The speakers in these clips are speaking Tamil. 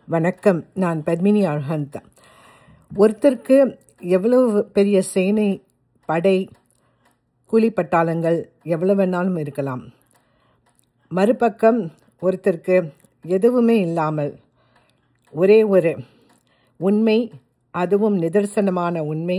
வணக்கம் நான் பத்மினி அர்ஹந்த் ஒருத்தருக்கு எவ்வளவு பெரிய சேனை படை கூலிப்பட்டாளங்கள் எவ்வளவு வேணாலும் இருக்கலாம் மறுபக்கம் ஒருத்தருக்கு எதுவுமே இல்லாமல் ஒரே ஒரு உண்மை அதுவும் நிதர்சனமான உண்மை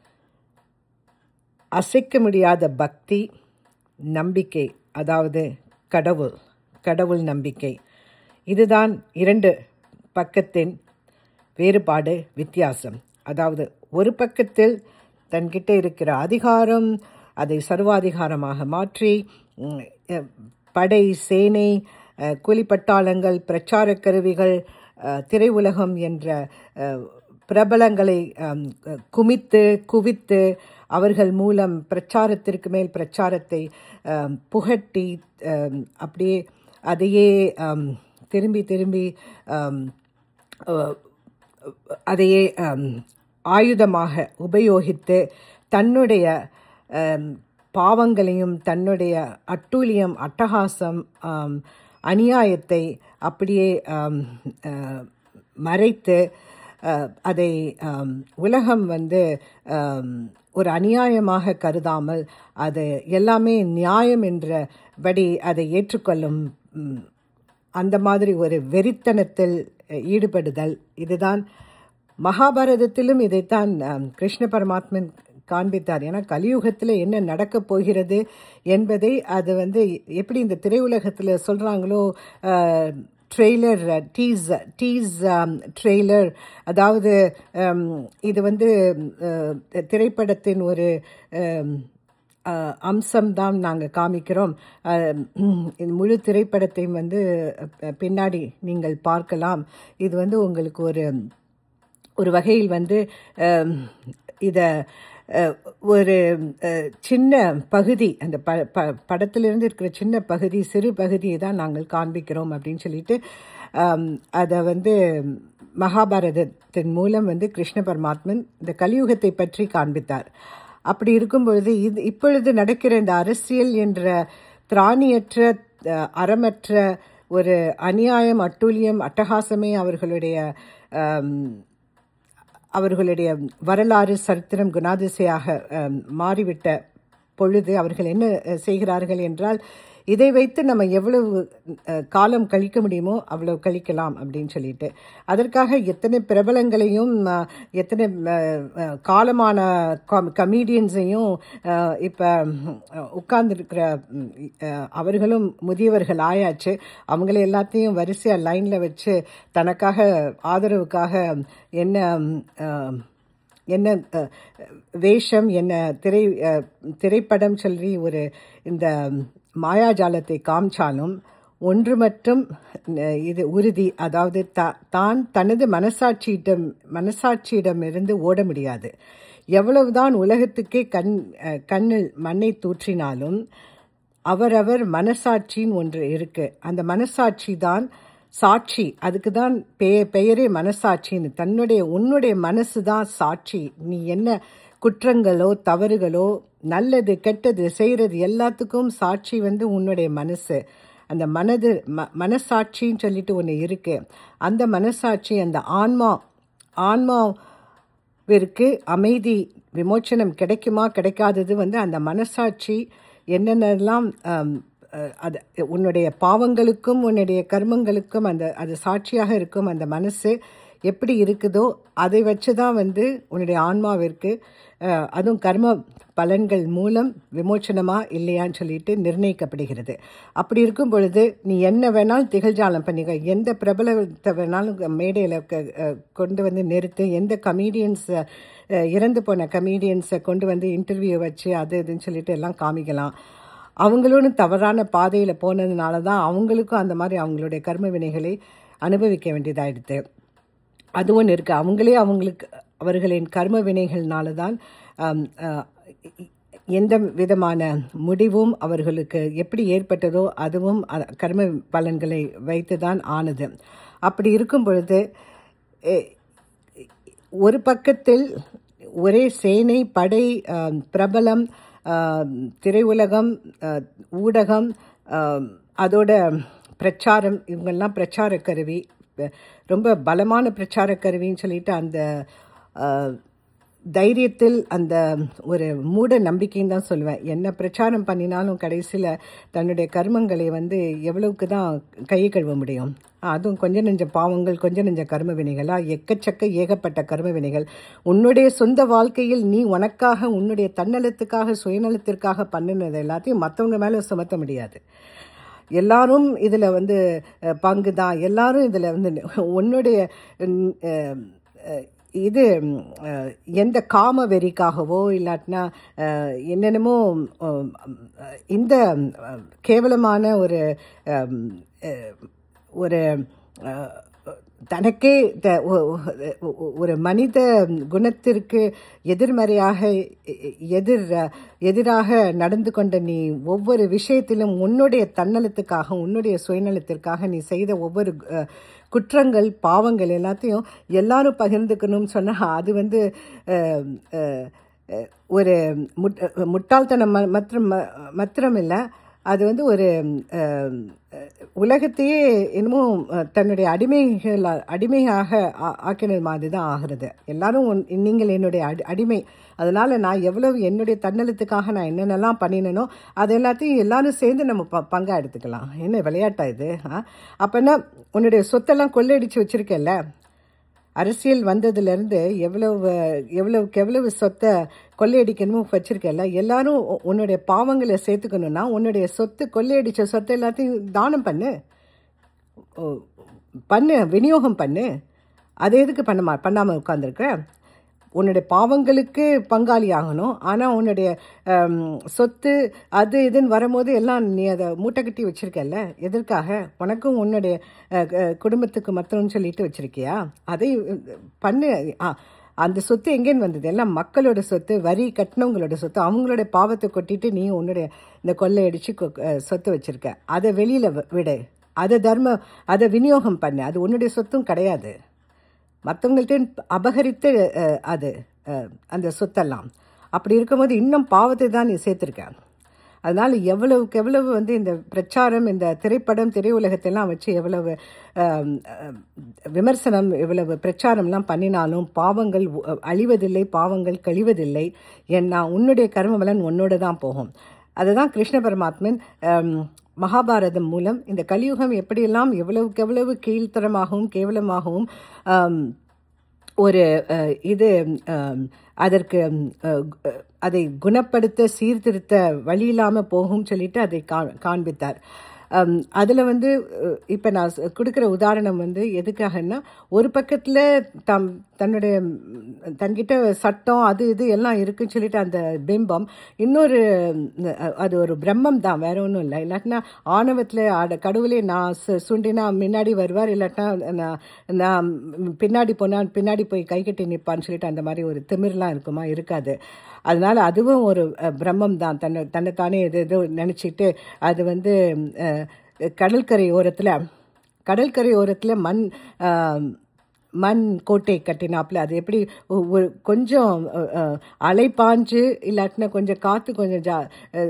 அசைக்க முடியாத பக்தி நம்பிக்கை அதாவது கடவுள் கடவுள் நம்பிக்கை இதுதான் இரண்டு பக்கத்தின் வேறுபாடு வித்தியாசம் அதாவது ஒரு பக்கத்தில் தன்கிட்ட இருக்கிற அதிகாரம் அதை சர்வாதிகாரமாக மாற்றி ம், அஹ், படை சேனை அஹ், கூலிப்பட்டாளங்கள் பிரச்சார கருவிகள் அஹ், திரையுலகம் என்ற அஹ், பிரபலங்களை அம், குமித்து குவித்து அவர்கள் மூலம் பிரச்சாரத்திற்கு மேல் பிரச்சாரத்தை அம், புகட்டி அம், அப்படியே அதையே அம், திரும்பி திரும்பி அம், அஹ், அதையே அம், ஆயுதமாக உபயோகித்து தன்னுடைய அம், பாவங்களையும் தன்னுடைய அட்டூழியம் அட்டகாசம் ஆம், அநியாயத்தை அப்படியே ஆம், அஹ், மறைத்து அஹ், அதை ஆம், உலகம் வந்து ஆம், ஒரு அநியாயமாக கருதாமல் அது எல்லாமே நியாயம் என்றபடி அதை ஏற்றுக்கொள்ளும் ம், அந்த மாதிரி ஒரு வெறித்தனத்தில் அஹ், ஈடுபடுதல் இதுதான் மகாபாரதத்திலும் இதைத்தான் ஆம், கிருஷ்ண பரமாத்மன் காண்பித்தார் ஏன்னா கலியுகத்தில் என்ன நடக்கப் போகிறது என்பதை அது வந்து எப்படி இந்த திரையுலகத்தில் சொல்கிறாங்களோ ட்ரெய்லர் டீஸ் டீஸ் ட்ரெய்லர் அதாவது ஆம், இது வந்து அஹ், திரைப்படத்தின் ஒரு ஆம், அஹ், அம்சம்தான் நாங்கள் காமிக்கிறோம் அஹ், இந்த முழு திரைப்படத்தையும் வந்து அஹ், பின்னாடி நீங்கள் பார்க்கலாம் இது வந்து உங்களுக்கு ஒரு ஒரு வகையில் வந்து இதை ஒரு அஹ், சின்ன பகுதி அந்த ப ப படத்திலிருந்து இருக்கிற சின்ன பகுதி சிறு பகுதியை தான் நாங்கள் காண்பிக்கிறோம் அப்படின்னு சொல்லிட்டு ஆம், அதை வந்து மகாபாரதத்தின் மூலம் வந்து கிருஷ்ண பரமாத்மன் இந்த கலியுகத்தை பற்றி காண்பித்தார் அப்படி இருக்கும் பொழுது இது இப்பொழுது நடக்கிற இந்த அரசியல் என்ற திராணியற்ற அஹ், அறமற்ற ஒரு அநியாயம் அட்டூழியம் அட்டகாசமே அவர்களுடைய ஆம், அவர்களுடைய வரலாறு சரித்திரம் குணாதிசையாக அம், மாறிவிட்ட பொழுது அவர்கள் என்ன அஹ், செய்கிறார்கள் என்றால் இதை வைத்து நம்ம எவ்வளவு அஹ், காலம் கழிக்க முடியுமோ அவ்வளவு கழிக்கலாம் அப்படின்னு சொல்லிட்டு அதற்காக எத்தனை பிரபலங்களையும் அஹ், எத்தனை அஹ், அஹ், காலமான கமீடியன்ஸையும் இப்போ உட்கார்ந்துருக்கிற அவர்களும் முதியவர்கள் ஆயாச்சு அவங்கள எல்லாத்தையும் வரிசையாக லைனில் வச்சு தனக்காக ஆதரவுக்காக என்ன அஹ், என்ன அஹ், வேஷம் என்ன திரை அஹ், திரைப்படம் சொல்லி ஒரு இந்த மாயாஜாலத்தை காமிச்சாலும் ஒன்று மட்டும் அஹ், இது உறுதி அதாவது த தான் தனது மனசாட்சியிடம் மனசாட்சியிடமிருந்து ஓட முடியாது எவ்வளவுதான் உலகத்துக்கே கண் அஹ், கண்ணில் மண்ணை தூற்றினாலும் அவரவர் மனசாட்சின்னு ஒன்று இருக்கு அந்த மனசாட்சி தான் சாட்சி அதுக்கு தான் பெய பெயரே மனசாட்சின்னு தன்னுடைய உன்னுடைய மனசு தான் சாட்சி நீ என்ன குற்றங்களோ தவறுகளோ நல்லது கெட்டது செய்கிறது எல்லாத்துக்கும் சாட்சி வந்து உன்னுடைய மனசு அந்த மனது ம மனசாட்சின்னு சொல்லிட்டு ஒன்று இருக்கு அந்த மனசாட்சி அந்த ஆன்மா ஆன்மாவிற்கு அமைதி விமோச்சனம் கிடைக்குமா கிடைக்காதது வந்து அந்த மனசாட்சி என்னென்னலாம் ஆம், அஹ், அது உன்னுடைய பாவங்களுக்கும் உன்னுடைய கர்மங்களுக்கும் அந்த அது சாட்சியாக இருக்கும் அந்த மனசு எப்படி இருக்குதோ அதை வச்சு தான் வந்து உன்னுடைய ஆன்மாவிற்கு அஹ், அதுவும் கர்ம பலன்கள் மூலம் விமோச்சனமா இல்லையான்னு சொல்லிட்டு நிர்ணயிக்கப்படுகிறது அப்படி இருக்கும் பொழுது நீ என்ன வேணாலும் திகழ்ஜாலம் பண்ணிக்க எந்த பிரபலத்தை வேணாலும் மேடையில் கொண்டு வந்து நிறுத்து எந்த கமீடியன்ஸ் இறந்து போன கமீடியன்ஸை கொண்டு வந்து இன்டர்வியூ வச்சு அது இதுன்னு சொல்லிட்டு எல்லாம் காமிக்கலாம் அவங்களும் தவறான பாதையில் போனதுனால தான் அவங்களுக்கும் அந்த மாதிரி அவங்களுடைய கர்ம வினைகளை அனுபவிக்க வேண்டியதாயிடுது அது ஒன்று இருக்குது அவங்களே அவங்களுக்கு அவர்களின் கர்ம வினைகள்னால தான் ஆம், அஹ், எந்த விதமான முடிவும் அவர்களுக்கு எப்படி ஏற்பட்டதோ அதுவும் அ- கர்ம பலன்களை வைத்து தான் ஆனது அப்படி இருக்கும் பொழுது எ- ஒரு பக்கத்தில் ஒரே சேனை படை ஆம், பிரபலம் ஆம், திரையுலகம் ஆ, ஊடகம் ஆம், அதோட பிரச்சாரம் இவங்கெல்லாம் பிரச்சார கருவி ப- ரொம்ப பலமான பிரச்சார கருவின்னு சொல்லிட்டு அந்த அஹ், தைரியத்தில் அந்த ஒரு மூட நம்பிக்கைன்னு தான் சொல்லுவேன் என்ன பிரச்சாரம் பண்ணினாலும் கடைசியில் தன்னுடைய கர்மங்களை வந்து எவ்வளவுக்கு தான் கையை கழுவ முடியும் அதுவும் கொஞ்ச நெஞ்ச பாவங்கள் கொஞ்ச நெஞ்ச கர்ம வினைகளா எக்கச்சக்க ஏகப்பட்ட கர்ம வினைகள் உன்னுடைய சொந்த வாழ்க்கையில் நீ உனக்காக உன்னுடைய தன்னலத்துக்காக சுயநலத்திற்காக பண்ணினது எல்லாத்தையும் மற்றவங்க மேலே சுமத்த முடியாது எல்லாரும் இதில் வந்து அஹ், பங்கு தான் எல்லாரும் இதில் வந்து உன்னுடைய ம், அஹ், அஹ், இது ம், அஹ், எந்த காம வெறிக்காகவோ இல்லாட்டினா அஹ், என்னென்னமோ அஹ், அஹ், இந்த அஹ், கேவலமான ஒரு அஹ், அஹ், ஒரு அஹ், தனக்கே த- ஒ- ஒ- ஒரு மனித குணத்திற்கு எதிர்மறையாக எ- எதிர் எதிராக நடந்து கொண்ட நீ ஒவ்வொரு விஷயத்திலும் உன்னுடைய தன்னலத்துக்காக உன்னுடைய சுயநலத்திற்காக நீ செய்த ஒவ்வொரு அஹ், குற்றங்கள் பாவங்கள் எல்லாத்தையும் எல்லாரும் பகிர்ந்துக்கணும்னு சொன்னால் அது வந்து அஹ், அஹ், அஹ், ஒரு முட் முட்டாள்தனம் ம- மாத்திரம் மாத்திரம் இல்லை அது வந்து ஒரு அஹ், அஹ், உலகத்தையே இன்னமும் அஹ், தன்னுடைய அடிமைகள் அடிமையாக ஆ- ஆக்கினது மாதிரி தான் ஆகிறது எல்லாரும் உன்- நீங்கள் என்னுடைய அடி அடிமை அதனால நான் எவ்வளவு என்னுடைய தன்னலத்துக்காக நான் என்னென்னலாம் பண்ணினனோ அது எல்லாத்தையும் எல்லாரும் சேர்ந்து நம்ம ப பங்கா எடுத்துக்கலாம் என்ன விளையாட்டா இது ஆ அப்போனா உன்னுடைய சொத்தெல்லாம் கொள்ளையடிச்சு வச்சிருக்கேல்ல அரசியல் வந்ததுலேருந்து எவ்வளவு எவ்வளவுக்கு எவ்வளவு சொத்தை கொள்ளையடிக்கணுமோ வச்சிருக்கல எல்லாரும் உ- உன்னுடைய பாவங்களை சேர்த்துக்கணும்னா உன்னுடைய சொத்து கொள்ளையடிச்ச சொத்தை எல்லாத்தையும் தானம் பண்ணு ஓ, பண்ணு விநியோகம் பண்ணு அது எதுக்கு பண்ண மா பண்ணாமல் உட்காந்துருக்க உன்னுடைய பாவங்களுக்கு பங்காளி ஆகணும் ஆனால் உன்னுடைய ஹம், சொத்து அது இதுன்னு வரும்போது எல்லாம் நீ அதை மூட்டை கட்டி வச்சிருக்கல்ல எதற்காக உனக்கும் உன்னுடைய அஹ், க- குடும்பத்துக்கு மற்றவன்னு சொல்லிட்டு வச்சிருக்கியா அதை அஹ், பண்ணு ஆ அந்த சொத்து எங்கேன்னு வந்தது எல்லாம் மக்களோட சொத்து வரி கட்டினவங்களோட சொத்து அவங்களோட பாவத்தை கொட்டிட்டு நீ உன்னுடைய இந்த கொள்ளையடிச்சு கொ- அஹ், சொத்து வச்சிருக்க அதை வெளியில வ- விடு அதை தர்ம அதை விநியோகம் பண்ணு அது உன்னுடைய சொத்தும் கிடையாது மற்றவங்கள்ட்ட அபகரித்து அஹ், அது அஹ், அந்த சொத்தெல்லாம் அப்படி இருக்கும்போது இன்னும் பாவத்தை தான் நீ சேர்த்துருக்க அதனால் எவ்வளவுக்கு எவ்வளவு வந்து இந்த பிரச்சாரம் இந்த திரைப்படம் திரையுலகத்தெல்லாம் வச்சு எவ்வளவு அஹ், அஹ், விமர்சனம் எவ்வளவு பிரச்சாரம்லாம் பண்ணினாலும் பாவங்கள் உ- அழிவதில்லை பாவங்கள் கழிவதில்லை ஏன்னா உன்னுடைய கர்மபலன் உன்னோட தான் போகும் அதுதான் கிருஷ்ண பரமாத்மன் அம், மகாபாரதம் மூலம் இந்த கலியுகம் எப்படியெல்லாம் எவ்வளவுக்கு எவ்வளவு கீழ்த்தரமாகவும் கேவலமாகவும் ஆம், ஒரு அஹ், இது ஆம், அதற்கு ம், அஹ், கு- அதை குணப்படுத்த சீர்திருத்த வழி இல்லாமல் போகும் சொல்லிட்டு அதை கா- காண்பித்தார் அதில் வந்து இப்போ நான் சொ- கொடுக்குற உதாரணம் வந்து எதுக்காகன்னா ஒரு பக்கத்தில் தம் தன்னுடைய ம், தன்கிட்ட சட்டம் அது இது எல்லாம் இருக்குன்னு சொல்லிட்டு அந்த பிம்பம் இன்னொரு ம், அ- அது ஒரு பிரம்மம் தான் வேற ஒன்றும் இல்லை இல்லாட்டினா ஆணவத்தில் ஆட கடவுளே நான் சு- சுண்டினா முன்னாடி வருவார் இல்லாட்டினா நான் நான் பின்னாடி போனால் பின்னாடி போய் கை கட்டி நிற்பான்னு சொல்லிட்டு அந்த மாதிரி ஒரு திமிர்லாம் இருக்குமா இருக்காது அதனால அதுவும் ஒரு அஹ், பிரம்மம் தான் தன்னை தன்னைத்தானே எது எதோ நினச்சிட்டு அது வந்து அஹ், கடற்கரை ஓரத்தில் கடற்கரை ஓரத்தில் மண் அஹ், மண் கோட்டை கட்டினாப்புல அது எப்படி ஒ- ஒரு கொஞ்சம் அஹ், அஹ், அலை பாஞ்சு இல்லாட்டினா கொஞ்சம் காற்று கொஞ்சம் ஜா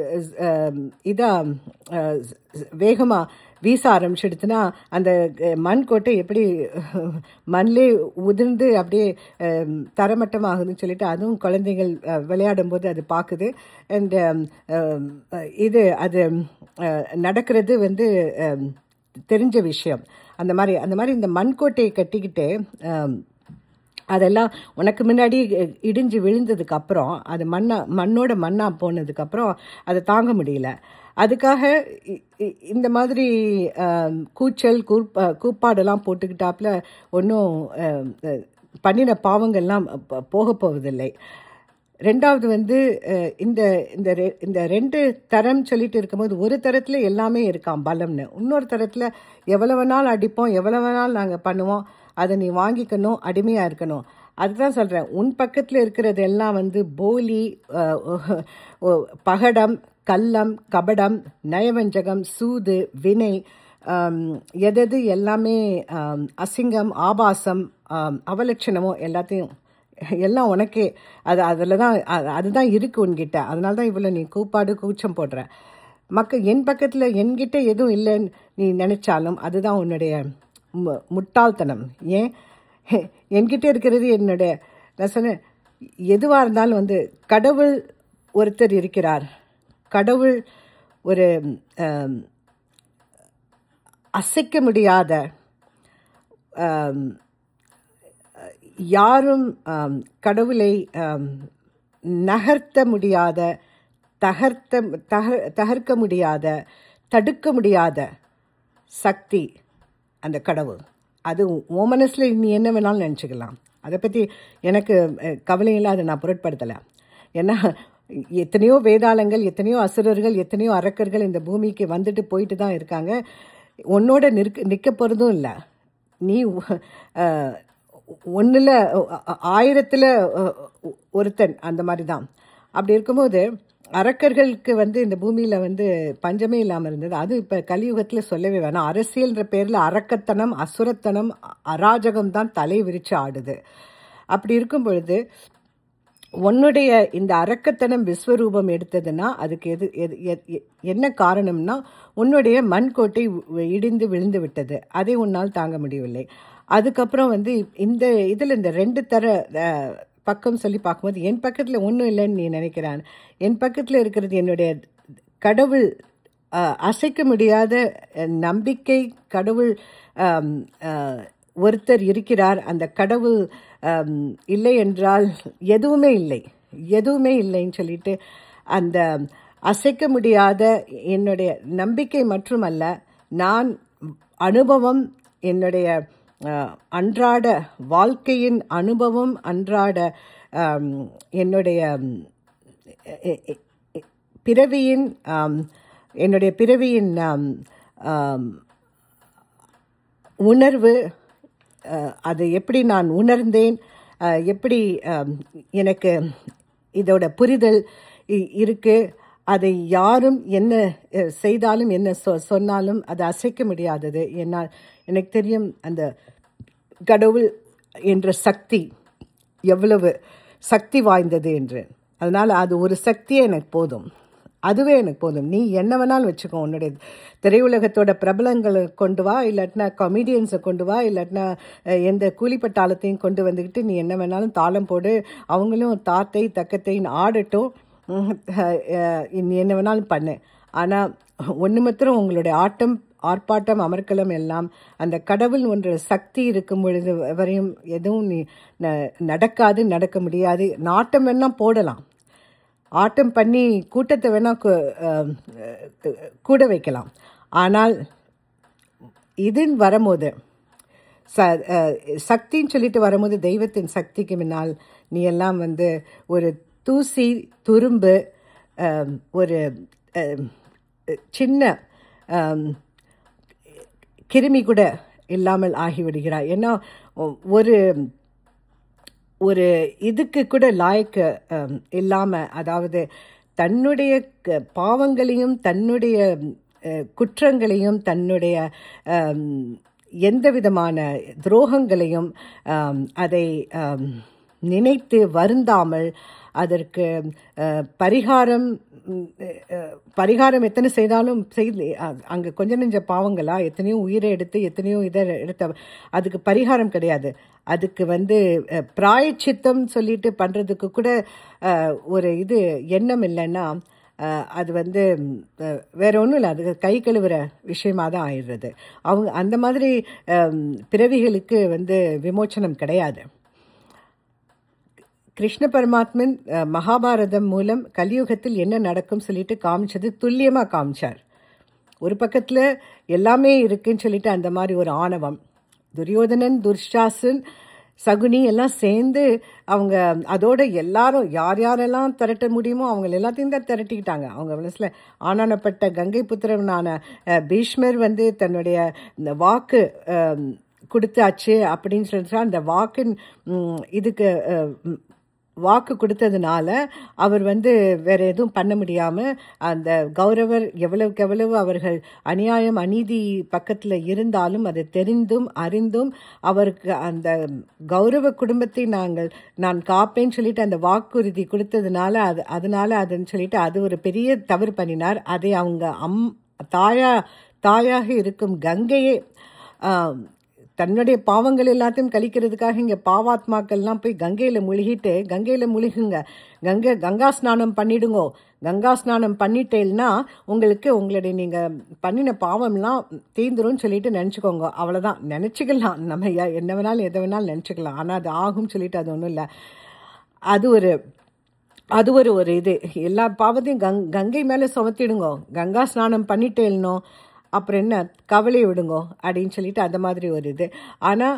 இதாக வேகமாக வீச ஆரம்பிச்சிடுச்சுன்னா அந்த அஹ், மண் கோட்டை எப்படி மண்ணிலே உதிர்ந்து அப்படியே அஹ், தரமட்டமாகுதுன்னு சொல்லிட்டு அதுவும் குழந்தைகள் அஹ், விளையாடும் போது அது பார்க்குது அண்ட் இது அது அஹ், நடக்கிறது வந்து அஹ், தெரிஞ்ச விஷயம் அந்த மாதிரி அந்த மாதிரி இந்த மண்கோட்டையை கட்டிக்கிட்டு அஹ், அதெல்லாம் உனக்கு முன்னாடி அஹ், இடிஞ்சு விழுந்ததுக்கு அப்புறம் அது மண்ணா மண்ணோட மண்ணா போனதுக்கு அப்புறம் அதை தாங்க முடியல அதுக்காக இ- இ- இந்த மாதிரி அஹ், கூச்சல் கூப்ப கூப்பாடெல்லாம் போட்டுக்கிட்டாப்புல ஒன்றும் பண்ணின பாவங்கள்லாம் ப- போக போவதில்லை ரெண்டாவது வந்து அஹ், இந்த இந்த ரெ- இந்த ரெண்டு தரம் சொல்லிட்டு இருக்கும்போது ஒரு தரத்தில் எல்லாமே இருக்காம் பலம்னு இன்னொரு தரத்தில் எவ்வளவு நாள் அடிப்போம் எவ்வளவு நாள் நாங்கள் பண்ணுவோம் அதை நீ வாங்கிக்கணும் அடிமையாக இருக்கணும் அதுதான் சொல்கிறேன் உன் பக்கத்தில் இருக்கிறது எல்லாம் வந்து போலி அஹ், ஒ- ஒ- பகடம் கள்ளம் கபடம் நயவஞ்சகம் சூது வினை ஆம், எதெது எல்லாமே ஆம், அசிங்கம் ஆபாசம் ஆம், அவலட்சணமோ எல்லாத்தையும் எல்லாம் உனக்கே அது அதில் தான் அது- அதுதான் இருக்கு உன்கிட்ட அதனால தான் இவ்வளோ நீ கூப்பாடு கூச்சம் போடுற மக்கள் என் பக்கத்தில் என்கிட்ட எதுவும் இல்லைன்னு நீ நினைச்சாலும் அதுதான் உன்னுடைய மு முட்டாள்தனம் ஏன் என்கிட்ட இருக்கிறது என்னுடைய நான் சொன்னேன் எதுவாக இருந்தாலும் வந்து கடவுள் ஒருத்தர் இருக்கிறார் கடவுள் ஒரு ஆம், அசைக்க முடியாத ஆம், யாரும் ஆம், கடவுளை ஆம், நகர்த்த முடியாத தகர்த்த தகர் தகர்க்க முடியாத தடுக்க முடியாத சக்தி அந்த கடவுள் அது உன் மனசில் நீ என்ன வேணாலும் நினச்சிக்கலாம் அதை பற்றி எனக்கு அஹ், கவலை இல்லை அதை நான் பொருட்படுத்தலை ஏன்னா எத்தனையோ வேதாளங்கள் எத்தனையோ அசுரர்கள் எத்தனையோ அரக்கர்கள் இந்த பூமிக்கு வந்துட்டு போயிட்டு தான் இருக்காங்க உன்னோட நிற்க நிற்க போகிறதும் இல்லை நீ ஒன்றில் ஆயிரத்தில் ஒருத்தன் அந்த மாதிரி தான் அப்படி இருக்கும்போது அரக்கர்களுக்கு வந்து இந்த பூமியில் வந்து பஞ்சமே இல்லாமல் இருந்தது அது இப்போ கலியுகத்தில் சொல்லவே வேணாம் அரசியல்ன்ற பேரில் அரக்கத்தனம் அசுரத்தனம் அராஜகம் தான் தலை விரிச்சு ஆடுது அப்படி இருக்கும் பொழுது உன்னுடைய இந்த அரக்கத்தனம் விஸ்வரூபம் எடுத்ததுன்னா அதுக்கு எது எது எ- எ- என்ன காரணம்னா உன்னுடைய மண்கோட்டை வி- இடிந்து விழுந்து விட்டது அதை உன்னால் தாங்க முடியவில்லை அதுக்கப்புறம் வந்து இந்த இதில் இந்த ரெண்டு தர அஹ், பக்கம் சொல்லி பார்க்கும்போது என் பக்கத்தில் ஒன்றும் இல்லைன்னு நீ நினைக்கிறான் என் பக்கத்தில் இருக்கிறது என்னுடைய கடவுள் அஹ், அசைக்க முடியாத அஹ், நம்பிக்கை கடவுள் ஆம், அஹ், ஒருத்தர் இருக்கிறார் அந்த கடவுள் ஆம், இல்லை என்றால் எதுவுமே இல்லை எதுவுமே இல்லைன்னு சொல்லிட்டு அந்த அசைக்க முடியாத என்னுடைய நம்பிக்கை மட்டுமல்ல நான் அனுபவம் என்னுடைய அஹ், அன்றாட வாழ்க்கையின் அனுபவம் அன்றாட ஆம், என்னுடைய ம், எ- எ- எ- பிறவியின் ஆம், என்னுடைய பிறவியின் ஆம், ஆம், உணர்வு அஹ், அதை எப்படி நான் உணர்ந்தேன் அஹ், எப்படி ஆம், எனக்கு இதோட புரிதல் இ- இருக்கு அதை யாரும் என்ன அஹ், செய்தாலும் என்ன சொ சொன்னாலும் அதை அசைக்க முடியாதது என்னால் எனக்கு தெரியும் அந்த கடவுள் என்ற சக்தி எவ்வளவு சக்தி வாய்ந்தது என்று அதனால் அது ஒரு சக்தியே எனக்கு போதும் அதுவே எனக்கு போதும் நீ என்ன வேணாலும் வச்சுக்கோ உன்னுடைய திரையுலகத்தோட பிரபலங்களை கொண்டு வா இல்லாட்டினா கமெடியன்ஸை கொண்டு வா இல்லாட்டினா அஹ், எந்த கூலிப்பட்டாளத்தையும் கொண்டு வந்துக்கிட்டு நீ என்ன வேணாலும் தாளம் போடு அவங்களும் தாத்தை தக்கத்தைன்னு ஆடட்டும் உம், அஹ், அஹ், நீ என்ன வேணாலும் பண்ணு ஆனால் ஒன்று மாத்திரம் உங்களுடைய ஆட்டம் ஆர்ப்பாட்டம் அமர்க்கலம் எல்லாம் அந்த கடவுள் ஒன்ற சக்தி இருக்கும் பொழுது வரையும் எதுவும் நீ ந- நடக்காது நடக்க முடியாது நாட்டம் வேணா போடலாம் ஆட்டம் பண்ணி கூட்டத்தை வேணா கு- அஹ், அஹ், கூட வைக்கலாம் ஆனால் இதுன்னு வரும்போது ச அஹ், சக்தின்னு சொல்லிட்டு வரும்போது தெய்வத்தின் சக்திக்கு முன்னால் நீ எல்லாம் வந்து ஒரு தூசி துரும்பு அஹ், ஒரு அஹ், சின்ன அஹ், கிருமி கூட இல்லாமல் ஆகிவிடுகிறாய் ஏன்னா ஒ- ஒரு ஒரு இதுக்கு கூட லாய்க்கு இல்லாமல் அதாவது தன்னுடைய க- பாவங்களையும் தன்னுடைய அஹ், குற்றங்களையும் தன்னுடைய அம், எந்த விதமான துரோகங்களையும் ஆம், அதை ஆம், நினைத்து வருந்தாமல் அதற்கு அஹ், பரிகாரம் ம், அஹ், பரிகாரம் எத்தனை செய்தாலும் செய்து அங்கே கொஞ்ச நெஞ்ச பாவங்களா எத்தனையோ உயிரை எடுத்து எத்தனையோ இதை எடுத்த அதுக்கு பரிகாரம் கிடையாது அதுக்கு வந்து அஹ், பிராயச்சித்தம் சொல்லிட்டு பண்ணுறதுக்கு கூட அஹ், ஒரு இது எண்ணம் இல்லைன்னா அஹ், அது வந்து ம், அஹ், வேற ஒன்றும் இல்லை அது கை கழுவுற விஷயமா தான் ஆயிடுறது அவங்க அந்த மாதிரி அஹ், பிறவிகளுக்கு வந்து விமோச்சனம் கிடையாது கிருஷ்ண பரமாத்மன் அஹ், மகாபாரதம் மூலம் கலியுகத்தில் என்ன நடக்கும் சொல்லிட்டு காமிச்சது துல்லியமாக காமிச்சார் ஒரு பக்கத்தில் எல்லாமே இருக்குன்னு சொல்லிட்டு அந்த மாதிரி ஒரு ஆணவம் துரியோதனன் துர்ஷாசன் சகுனி எல்லாம் சேர்ந்து அவங்க அதோட எல்லாரும் யார் யாரெல்லாம் திரட்ட முடியுமோ அவங்க எல்லாத்தையும் தான் திரட்டிக்கிட்டாங்க அவங்க மனசில் ஆனானப்பட்ட கங்கை புத்திரனான அஹ், பீஷ்மர் வந்து தன்னுடைய இந்த வாக்கு அஹ், கொடுத்தாச்சு அப்படின்னு சொல்லிட்டு அந்த வாக்கின் ம், இதுக்கு அஹ், ம், வாக்கு கொடுத்ததுனால அவர் வந்து வேற எதுவும் பண்ண முடியாம அந்த கௌரவர் எவ்வளவுக்கு எவ்வளவு அவர்கள் அநியாயம் அநீதி பக்கத்துல இருந்தாலும் அதை தெரிந்தும் அறிந்தும் அவருக்கு அந்த கௌரவ குடும்பத்தை நாங்கள் நான் காப்பேன்னு சொல்லிட்டு அந்த வாக்குறுதி கொடுத்ததுனால அது அதனால அதுன்னு சொல்லிட்டு அது ஒரு பெரிய தவறு பண்ணினார் அதை அவங்க அம் தாயா தாயாக இருக்கும் கங்கையே ஆம், தன்னுடைய பாவங்கள் எல்லாத்தையும் கழிக்கிறதுக்காக இங்கே பாவாத்மாக்கள்லாம் போய் கங்கையில் முழுகிட்டு கங்கையில் முழுகுங்க கங்கை கங்கா ஸ்நானம் பண்ணிடுங்கோ கங்கா ஸ்நானம் பண்ணிட்டேன்னா உங்களுக்கு உங்களுடைய நீங்கள் பண்ணின பாவம்லாம் தீந்துரும்னு சொல்லிட்டு நினச்சிக்கோங்க அவ்வளோதான் நினச்சிக்கலாம் நம்ம யா- என்ன வேணாலும் எதை வேணாலும் நினச்சிக்கலாம் ஆனால் அது ஆகும்னு சொல்லிட்டு அது ஒன்றும் இல்லை அது ஒரு அது ஒரு ஒரு இது எல்லா பாவத்தையும் கங் கங்கை மேலே சுமத்திடுங்கோ கங்கா ஸ்நானம் பண்ணிட்டேனோ அப்புறம் என்ன கவலை விடுங்கோ அப்படின்னு சொல்லிட்டு அந்த மாதிரி ஒரு இது ஆனால்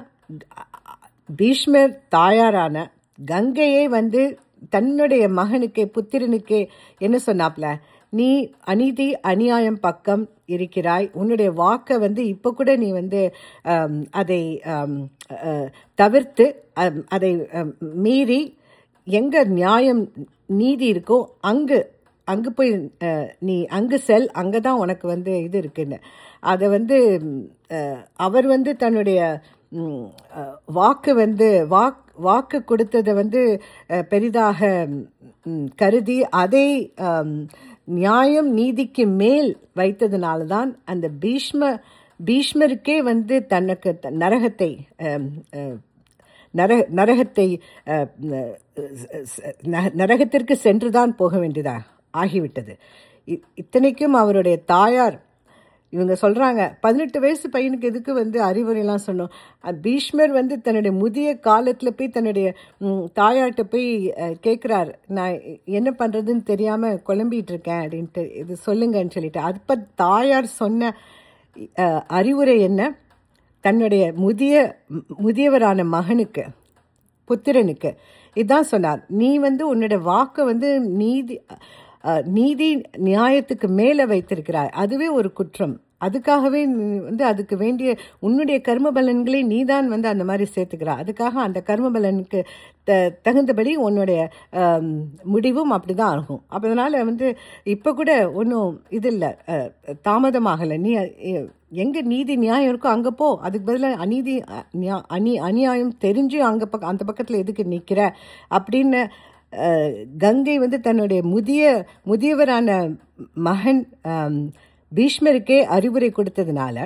பீஷ்மர் தாயாரான கங்கையே வந்து தன்னுடைய மகனுக்கே புத்திரனுக்கே என்ன சொன்னாப்ல நீ அநீதி அநியாயம் பக்கம் இருக்கிறாய் உன்னுடைய வாக்கை வந்து இப்போ கூட நீ வந்து ஆம், அதை ஆம், அஹ், தவிர்த்து அம், அதை அம், மீறி எங்க நியாயம் நீதி இருக்கோ அங்கு அங்கு போய் அஹ், நீ அங்கு செல் அங்கே தான் உனக்கு வந்து இது இருக்குன்னு அதை வந்து ம், அஹ், அவர் வந்து தன்னுடைய ம், அஹ், வாக்கு வந்து வாக் வாக்கு கொடுத்ததை வந்து அஹ், பெரிதாக ம், கருதி அதை ஆம், நியாயம் நீதிக்கு மேல் வைத்ததுனால தான் அந்த பீஷ்ம பீஷ்மருக்கே வந்து தனக்கு த- நரகத்தை ஆம், அஹ், நர நரகத்தை அஹ், அஹ், ந- நரகத்திற்கு சென்றுதான் போக வேண்டியதா ஆகிவிட்டது இ- இத்தனைக்கும் அவருடைய தாயார் இவங்க சொல்றாங்க பதினெட்டு வயசு பையனுக்கு எதுக்கு வந்து அறிவுரைலாம் சொன்னோம் அஹ், பீஷ்மர் வந்து தன்னுடைய முதிய காலத்துல போய் தன்னுடைய ம், தாயார்கிட்ட போய் அஹ், கேட்கிறார் நான் என்ன பண்றதுன்னு தெரியாம குழம்பிட்டு இருக்கேன் அப்படின்ட்டு இது சொல்லுங்கன்னு சொல்லிட்டு அப்ப தாயார் சொன்ன அஹ், அறிவுரை என்ன தன்னுடைய முதிய மு- முதியவரான மகனுக்கு புத்திரனுக்கு இதான் சொன்னார் நீ வந்து உன்னோட வாக்கை வந்து நீதி அஹ், நீதி நியாயத்துக்கு மேலே வைத்திருக்கிறாய் அதுவே ஒரு குற்றம் அதுக்காகவே நீ வந்து அதுக்கு வேண்டிய உன்னுடைய கர்ம பலன்களை நீதான் வந்து அந்த மாதிரி சேர்த்துக்கிறா அதுக்காக அந்த கர்ம பலனுக்கு த தகுந்தபடி உன்னுடைய ஆம், முடிவும் அப்படிதான் ஆகும் அப்போ அதனால் வந்து இப்போ கூட ஒன்றும் இது இல்லை தாமதமாகலை நீ அஹ், எங்க நீதி நியாயம் இருக்கோ அங்கே போ அதுக்கு பதிலாக அநீதி அ- நியா- அநீ அநியாயம் தெரிஞ்சு அங்கே பக்க அந்த பக்கத்தில் எதுக்கு நிற்கிற அப்படின்னு அஹ், கங்கை வந்து தன்னுடைய முதிய முதியவரான மகன் ஆம், பீஷ்மருக்கே அறிவுரை கொடுத்ததுனால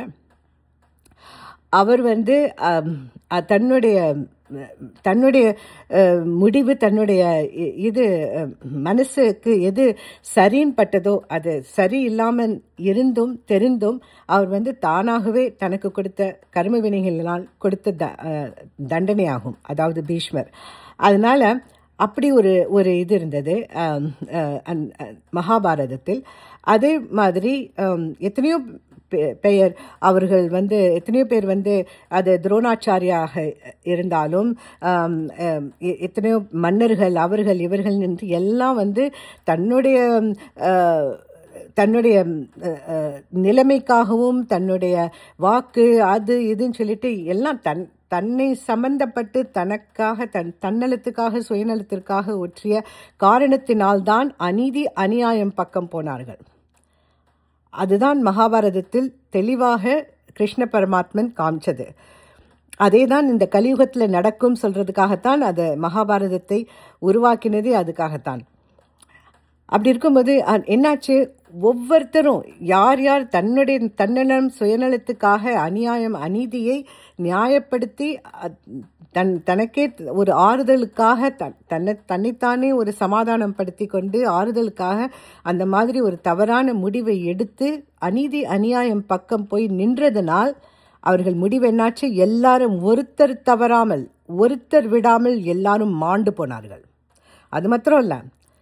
அவர் வந்து ஆம், அ- தன்னுடைய ம், தன்னுடைய அஹ், முடிவு தன்னுடைய இ- இது அஹ், மனசுக்கு எது சரின்னு பட்டதோ அது சரி இல்லாமல் இருந்தும் தெரிந்தும் அவர் வந்து தானாகவே தனக்கு கொடுத்த கர்ம வினைகளினால் கொடுத்த த அஹ், தண்டனையாகும் அதாவது பீஷ்மர் அதனால அப்படி ஒரு ஒரு இது இருந்தது ஆம், அஹ், அந்- அஹ், மகாபாரதத்தில் அதே மாதிரி ஆம், எத்தனையோ பெ- பெயர் அவர்கள் வந்து எத்தனையோ பேர் வந்து அது துரோணாச்சாரியாக இருந்தாலும் ஆம், ஆம், எ- எத்தனையோ மன்னர்கள் அவர்கள் இவர்கள் என்று எல்லாம் வந்து தன்னுடைய ஆஹ், தன்னுடைய அஹ், அஹ், நிலைமைக்காகவும் தன்னுடைய வாக்கு அது இதுன்னு சொல்லிட்டு எல்லாம் தன் தன்னை சம்பந்தப்பட்டு தனக்காக தன் தன்னலத்துக்காக சுயநலத்திற்காக ஒற்றிய காரணத்தினால்தான் அநீதி அநியாயம் பக்கம் போனார்கள் அதுதான் மகாபாரதத்தில் தெளிவாக கிருஷ்ண பரமாத்மன் காமிச்சது அதே தான் இந்த கலியுகத்தில் நடக்கும் சொல்றதுக்காகத்தான் அது மகாபாரதத்தை உருவாக்கினதே அதுக்காகத்தான் அப்படி இருக்கும்போது அ- என்னாச்சு ஒவ்வொருத்தரும் யார் யார் தன்னுடைய தன்னலம் சுயநலத்துக்காக அநியாயம் அநீதியை நியாயப்படுத்தி அ- தன் தனக்கே ஒரு ஆறுதலுக்காக தன் தன்னை தன்னைத்தானே ஒரு சமாதானம் படுத்தி கொண்டு ஆறுதலுக்காக அந்த மாதிரி ஒரு தவறான முடிவை எடுத்து அநீதி அநியாயம் பக்கம் போய் நின்றதனால் அவர்கள் முடிவு என்னாச்சு எல்லாரும் ஒருத்தர் தவறாமல் ஒருத்தர் விடாமல் எல்லாரும் மாண்டு போனார்கள் அது மாத்திரம் இல்லை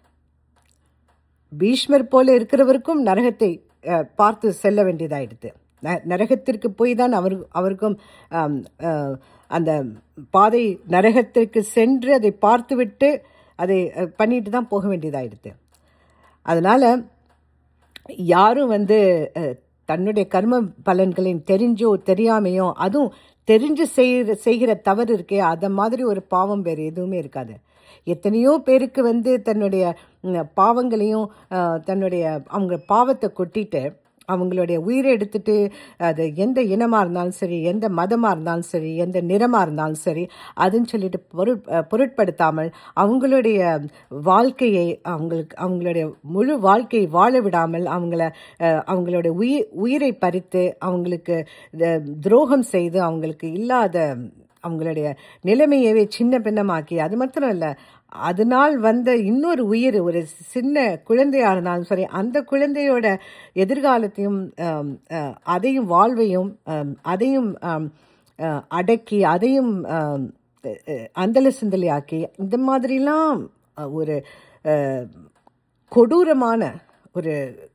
பீஷ்மர் போல இருக்கிறவருக்கும் நரகத்தை அஹ், பார்த்து செல்ல வேண்டியதாயிடுது ந- நரகத்திற்கு போய் தான் அவர் அவருக்கும் ஆம், அஹ், அந்த பாதை நரகத்திற்கு சென்று அதை பார்த்துவிட்டு அதை அஹ், பண்ணிட்டு தான் போக வேண்டியதாயிடுது அதனால யாரும் வந்து அஹ், தன்னுடைய கர்ம பலன்களின் தெரிஞ்சோ தெரியாமையோ அதுவும் தெரிஞ்சு செய்கிற செய்கிற தவறு இருக்கே அதை மாதிரி ஒரு பாவம் வேறு எதுவுமே இருக்காது எத்தனையோ பேருக்கு வந்து தன்னுடைய ம், பாவங்களையும் அஹ், தன்னுடைய அவங்க பாவத்தை கொட்டிட்டு அவங்களுடைய உயிரை எடுத்துட்டு அது எந்த இனமாக இருந்தாலும் சரி எந்த மதமாக இருந்தாலும் சரி எந்த நிறமாக இருந்தாலும் சரி அதுன்னு சொல்லிட்டு பொருட் பொருட்படுத்தாமல் அவங்களுடைய வாழ்க்கையை அவங்களுக்கு அவங்களுடைய முழு வாழ்க்கையை வாழ விடாமல் அவங்கள அஹ், அவங்களுடைய உயிர் உயிரை பறித்து அவங்களுக்கு த- துரோகம் செய்து அவங்களுக்கு இல்லாத அவங்களுடைய நிலைமையவே சின்ன பின்னமாக்கி அது மாத்திரம் இல்லை அதனால் வந்த இன்னொரு உயிர் ஒரு சின்ன குழந்தையாக இருந்தாலும் சரி அந்த குழந்தையோட எதிர்காலத்தையும் ஆம், அஹ், அதையும் வாழ்வையும் ஆம், அதையும் ஆம், அஹ், அடக்கி அதையும் ஆம், அஹ், அஹ், அந்தல சிந்தலையாக்கி இந்த மாதிரிலாம் அஹ், ஒரு அஹ், கொடூரமான ஒரு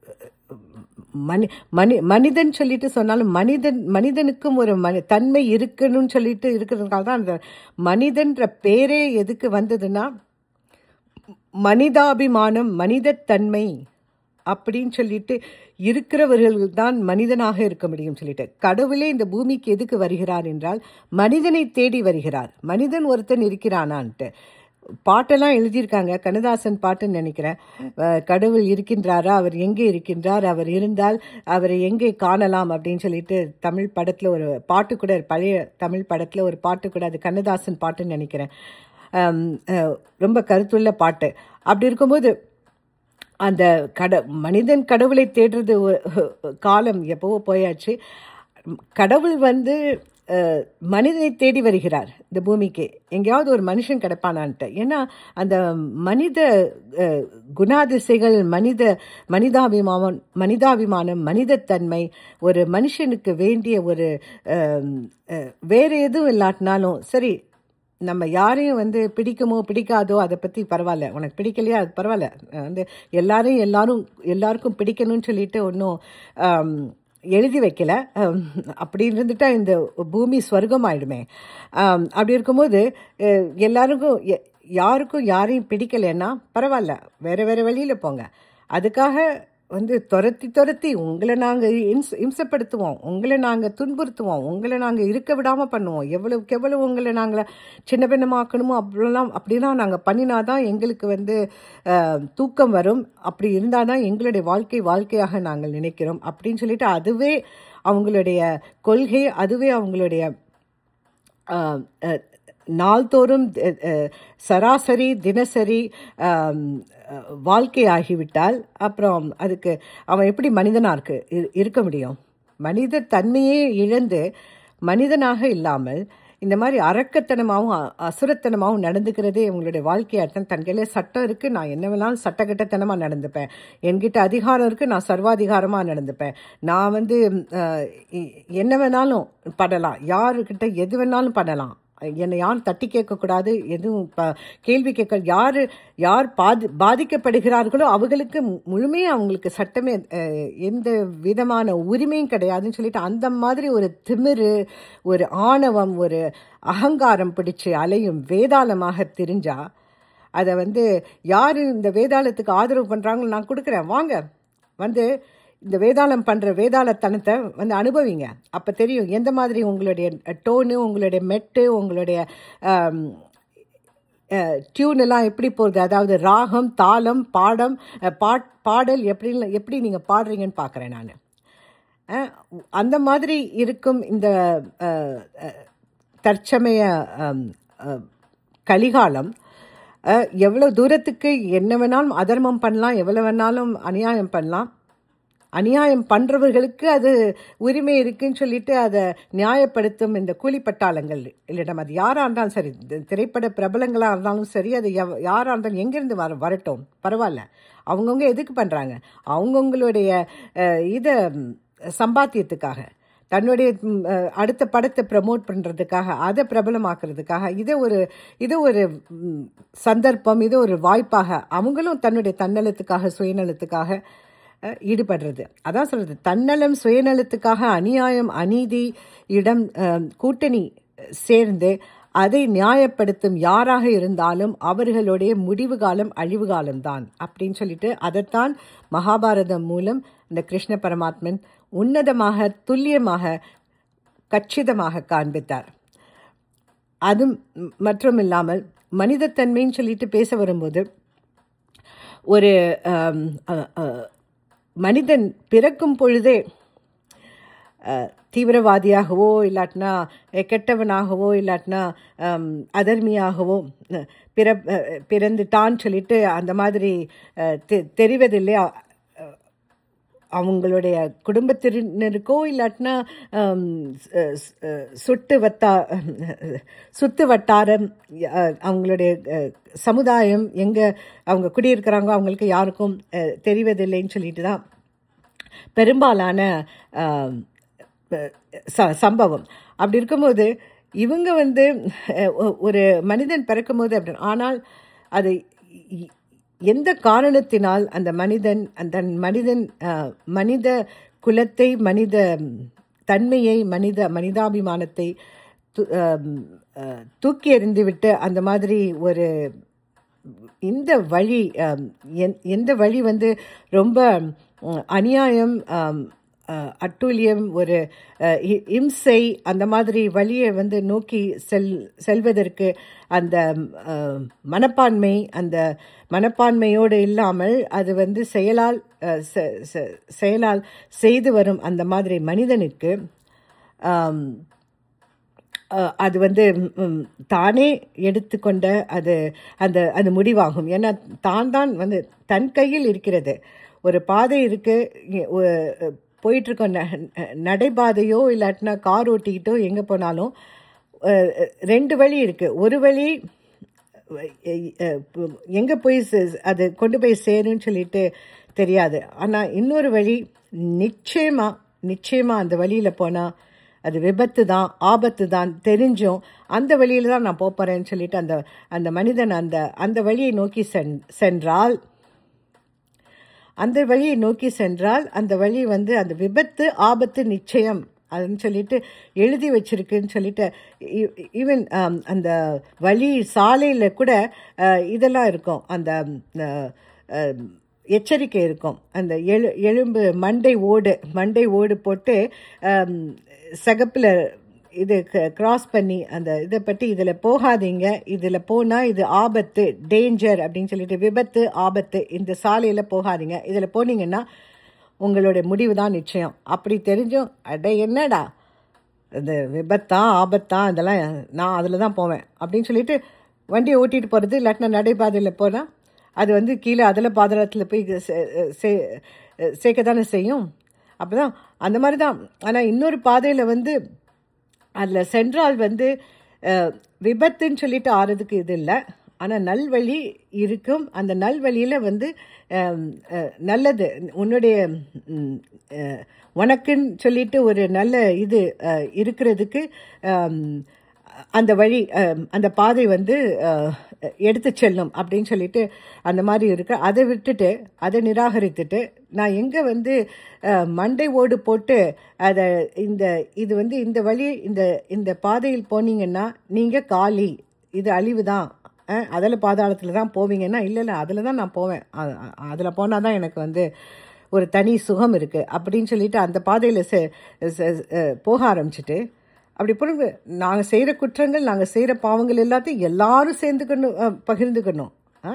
மனி மனி மனிதன் சொல்லிட்டு சொன்னாலும் மனிதன் மனிதனுக்கும் ஒரு மனி தன்மை இருக்குன்னு சொல்லிட்டு இருக்கிறதுனால தான் அந்த மனிதன்ற பேரே எதுக்கு வந்ததுன்னா மனிதாபிமானம் மனிதத்தன்மை அப்படின்னு சொல்லிட்டு இருக்கிறவர்கள் தான் மனிதனாக இருக்க முடியும் சொல்லிட்டு கடவுளே இந்த பூமிக்கு எதுக்கு வருகிறார் என்றால் மனிதனை தேடி வருகிறார் மனிதன் ஒருத்தன் இருக்கிறானான்ட்டு பாட்டெல்லாம் எழுதியிருக்காங்க கண்ணதாசன் பாட்டுன்னு நினைக்கிறேன் அஹ் கடவுள் இருக்கின்றாரா அவர் எங்கே இருக்கின்றார் அவர் இருந்தால் அவரை எங்கே காணலாம் அப்படின்னு சொல்லிட்டு தமிழ் படத்தில் ஒரு பாட்டு கூட பழைய தமிழ் படத்தில் ஒரு பாட்டு கூட அது கண்ணதாசன் பாட்டுன்னு நினைக்கிறேன் அம், அஹ் ரொம்ப கருத்துள்ள பாட்டு அப்படி இருக்கும்போது அந்த கட மனிதன் கடவுளை தேடுறது ஒ- காலம் எப்போவோ போயாச்சு கடவுள் வந்து அஹ், மனிதனை தேடி வருகிறார் இந்த பூமிக்கு எங்கேயாவது ஒரு மனுஷன் கிடப்பானான்ட்டு ஏன்னா அந்த மனித அஹ், குணாதிசைகள் மனித மனிதாபிமானம் மனிதாபிமானம் மனிதத்தன்மை ஒரு மனுஷனுக்கு வேண்டிய ஒரு அஹ், அஹ், வேற எதுவும் இல்லாட்டினாலும் சரி நம்ம யாரையும் வந்து பிடிக்குமோ பிடிக்காதோ அதை பற்றி பரவாயில்ல உனக்கு பிடிக்கலையா அது பரவாயில்ல அஹ் வந்து எல்லாரையும் எல்லாரும் எல்லாருக்கும் பிடிக்கணும்னு சொல்லிட்டு ஒன்றும் எழுதி வைக்கல ஆம், அப்படி இருந்துட்டா இந்த பூமி ஸ்வர்க்கம் ஆயிடுமே ஆம், அப்படி இருக்கும்போது அஹ், எல்லாருக்கும் எ- யாருக்கும் யாரையும் பிடிக்கலைன்னா பரவாயில்ல வேற வேற வழியில் போங்க அதுக்காக வந்து துரத்தி துரத்தி உங்களை நாங்கள் இம்ச இம்சப்படுத்துவோம் உங்களை நாங்கள் துன்புறுத்துவோம் உங்களை நாங்கள் இருக்க விடாமல் பண்ணுவோம் எவ்வளவுக்கு எவ்வளவு உங்களை நாங்கள் சின்ன பின்னமாக்கணுமோ அப்படிலாம் அப்படிலாம் நாங்கள் பண்ணினாதான் எங்களுக்கு வந்து அஹ், தூக்கம் வரும் அப்படி இருந்தால் தான் எங்களுடைய வாழ்க்கை வாழ்க்கையாக நாங்கள் நினைக்கிறோம் அப்படின்னு சொல்லிட்டு அதுவே அவங்களுடைய கொள்கை அதுவே அவங்களுடைய ஆஹ் அஹ் நாள்தோறும் அஹ், அஹ், சராசரி தினசரி ஆம், அஹ், வாழ்க்கை ஆகிவிட்டால் அப்புறம் அதுக்கு அவன் எப்படி மனிதனாக இருக்கு இரு- இருக்க முடியும் மனித தன்மையே இழந்து மனிதனாக இல்லாமல் இந்த மாதிரி அரக்கத்தனமாகவும் அ- அசுரத்தனமாகவும் நடந்துக்கிறதே உங்களுடைய வாழ்க்கையாட்டம் தன் கையில சட்டம் இருக்குது நான் என்ன வேணாலும் சட்டக்கட்டத்தனமாக நடந்துப்பேன் என்கிட்ட அதிகாரம் இருக்குது நான் சர்வாதிகாரமாக நடந்துப்பேன் நான் வந்து ம், அஹ், இ- என்ன வேணாலும் பண்ணலாம் யாருக்கிட்ட எது வேணாலும் பண்ணலாம் என்னை யாரும் தட்டி கேட்கக்கூடாது எதுவும் ப கேள்வி கேட்க யார் யார் பாதி பாதிக்கப்படுகிறார்களோ அவங்களுக்கு முழுமையாக அவங்களுக்கு சட்டமே அஹ், எந்த விதமான உரிமையும் கிடையாதுன்னு சொல்லிட்டு அந்த மாதிரி ஒரு திமிரு ஒரு ஆணவம் ஒரு அகங்காரம் பிடிச்சு அலையும் வேதாளமாக தெரிஞ்சா அதை வந்து யார் இந்த வேதாளத்துக்கு ஆதரவு பண்ணுறாங்களோ நான் கொடுக்குறேன் வாங்க வந்து இந்த வேதாளம் பண்ணுற வேதாளத்தனத்தை வந்து அனுபவிங்க அப்போ தெரியும் எந்த மாதிரி உங்களுடைய டோனு உங்களுடைய மெட்டு உங்களுடைய ஆம், டியூன் எல்லாம் எப்படி போகுது அதாவது ராகம் தாளம் பாடம் அஹ், பாட் பாடல் எப்படி எப்படி நீங்கள் பாடுறீங்கன்னு பார்க்குறேன் நான் அந்த மாதிரி இருக்கும் இந்த அஹ், அஹ், தற்சமய அம், அஹ், கலிகாலம் அஹ், எவ்வளோ தூரத்துக்கு என்ன வேணாலும் அதர்மம் பண்ணலாம் எவ்வளோ வேணாலும் அநியாயம் பண்ணலாம் அநியாயம் பண்ணுறவர்களுக்கு அது உரிமை இருக்குன்னு சொல்லிட்டு அதை நியாயப்படுத்தும் இந்த கூலிப்பட்டாளங்கள் இல்லைடம் அது யாராக இருந்தாலும் சரி இந்த திரைப்பட பிரபலங்களாக இருந்தாலும் சரி அது எவ் யாராக இருந்தாலும் எங்கேருந்து வர வரட்டும் பரவாயில்ல அவங்கவுங்க எதுக்கு பண்ணுறாங்க அவங்கவுங்களுடைய இதை சம்பாத்தியத்துக்காக தன்னுடைய ம், அஹ், அடுத்த படத்தை ப்ரமோட் பண்ணுறதுக்காக அதை பிரபலமாக்குறதுக்காக இதை ஒரு இது ஒரு ம், சந்தர்ப்பம் இது ஒரு வாய்ப்பாக அவங்களும் தன்னுடைய தன்னலத்துக்காக சுயநலத்துக்காக அஹ், ஈடுபடுறது அதான் சொல்றது தன்னலம் சுயநலத்துக்காக அநியாயம் அநீதி இடம் அஹ், கூட்டணி சேர்ந்து அதை நியாயப்படுத்தும் யாராக இருந்தாலும் அவர்களுடைய முடிவு காலம் அழிவு காலம்தான் அப்படின்னு சொல்லிட்டு அதைத்தான் மகாபாரதம் மூலம் இந்த கிருஷ்ண பரமாத்மன் உன்னதமாக துல்லியமாக கச்சிதமாக காண்பித்தார் அது மற்றும் இல்லாமல் மனிதத்தன்மைன்னு சொல்லிட்டு பேச வரும்போது ஒரு ஆம், அ, அ, மனிதன் பிறக்கும் பொழுதே அஹ், தீவிரவாதியாகவோ இல்லாட்டினா அஹ், கெட்டவனாகவோ இல்லாட்டினா அம், அதர்மியாகவோ அஹ், பிற அஹ், பிறந்துட்டான்னு சொல்லிட்டு அந்த மாதிரி அஹ், தெ- தெரிவதில்லை அ- அவங்களுடைய குடும்பத்தினருக்கோ இல்லாட்டினா ஹம், ஸ்- ஸ்- அஹ், சுட்டு வட்டா சுத்து வட்டாரம் அஹ், அவங்களுடைய அஹ், சமுதாயம் எங்கே அவங்க குடியிருக்கிறாங்க அவங்களுக்கு யாருக்கும் அஹ், தெரிவதில்லைன்னு சொல்லிட்டு தான் பெரும்பாலான ஆம், ப- ச- சம்பவம் அப்படி இருக்கும்போது இவங்க வந்து அஹ், ஒ- ஒரு மனிதன் பிறக்கும்போது அப்படி ஆனால் அது இ- எந்த காரணத்தினால் அந்த மனிதன் அந்த மனிதன் அஹ், மனித குலத்தை மனித தன்மையை மனித மனிதாபிமானத்தை து- ஆம், அஹ், தூக்கி எறிந்துவிட்டு அந்த மாதிரி ஒரு இந்த வழி ஆம், எந்- எந்த வழி வந்து ரொம்ப ம், அநியாயம் ஆம், அஹ், அட்டூழியம் ஒரு அஹ், இ- இம்சை அந்த மாதிரி வழியை வந்து நோக்கி செல் செல்வதற்கு அந்த அஹ், மனப்பான்மை அந்த மனப்பான்மையோடு இல்லாமல் அது வந்து செயலால் அஹ், செ- செ- செயலால் செய்து வரும் அந்த மாதிரி மனிதனுக்கு ஆம், அஹ், அது வந்து ம், ம், தானே எடுத்துக்கொண்ட அது அந்த அது முடிவாகும் ஏன்னா தான் தான் வந்து தன் கையில் இருக்கிறது ஒரு பாதை இருக்கு இ- ஒ- போயிட்டுருக்கோம் ந- நடைபாதையோ இல்லாட்டினா கார் ஓட்டிக்கிட்டோ எங்கே போனாலும் அஹ், ரெண்டு வழி இருக்குது ஒரு வழி எங்கே போய் சே- அது கொண்டு போய் சேரும்னு சொல்லிட்டு தெரியாது ஆனால் இன்னொரு வழி நிச்சயமாக நிச்சயமாக அந்த வழியில் போனால் அது விபத்து தான் ஆபத்து தான் தெரிஞ்சும் அந்த வழியில் தான் நான் போப் போகிறேன்னு சொல்லிட்டு அந்த அந்த மனிதன் அந்த அந்த வழியை நோக்கி சென் சென்றால் அந்த வழியை நோக்கி சென்றால் அந்த வழி வந்து அந்த விபத்து ஆபத்து நிச்சயம் அதுன்னு சொல்லிட்டு எழுதி வச்சிருக்குன்னு சொல்லிட்டு ஈவன் அந்த வழி சாலையில் கூட அஹ், இதெல்லாம் இருக்கும் அந்த அஹ், அஹ், எச்சரிக்கை இருக்கும் அந்த எழு எலும்பு மண்டை ஓடு மண்டை ஓடு போட்டு சகப்பில் இது கிராஸ் பண்ணி அந்த இதை பற்றி இதில் போகாதீங்க இதில் போனால் இது ஆபத்து டேஞ்சர் அப்படின்னு சொல்லிட்டு விபத்து ஆபத்து இந்த சாலையில் போகாதீங்க இதில் போனீங்கன்னா உங்களுடைய முடிவு தான் நிச்சயம் அப்படி தெரிஞ்சும் அட என்னடா இந்த விபத்தா ஆபத்தா இதெல்லாம் நான் அதில் தான் போவேன் அப்படின்னு சொல்லிட்டு வண்டியை ஓட்டிகிட்டு போகிறது இல்லாட்டினா நடைபாதையில் போனால் அது வந்து கீழே அதில் பாதளத்தில் போய் சே- சே- சேர்க்க தானே செய்யும் அப்போ தான் அந்த மாதிரி தான் ஆனால் இன்னொரு பாதையில் வந்து அதில் சென்றால் வந்து அஹ், விபத்துன்னு சொல்லிட்டு ஆறதுக்கு இது இல்லை ஆனால் நல்வழி இருக்கும் அந்த நல்வழியில் வந்து அம், அஹ், நல்லது உன்னுடைய ம், அஹ், உனக்குன்னு சொல்லிட்டு ஒரு நல்ல இது அஹ், இருக்கிறதுக்கு அம், அந்த வழி அஹ், அந்த பாதை வந்து அஹ், எடுத்து செல்லும் அப்படின்னு சொல்லிட்டு அந்த மாதிரி இருக்கு அதை விட்டுட்டு அதை நிராகரித்துட்டு நான் எங்கே வந்து அஹ், மண்டை ஓடு போட்டு அதை இந்த இது வந்து இந்த வழி இந்த இந்த பாதையில் போனீங்கன்னா நீங்கள் காலி இது அழிவு தான் அதில் பாதாளத்தில் தான் போவீங்கன்னா இல்லை இல்லை அதில் தான் நான் போவேன் அதில் போனால் தான் எனக்கு வந்து ஒரு தனி சுகம் இருக்குது அப்படின்னு சொல்லிட்டு அந்த பாதையில் செ செ- அஹ் போக ஆரம்பிச்சிட்டு அப்படி பிறகு நாங்கள் செய்கிற குற்றங்கள் நாங்கள் செய்கிற பாவங்கள் எல்லாத்தையும் எல்லாரும் சேர்ந்துக்கணும் அஹ், பகிர்ந்துக்கணும்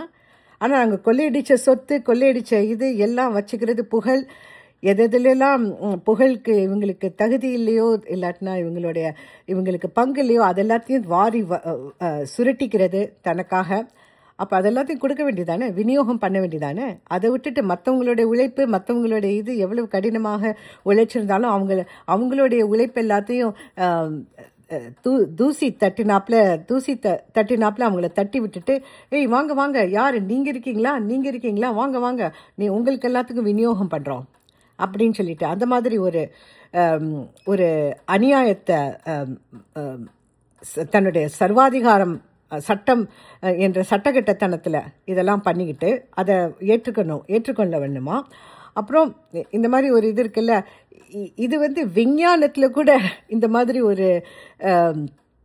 ஆனால் நாங்கள் கொள்ளையடித்த சொத்து கொள்ளையடித்த இது எல்லாம் வச்சுக்கிறது புகழ் எது எதுலெல்லாம் ம், புகழுக்கு இவங்களுக்கு தகுதி இல்லையோ இல்லாட்டினா இவங்களுடைய இவங்களுக்கு பங்கு இல்லையோ அது எல்லாத்தையும் வாரி வ- அஹ், அஹ், சுருட்டிக்கிறது தனக்காக அப்போ அதெல்லாத்தையும் கொடுக்க வேண்டியதானே விநியோகம் பண்ண வேண்டியதானே அதை விட்டுட்டு மற்றவங்களுடைய உழைப்பு மற்றவங்களுடைய இது எவ்வளவு கடினமாக உழைச்சிருந்தாலும் அவங்க அவங்களுடைய உழைப்பு எல்லாத்தையும் ஆம், அஹ், தூ தூசி தட்டினாப்புல தூசி த தட்டினாப்புல அவங்கள தட்டி விட்டுட்டு ஏய் வாங்க வாங்க யார் நீங்கள் இருக்கீங்களா நீங்கள் இருக்கீங்களா வாங்க வாங்க நீ உங்களுக்கு எல்லாத்துக்கும் விநியோகம் பண்ணுறோம் அப்படின்னு சொல்லிட்டு அந்த மாதிரி ஒரு ஆம், ஒரு அநியாயத்தை ஆம், ஆம், ச- தன்னுடைய சர்வாதிகாரம் அஹ், சட்டம் அஹ், என்ற சட்டகட்டத்தனத்தில் இதெல்லாம் பண்ணிக்கிட்டு அதை ஏற்றுக்கணும் ஏற்றுக்கொள்ள வேண்டுமா அப்புறம் இ- இந்த மாதிரி ஒரு இது இருக்குல்ல இ- இது வந்து விஞ்ஞானத்தில் கூட இந்த மாதிரி ஒரு ஆம்,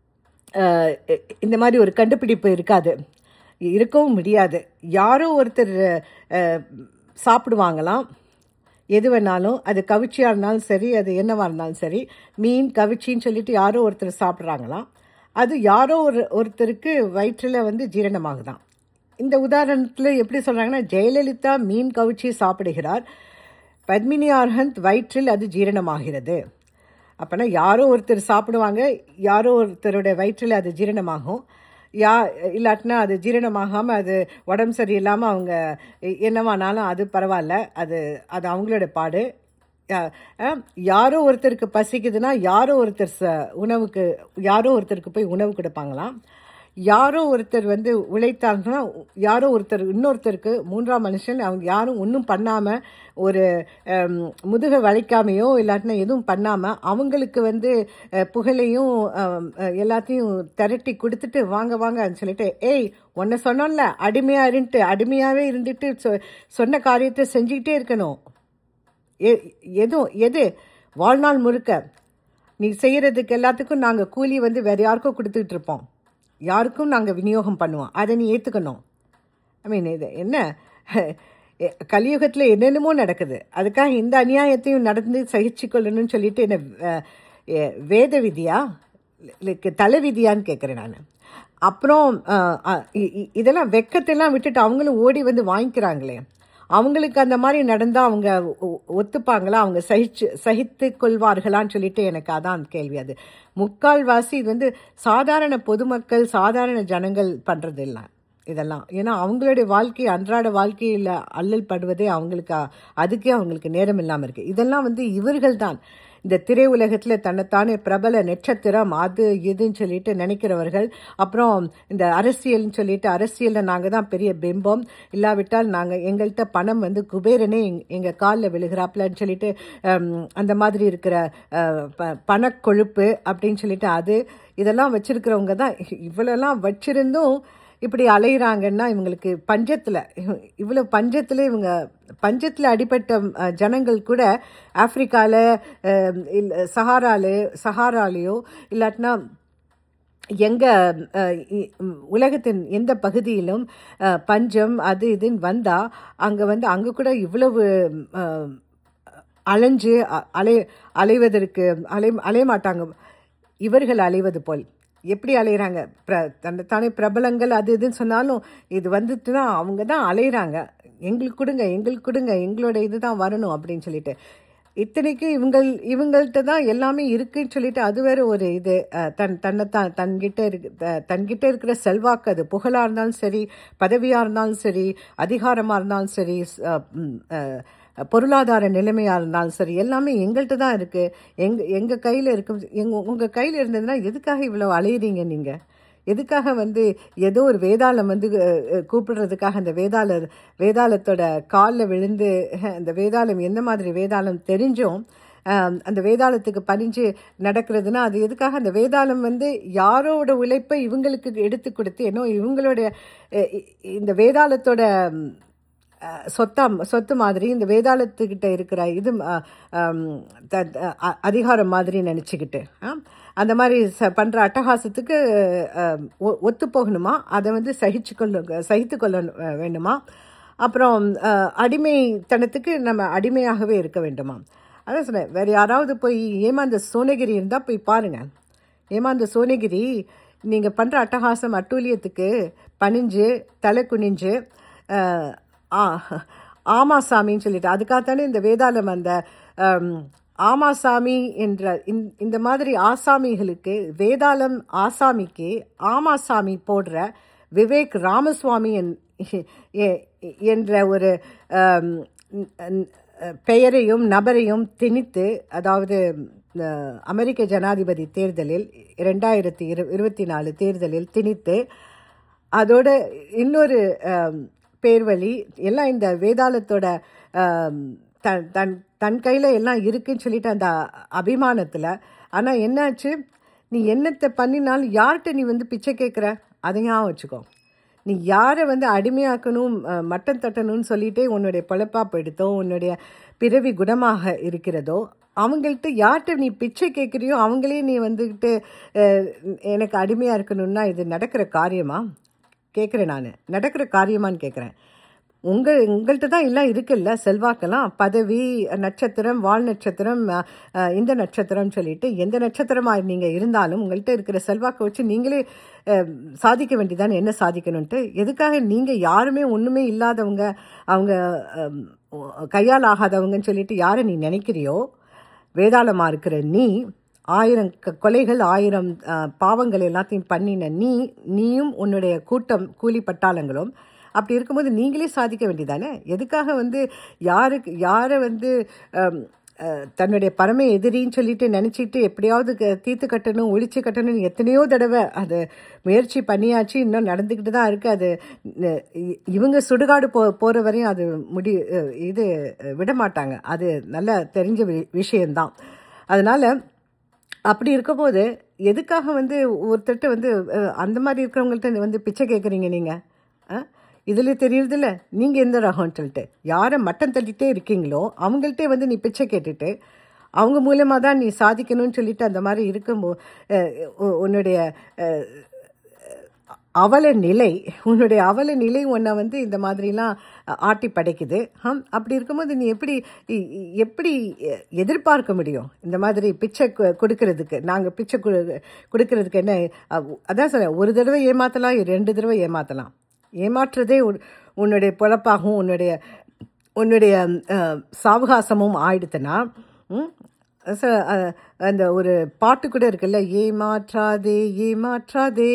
அஹ், இந்த மாதிரி ஒரு கண்டுபிடிப்பு இருக்காது இருக்கவும் முடியாது யாரோ ஒருத்தர் அஹ், சாப்பிடுவாங்களாம் எது வேணாலும் அது கவிச்சியாக இருந்தாலும் சரி அது என்னவா இருந்தாலும் சரி மீன் கவிச்சின்னு சொல்லிட்டு யாரோ ஒருத்தர் சாப்பிட்றாங்களாம் அது யாரோ ஒரு ஒருத்தருக்கு வயிற்றில் வந்து ஜீரணமாகுதாம் இந்த உதாரணத்தில் எப்படி சொல்கிறாங்கன்னா ஜெயலலிதா மீன் கவிச்சி சாப்பிடுகிறார் பத்மினி அர்ஹந்த் வயிற்றில் அது ஜீரணமாகிறது அப்போனா யாரோ ஒருத்தர் சாப்பிடுவாங்க யாரோ ஒருத்தருடைய வயிற்றில் அது ஜீரணமாகும் யா இல்லாட்டினா அது ஜீரணமாகாமல் அது உடம்பு சரியில்லாமல் அவங்க என்னவானாலும் அது பரவாயில்ல அது அது அவங்களோட பாடு யா- அஹ், யாரோ ஒருத்தருக்கு பசிக்குதுன்னா யாரோ ஒருத்தர் ச உணவுக்கு யாரோ ஒருத்தருக்கு போய் உணவு கொடுப்பாங்களாம் யாரோ ஒருத்தர் வந்து உழைத்தாங்கன்னா யாரோ ஒருத்தர் இன்னொருத்தருக்கு மூன்றாம் மனுஷன் அவங்க யாரும் ஒன்றும் பண்ணாமல் ஒரு அம், முதுகை வளைக்காமையோ இல்லாட்டினா எதுவும் பண்ணாமல் அவங்களுக்கு வந்து அஹ், புகழையும் அம், அஹ், எல்லாத்தையும் திரட்டி கொடுத்துட்டு வாங்க வாங்கன்னு சொல்லிட்டு ஏய் உன்னை சொன்னோம்ல அடிமையாக இருந்துட்டு அடிமையாகவே இருந்துட்டு சொ சொன்ன காரியத்தை செஞ்சுக்கிட்டே இருக்கணும் எ- எதுவும் எது வாழ்நாள் முழுக்க நீ செய்கிறதுக்கு எல்லாத்துக்கும் நாங்கள் கூலி வந்து வேற யாருக்கும் கொடுத்துட்டு இருப்போம் யாருக்கும் நாங்கள் விநியோகம் பண்ணுவோம் அதை நீ ஏற்றுக்கணும் ஐ மீன் இது என்ன கலியுகத்தில் என்னென்னமோ நடக்குது அதுக்காக இந்த அநியாயத்தையும் நடந்து சகிச்சு கொள்ளணும்னு சொல்லிட்டு என்ன அஹ், எ- வேத விதியா லைக் தலை விதியான்னு கேட்குறேன் நான் அப்புறம் அஹ், அஹ், இ- இ- இதெல்லாம் வெக்கத்தெல்லாம் விட்டுட்டு அவங்களும் ஓடி வந்து வாங்கிக்கிறாங்களே அவங்களுக்கு அந்த மாதிரி நடந்தால் அவங்க ஒ- ஒத்துப்பாங்களா அவங்க சகிச்சு சகித்து கொள்வார்களான்னு சொல்லிட்டு எனக்கு அதான் கேள்வி அது முக்கால்வாசி இது வந்து சாதாரண பொதுமக்கள் சாதாரண ஜனங்கள் பண்ணுறது இல்லை இதெல்லாம் ஏன்னா அவங்களுடைய வாழ்க்கை அன்றாட வாழ்க்கையில் அல்லல் படுவதே அவங்களுக்கு அ- அதுக்கே அவங்களுக்கு நேரம் இல்லாமல் இருக்குது இதெல்லாம் வந்து இவர்கள் தான் இந்த திரையுலகத்தில் தன்னைத்தானே பிரபல நட்சத்திரம் அது இதுன்னு சொல்லிட்டு நினைக்கிறவர்கள் அப்புறம் இந்த அரசியல்னு சொல்லிட்டு அரசியலில் நாங்கள் தான் பெரிய பிம்பம் இல்லாவிட்டால் நாங்கள் எங்கள்கிட்ட பணம் வந்து குபேரனே எங் எங்கள் காலில் விழுகிறாப்புலன்னு சொல்லிட்டு ஹம், அந்த மாதிரி இருக்கிற அஹ், ப- பணக்கொழுப்பு அப்படின்னு சொல்லிட்டு அது இதெல்லாம் வச்சிருக்கிறவங்க தான் இவ்வளோலாம் வச்சிருந்தும் இப்படி அலையிறாங்கன்னா இவங்களுக்கு பஞ்சத்தில் இவ்வளோ பஞ்சத்தில் இவங்க பஞ்சத்தில் அடிபட்ட அஹ், ஜனங்கள் கூட ஆப்பிரிக்காவில் இல்லை சஹாராலே சஹாராலேயோ இல்லாட்டினா எங்க அஹ், இ- ம், உலகத்தின் எந்த பகுதியிலும் அஹ், பஞ்சம் அது இதுன்னு வந்தா அங்க வந்து அங்க கூட இவ்வளவு அஹ், அலைஞ்சு அ- அலை அலைவதற்கு அலை அலைய மாட்டாங்க இவர்கள் அலைவது போல் எப்படி அலையிறாங்க பிர தன்னைத்தானே பிரபலங்கள் அது இதுன்னு சொன்னாலும் இது வந்துட்டுனா அவங்க தான் அலையிறாங்க எங்களுக்கு கொடுங்க எங்களுக்கு கொடுங்க எங்களோட இதுதான் வரணும் அப்படின்னு சொல்லிட்டு இத்தனைக்கு இவங்கள் இவங்கள்ட்ட தான் எல்லாமே இருக்குன்னு சொல்லிட்டு அது வேற ஒரு இது அஹ், தன் தன்னைத்தான் தன்கிட்ட இருக்கு த- தன்கிட்ட இருக்கிற செல்வாக்கு அது புகழாக இருந்தாலும் சரி பதவியாக இருந்தாலும் சரி அதிகாரமாக இருந்தாலும் சரி ஸ்- அஹ், ம், அஹ், பொருளாதார நிலைமையாக இருந்தாலும் சரி எல்லாமே எங்கள்கிட்ட தான் இருக்குது எங்க எங்கள் கையில் இருக்கும் எங்க உங்கள் கையில் இருந்ததுன்னா எதுக்காக இவ்வளோ அலையுறீங்க நீங்கள் எதுக்காக வந்து ஏதோ ஒரு வேதாளம் வந்து அஹ், அஹ், கூப்பிடுறதுக்காக அந்த வேதாள வேதாளத்தோட காலில் விழுந்து அஹ், அந்த வேதாளம் எந்த மாதிரி வேதாளம் தெரிஞ்சும் அஹ், அந்த வேதாளத்துக்கு பணிஞ்சு நடக்கிறதுனா அது எதுக்காக அந்த வேதாளம் வந்து யாரோட உழைப்பை இவங்களுக்கு எடுத்து கொடுத்து ஏன்னோ இவங்களுடைய அஹ், இ- இந்த வேதாளத்தோட ம், அஹ், சொத்தா சொத்து மாதிரி இந்த வேதாளத்துக்கிட்ட இருக்கிற இது அஹ், ஹம், த- த- அ- அதிகாரம் மாதிரி நினச்சிக்கிட்டு அந்த மாதிரி ச பண்ணுற அட்டகாசத்துக்கு அஹ், ஒ- ஒத்து போகணுமா அதை வந்து சகிச்சு கொள்ள சகித்து கொள்ள அஹ், வேண்டுமா அப்புறம் அஹ், அடிமைத்தனத்துக்கு நம்ம அடிமையாகவே இருக்க வேண்டுமா அதான் சொன்னேன் வேறு யாராவது போய் ஏமாந்த சோனகிரி இருந்தால் போய் பாருங்கள் ஏமாந்த சோனகிரி நீங்கள் பண்ணுற அட்டகாசம் அட்டூழியத்துக்கு பணிஞ்சு தலை குனிஞ்சு அஹ், ஆ ஆமாசாமின்னு சொல்லிட்டு அதுக்காகத்தானே இந்த வேதாளம் அந்த அம், ஆமாசாமி என்ற இந்த- இந்த மாதிரி ஆசாமிகளுக்கு வேதாளம் ஆசாமிக்கு ஆமாசாமி போடுற விவேக் ராமசுவாமி என்- எ- என்ற ஒரு அம், ந- பெயரையும் நபரையும் திணித்து அதாவது அஹ், அமெரிக்க ஜனாதிபதி தேர்தலில் இரண்டாயிரத்தி இரு இருபத்தி நாலு தேர்தலில் திணித்து அதோட இன்னொரு ஆம், பேர்வழி எல்லாம் இந்த வேதாளத்தோட ஆம், தன் தன் தன் கையில் எல்லாம் இருக்குன்னு சொல்லிட்டு அந்த அபிமானத்தில் ஆனால் என்னாச்சு நீ என்னத்தை பண்ணினாலும் யார்கிட்ட நீ வந்து பிச்சை கேட்குற அதை ஞாபகம் வச்சுக்கோ நீ யாரை வந்து அடிமையாக்கணும் அஹ், மட்டம் தட்டணும்னு சொல்லிட்டே உன்னுடைய பொழப்பா போயிடுதோ உன்னுடைய பிறவி குணமாக இருக்கிறதோ அவங்கள்ட்ட யார்கிட்ட நீ பிச்சை கேட்குறியோ அவங்களே நீ வந்துக்கிட்டு அஹ், எனக்கு அடிமையாக இருக்கணும்னா இது நடக்கிற காரியமா கேட்குறேன் நான் நடக்கிற காரியமான்னு கேட்குறேன் உங்கள் உங்கள்கிட்ட தான் எல்லாம் இருக்குல்ல செல்வாக்கெல்லாம் பதவி நட்சத்திரம் வால் நட்சத்திரம் அஹ், அஹ், இந்த நட்சத்திரம் சொல்லிட்டு எந்த நட்சத்திரமாக நீங்கள் இருந்தாலும் உங்கள்கிட்ட இருக்கிற செல்வாக்கை வச்சு நீங்களே அஹ், சாதிக்க வேண்டியதானே என்ன சாதிக்கணும்ட்டு எதுக்காக நீங்கள் யாருமே ஒன்றுமே இல்லாதவங்க அவங்க அஹ், கையால் ஆகாதவங்கன்னு சொல்லிட்டு யாரை நீ நினைக்கிறியோ வேதாளமாக இருக்கிற நீ ஆயிரம் க- கொலைகள் ஆயிரம் அஹ், பாவங்கள் எல்லாத்தையும் பண்ணின நீ நீயும் உன்னுடைய கூட்டம் கூலி பட்டாளங்களும் அப்படி இருக்கும்போது நீங்களே சாதிக்க வேண்டியதானே எதுக்காக வந்து யாருக்கு யாரை வந்து அம், அஹ், தன்னுடைய பரம எதிரின்னு சொல்லிட்டு நினச்சிட்டு எப்படியாவது க- தீர்த்து கட்டணும் ஒழிச்சு கட்டணும்னு எத்தனையோ தடவை அது முயற்சி பண்ணியாச்சு இன்னும் நடந்துக்கிட்டு தான் இருக்குது அது ந- இ- இவங்க சுடுகாடு போ போகிற வரையும் அது முடி அஹ், இது அஹ், விட மாட்டாங்க அது நல்லா தெரிஞ்ச வி- விஷயம்தான் அதனால் அப்படி இருக்கும்போது எதுக்காக வந்து ஒருத்தர்கிட்ட வந்து அஹ், அந்த மாதிரி இருக்கிறவங்கள்ட்ட வந்து பிச்சை கேட்குறீங்க நீங்கள் இதில் தெரியுறதில்ல நீங்கள் எந்த ரகம்னு சொல்லிட்டு யாரை மட்டம் தள்ளிட்டே இருக்கீங்களோ அவங்கள்ட்டே வந்து நீ பிச்சை கேட்டுட்டு அவங்க மூலமாக தான் நீ சாதிக்கணும்னு சொல்லிட்டு அந்த மாதிரி இருக்கும்போது உன்னுடைய அஹ், அவல நிலை உன்னுடைய அவல நிலை உன்னை வந்து இந்த மாதிரிலாம் ஆட்டி படைக்குது ஹம் அப்படி இருக்கும்போது நீ எப்படி இ- இ- எப்படி எ- எதிர்பார்க்க முடியும் இந்த மாதிரி பிச்சை கு- கொடுக்கறதுக்கு நாங்கள் பிச்சை கொடு கொடுக்கறதுக்கு என்ன அ- அதான் சொல்ல ஒரு தடவை ஏமாற்றலாம் ரெண்டு தடவை ஏமாற்றலாம் ஏமாற்றுறதே உன்- உன்னுடைய பொழப்பாகவும் உன்னுடைய உன்னுடைய அஹ், சாவகாசமும் ஆயிடுத்துன்னா ம், ச- அஹ், அந்த ஒரு பாட்டு கூட இருக்குல்ல ஏமாற்றாதே ஏமாற்றாதே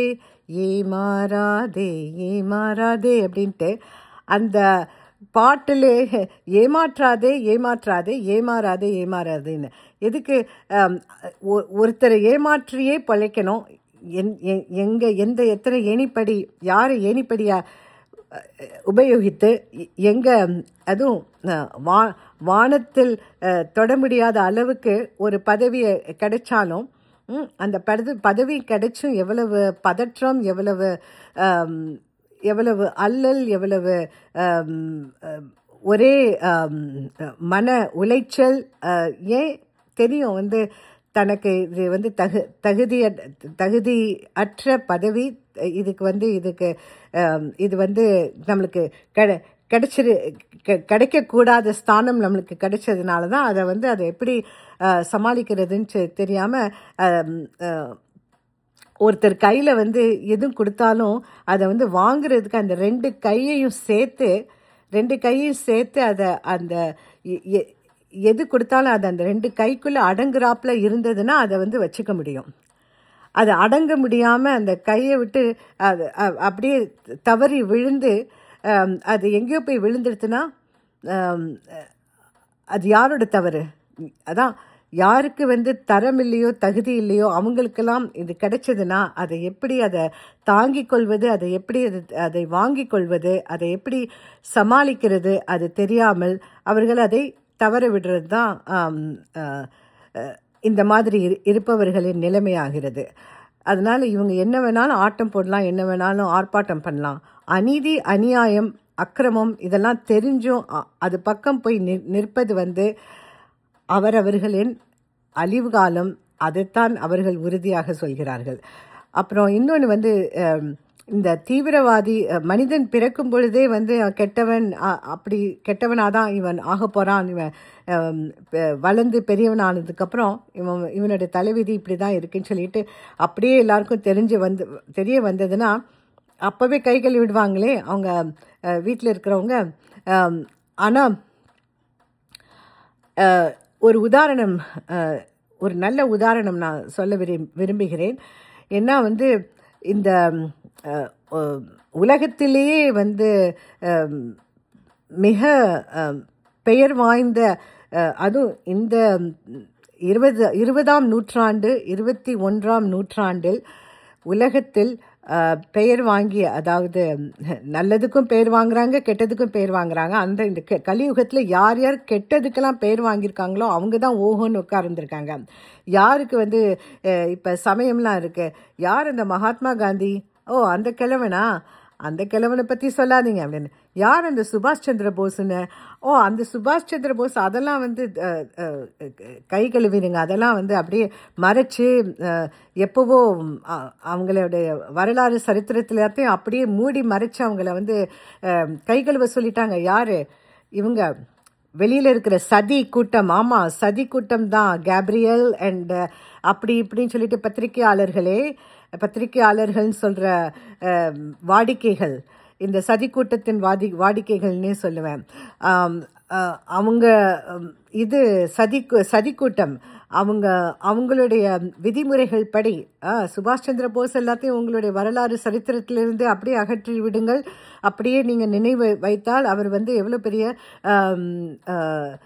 ஏமாறாதே ஏமாறாதே அப்படின்ட்டு அந்த பாட்டில் ஏமாற்றாதே ஏமாற்றாதே ஏமாறாதே ஏமாறாதேன்னு எதுக்கு அம், ஒ- ஒருத்தரை ஏமாற்றியே பழைக்கணும் என் எ- எங்க எந்த எத்தனை ஏணிப்படி யாரை ஏணிப்படியா அஹ், உபயோகித்து எ- எங்க அதுவும் அஹ், வா வானத்தில் அஹ், தொட முடியாத அளவுக்கு ஒரு பதவியை கிடைச்சாலும் ம், அந்த பதவி பதவி கிடைச்சும் எவ்வளவு பதற்றம் எவ்வளவு ஆம், எவ்வளவு அல்லல் எவ்வளவு ஆம், அஹ், ஒரே ஆம், மன உளைச்சல் அஹ், ஏன் தெரியும் வந்து தனக்கு இது வந்து தகு தகுதி தகுதி அற்ற பதவி இதுக்கு வந்து இதுக்கு ஆம், இது வந்து நம்மளுக்கு கெ கிடைச்சிரு கெ- கிடைக்கக்கூடாத ஸ்தானம் நம்மளுக்கு கிடைச்சதுனால தான் அதை வந்து அதை எப்படி அஹ், சமாளிக்கிறதுன்னு தெ- தெரியாம ஆம், அஹ், ஒருத்தர் கையில் வந்து எதுவும் கொடுத்தாலும் அதை வந்து வாங்குறதுக்கு அந்த ரெண்டு கையையும் சேர்த்து ரெண்டு கையையும் சேர்த்து அதை அந்த எ- எ- எது கொடுத்தாலும் அது அந்த ரெண்டு கைக்குள்ளே அடங்குறாப்புல இருந்ததுன்னா அதை வந்து வச்சுக்க முடியும் அது அடங்க முடியாமல் அந்த கையை விட்டு அது அ- அப்படியே தவறி விழுந்து ஆம், அது எங்கேயோ போய் விழுந்துடுத்துன்னா ஆம், அது யாரோட தவறு அதான் யாருக்கு வந்து தரம் இல்லையோ தகுதி இல்லையோ அவங்களுக்கெல்லாம் இது கிடைச்சதுன்னா அதை எப்படி அதை தாங்கிக் கொள்வது அதை எப்படி அது அதை வாங்கிக் கொள்வது அதை எப்படி சமாளிக்கிறது அது தெரியாமல் அவர்கள் அதை தவற விடுறது தான் ஆம், அஹ், அஹ், இந்த மாதிரி இரு- இருப்பவர்களின் நிலைமையாகிறது அதனால இவங்க என்ன வேணாலும் ஆட்டம் போடலாம் என்ன வேணாலும் ஆர்ப்பாட்டம் பண்ணலாம் அநீதி அநியாயம் அக்கிரமம் இதெல்லாம் தெரிஞ்சும் அ- அது பக்கம் போய் நிற் நிற்பது வந்து அவரவர்களின் அழிவு காலம் அதைத்தான் அவர்கள் உறுதியாக சொல்கிறார்கள் அப்புறம் இன்னொன்று வந்து அம், இந்த தீவிரவாதி அ, மனிதன் பிறக்கும் பொழுதே வந்து அவன் கெட்டவன் அ- அப்படி கெட்டவனாக தான் இவன் ஆக போகிறான் இவன் அம், பெ- வளர்ந்து பெரியவனானதுக்கப்புறம் இவன் இவனுடைய தலைவிதி இப்படி தான் இருக்குன்னு சொல்லிட்டு அப்படியே எல்லாருக்கும் தெரிஞ்சு வந்து தெரிய வந்ததுன்னா அப்போவே கை கழுவி விடுவாங்களே அவங்க வீட்டில் இருக்கிறவங்க ஆனால் அஹ், ஒரு உதாரணம் அஹ், ஒரு நல்ல உதாரணம் நான் சொல்ல விரும் விரும்புகிறேன் ஏன்னா வந்து இந்த அஹ், அஹ், உலகத்திலேயே வந்து அஹ், மிக அஹ், பெயர் வாய்ந்த அஹ், அதுவும் இந்த இருபது இருபதாம் நூற்றாண்டு இருபத்தி ஒன்றாம் நூற்றாண்டில் உலகத்தில் அஹ், பெயர் வாங்கிய அதாவது நல்லதுக்கும் பெயர் வாங்குறாங்க கெட்டதுக்கும் பெயர் வாங்குறாங்க அந்த இந்த கெ- கலியுகத்தில் யார் யார் கெட்டதுக்கெல்லாம் பெயர் வாங்கியிருக்காங்களோ அவங்க தான் ஓஹோன்னு உட்கார்ந்துருக்காங்க யாருக்கு வந்து அஹ், இப்போ சமயம்லாம் இருக்கு யார் அந்த மகாத்மா காந்தி ஓ அந்த கிழவனா அந்த கிழவனை பற்றி சொல்லாதீங்க அப்படின்னு யார் அந்த சுபாஷ் சந்திர போஸ்ன்னு ஓ அந்த சுபாஷ் சந்திர போஸ் அதெல்லாம் வந்து அஹ், அஹ், கை கழுவிடுங்க அதெல்லாம் வந்து அப்படியே மறைச்சு அஹ், எப்போவோ அ- அவங்களுடைய வரலாறு சரித்திரத்துல எல்லாத்தையும் அப்படியே மூடி மறைச்சு அவங்கள வந்து அஹ், கை கழுவ சொல்லிட்டாங்க யாரு இவங்க வெளியில் இருக்கிற சதி கூட்டம் ஆமாம் சதி கூட்டம் தான் கேப்ரியல் அண்ட் அப்படி இப்படின்னு சொல்லிட்டு பத்திரிகையாளர்களே பத்திரிகையாளர்கள்னு சொல்கிற வாடிக்கைகள் இந்த சதி கூட்டத்தின் வாடி வாடிக்கைகள்னே சொல்லுவேன் ஆம், அஹ், அவங்க உம், இது சதி சதி கூட்டம் அவங்க அவங்களுடைய விதிமுறைகள் படி ஆ, சுபாஷ் சந்திர போஸ் எல்லாத்தையும் உங்களுடைய வரலாறு சரித்திரத்திலிருந்து அப்படியே அகற்றி விடுங்கள் அப்படியே நீங்கள் நினைவு வைத்தால் அவர் வந்து எவ்வளோ பெரிய ஆம், ஆ,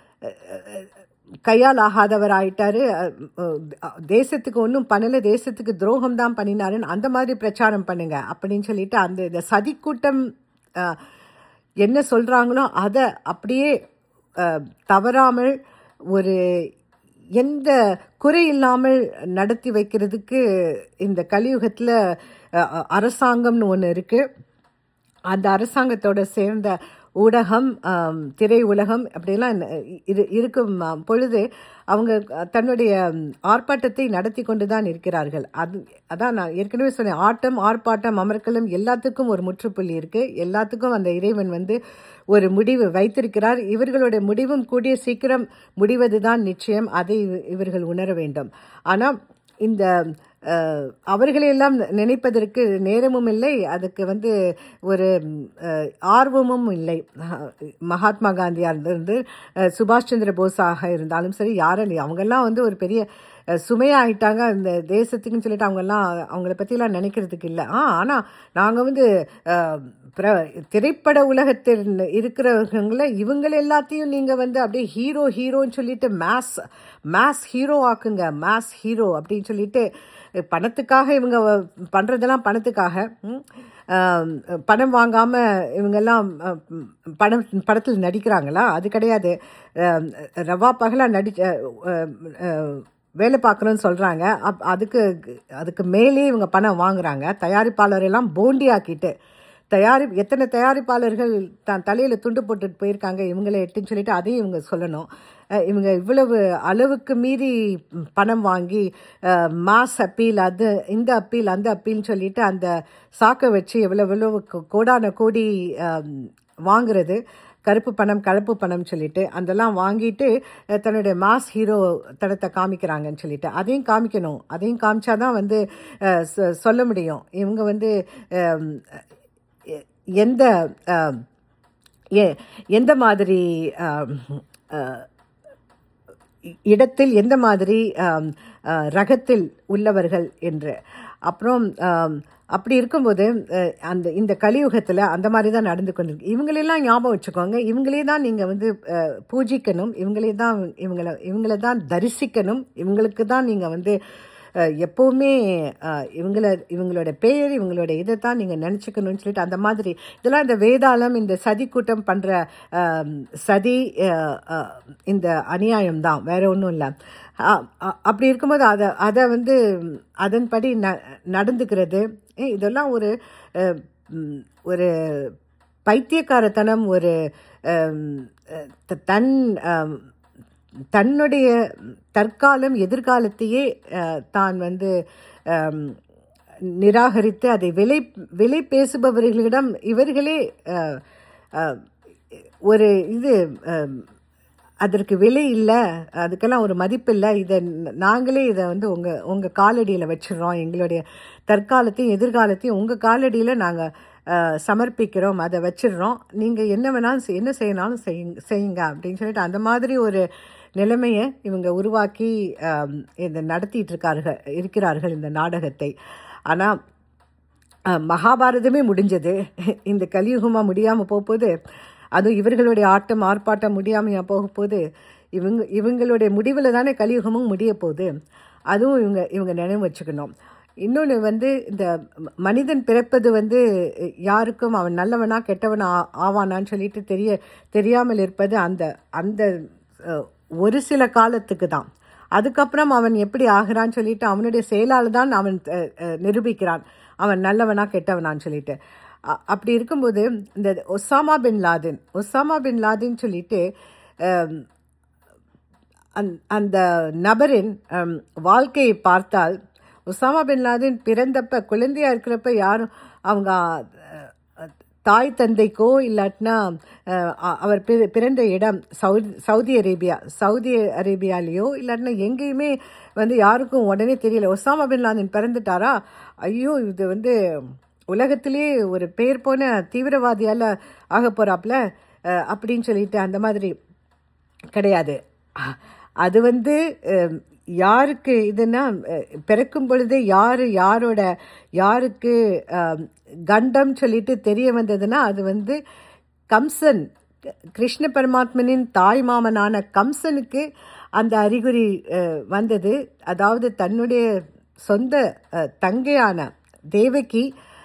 கையால் ஆகாதவர் ஆயிட்டாரு அஹ், அஹ், தேசத்துக்கு ஒன்றும் பண்ணல தேசத்துக்கு துரோகம் தான் பண்ணினாருன்னு அந்த மாதிரி பிரச்சாரம் பண்ணுங்க அப்படின்னு சொல்லிட்டு அந்த இந்த சதி கூட்டம் அஹ், என்ன சொல்றாங்களோ அதை அப்படியே அஹ், தவறாமல் ஒரு எந்த குறை இல்லாமல் நடத்தி வைக்கிறதுக்கு இந்த கலியுகத்தில் அரசாங்கம்னு ஒன்று இருக்குது அந்த அரசாங்கத்தோட சேர்ந்த ஊடகம் ஆம், திரை உலகம் அப்படியெல்லாம் ந- இரு இருக்கும் ஆ, பொழுது அவங்க தன்னுடைய ம், ஆர்ப்பாட்டத்தை நடத்தி கொண்டு தான் இருக்கிறார்கள் அது அதான் நான் ஏற்கனவே சொன்னேன் ஆட்டம் ஆர்ப்பாட்டம் அமர்க்கலம் எல்லாத்துக்கும் ஒரு முற்றுப்புள்ளி இருக்கு எல்லாத்துக்கும் அந்த இறைவன் வந்து ஒரு முடிவு வைத்திருக்கிறார் இவர்களுடைய முடிவும் கூடிய சீக்கிரம் முடிவதுதான் நிச்சயம் அதை இவ- இவர்கள் உணர வேண்டும் ஆனால் இந்த அஹ், அவர்களையெல்லாம் நினைப்பதற்கு நேரமும் இல்லை அதுக்கு வந்து ஒரு ம், அஹ், ஆர்வமும் இல்லை அஹ், மகாத்மா காந்தியாக இருந்து அஹ், சுபாஷ் சந்திர போஸாக இருந்தாலும் சரி யாரும் அவங்கெல்லாம் வந்து ஒரு பெரிய அஹ், சுமையாயிட்டாங்க இந்த தேசத்துக்குன்னு சொல்லிட்டு அவங்கெல்லாம் அவங்கள பற்றிலாம் நினைக்கிறதுக்கு இல்லை ஆ ஆனால் நாங்கள் வந்து அஹ், பிர திரைப்பட உலகத்தில் இருக்கிறவங்கள இவங்க எல்லாத்தையும் நீங்கள் வந்து அப்படியே ஹீரோ ஹீரோன்னு சொல்லிட்டு மேஸ் மேஸ் ஹீரோ ஆக்குங்க மேஸ் ஹீரோ அப்படின்னு சொல்லிட்டு பணத்துக்காக இவங்க வ- பண்றதெல்லாம் பணத்துக்காக ம், ஆம், பணம் வாங்காம இவங்கெல்லாம் அஹ், படம் படத்தில் நடிக்கிறாங்களா அது கிடையாது அஹ், ரவா பகலா நடி அஹ், அஹ், வேலை பார்க்குறோன்னு சொல்கிறாங்க அப் அதுக்கு அதுக்கு மேலே இவங்க பணம் வாங்குறாங்க தயாரிப்பாளர் எல்லாம் போண்டி ஆக்கிட்டு தயாரி எத்தனை தயாரிப்பாளர்கள் தான் தலையில் துண்டு போட்டுட்டு போயிருக்காங்க இவங்கள எட்டுன்னு சொல்லிட்டு அதையும் இவங்க சொல்லணும் அஹ் இவங்க இவ்வளவு அளவுக்கு மீறி பணம் வாங்கி மாஸ் அப்பீல் அது இந்த அப்பீல் அந்த அப்பீல்னு சொல்லிட்டு அந்த சாக்கை வச்சு எவ்வளவு எவ்வளவு கோ- கோடான கோடி அஹ், வாங்குறது கருப்பு பணம் கலப்பு பணம் சொல்லிட்டு அதெல்லாம் வாங்கிட்டு அஹ், தன்னுடைய மாஸ் ஹீரோ தடத்தை காமிக்கிறாங்கன்னு சொல்லிட்டு அதையும் காமிக்கணும் அதையும் காமிச்சாதான் வந்து அஹ், சொ- சொல்ல முடியும் இவங்க வந்து அஹ், எ- எந்த அஹ், எ- எந்த மாதிரி அஹ், அஹ், இ- இடத்தில் எந்த மாதிரி ஆம், ஆ, ரகத்தில் உள்ளவர்கள் என்று அப்புறம் ஆம், அப்படி இருக்கும்போது அஹ், அந்த இந்த கலியுகத்தில் அந்த மாதிரி தான் நடந்து கொண்டிருக்கு இவங்களெல்லாம் ஞாபகம் வச்சுக்கோங்க இவங்களே தான் நீங்கள் வந்து அஹ், பூஜிக்கணும் இவங்களே தான் இவங்கள இவங்கள தான் தரிசிக்கணும் இவங்களுக்கு தான் நீங்கள் வந்து அஹ், எப்போவுமே அஹ், இவங்கள இவங்களோட பெயர் இவங்களோட இதை தான் நீங்கள் நினச்சிக்கணும்னு சொல்லிட்டு அந்த மாதிரி இதெல்லாம் இந்த வேதாளம் இந்த சதி கூட்டம் பண்ணுற சதி அஹ், அஹ், இந்த அநியாயம் தான் வேற ஒன்றும் இல்லை அப்படி இருக்கும்போது அதை அதை வந்து அதன்படி ந நடந்துக்கிறது ஏ, இதெல்லாம் ஒரு அஹ், ம், ஒரு பைத்தியக்காரத்தனம் ஒரு அம், அஹ், த- தன் அம், தன்னுடைய தற்காலம் எதிர்காலத்தையே அஹ், தான் வந்து அம், நிராகரித்து அதை விலை விலை பேசுபவர்களிடம் இவர்களே அஹ், அஹ், ஒரு இது அஹ், அதற்கு விலை இல்லை அதுக்கெல்லாம் ஒரு மதிப்பு இல்லை இதை ந- நாங்களே இதை வந்து உங்கள் உங்கள் காலடியில் வச்சிடுறோம் எங்களுடைய தற்காலத்தையும் எதிர்காலத்தையும் உங்கள் காலடியில் நாங்கள் சமர்ப்பிக்கிறோம் அதை வச்சிடுறோம் நீங்கள் என்ன வேணாலும் செய்- என்ன செய்யணாலும் செய்யுங்க செய்யுங்க அப்படின்னு சொல்லிட்டு அந்த மாதிரி ஒரு நிலைமையை இவங்க உருவாக்கி ஆம், இந்த நடத்திட்டு இருக்கார்கள் இருக்கிறார்கள் இந்த நாடகத்தை ஆனால் அஹ், மகாபாரதமே முடிஞ்சது இந்த கலியுகமாக முடியாமல் போகும்போது அதுவும் இவர்களுடைய ஆட்டம் ஆர்ப்பாட்டம் முடியாமையா போக போகுது இவங்க இவங்களுடைய முடிவில் தானே கலியுகமும் முடிய போகுது அதுவும் இவங்க இவங்க நினைவு வச்சுக்கணும் இன்னொன்று வந்து இந்த ம- மனிதன் பிறப்பது வந்து அஹ், யாருக்கும் அவன் நல்லவனா கெட்டவனா ஆ- ஆவானான்னு சொல்லிட்டு தெரிய தெரியாமல் இருப்பது அந்த அந்த அஹ், ஒரு சில காலத்துக்கு தான் அதுக்கப்புறம் அவன் எப்படி ஆகிறான்னு சொல்லிட்டு அவனுடைய செயலால் தான் அவன் அஹ், அஹ், நிரூபிக்கிறான் அவன் நல்லவனா கெட்டவனான்னு சொல்லிட்டு அ- அப்படி இருக்கும்போது இந்த Osama bin Laden Osama bin Laden சொல்லிட்டு அம், அந்த- அந்த நபரின் அம், வாழ்க்கையை பார்த்தால் ஒசாமா பின் லாதன் பிறந்தப்ப குழந்தையா இருக்கிறப்ப யாரும் அவங்க அஹ், தாய் தந்தைக்கோ இல்லாட்டினா அஹ், அ- அவர் பிற- பிறந்த இடம் சவுதி சவுதி அரேபியா சவுதி அரேபியாலேயோ இல்லாட்டினா எங்கேயுமே வந்து யாருக்கும் உடனே தெரியல ஒசாமா பின் லாதன் பிறந்துட்டாரா ஐயோ இது வந்து உலகத்திலே ஒரு பேர் போன தீவிரவாதியால் ஆக போகிறாப்புல அப்படின்னு சொல்லிட்டு அந்த மாதிரி கிடையாது அ- அது வந்து அஹ், யாருக்கு இதுன்னா அஹ், பிறக்கும் பொழுது யார் யாரோட யாருக்கு அஹ், கண்டம் சொல்லிட்டு தெரிய வந்ததுன்னா அது வந்து கம்சன் கிருஷ்ண பரமாத்மனின் தாய் மாமனான கம்சனுக்கு அந்த அறிகுறி அஹ், வந்தது அதாவது தன்னுடைய சொந்த அஹ், தங்கையான தேவகி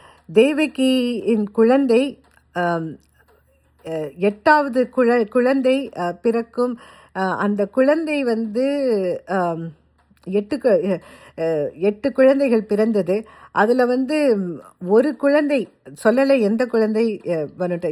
தேவகியின் குழந்தை அஹ், அஹ், எட்டாவது குழ குழந்தை அஹ், பிறக்கும் அஹ், அந்த குழந்தை வந்து ஆம், எட்டு கு- அஹ், எட்டு குழந்தைகள் பிறந்தது அதில் வந்து ம், ஒரு குழந்தை சொல்லலை எந்த குழந்தை அஹ், வந்துட்டு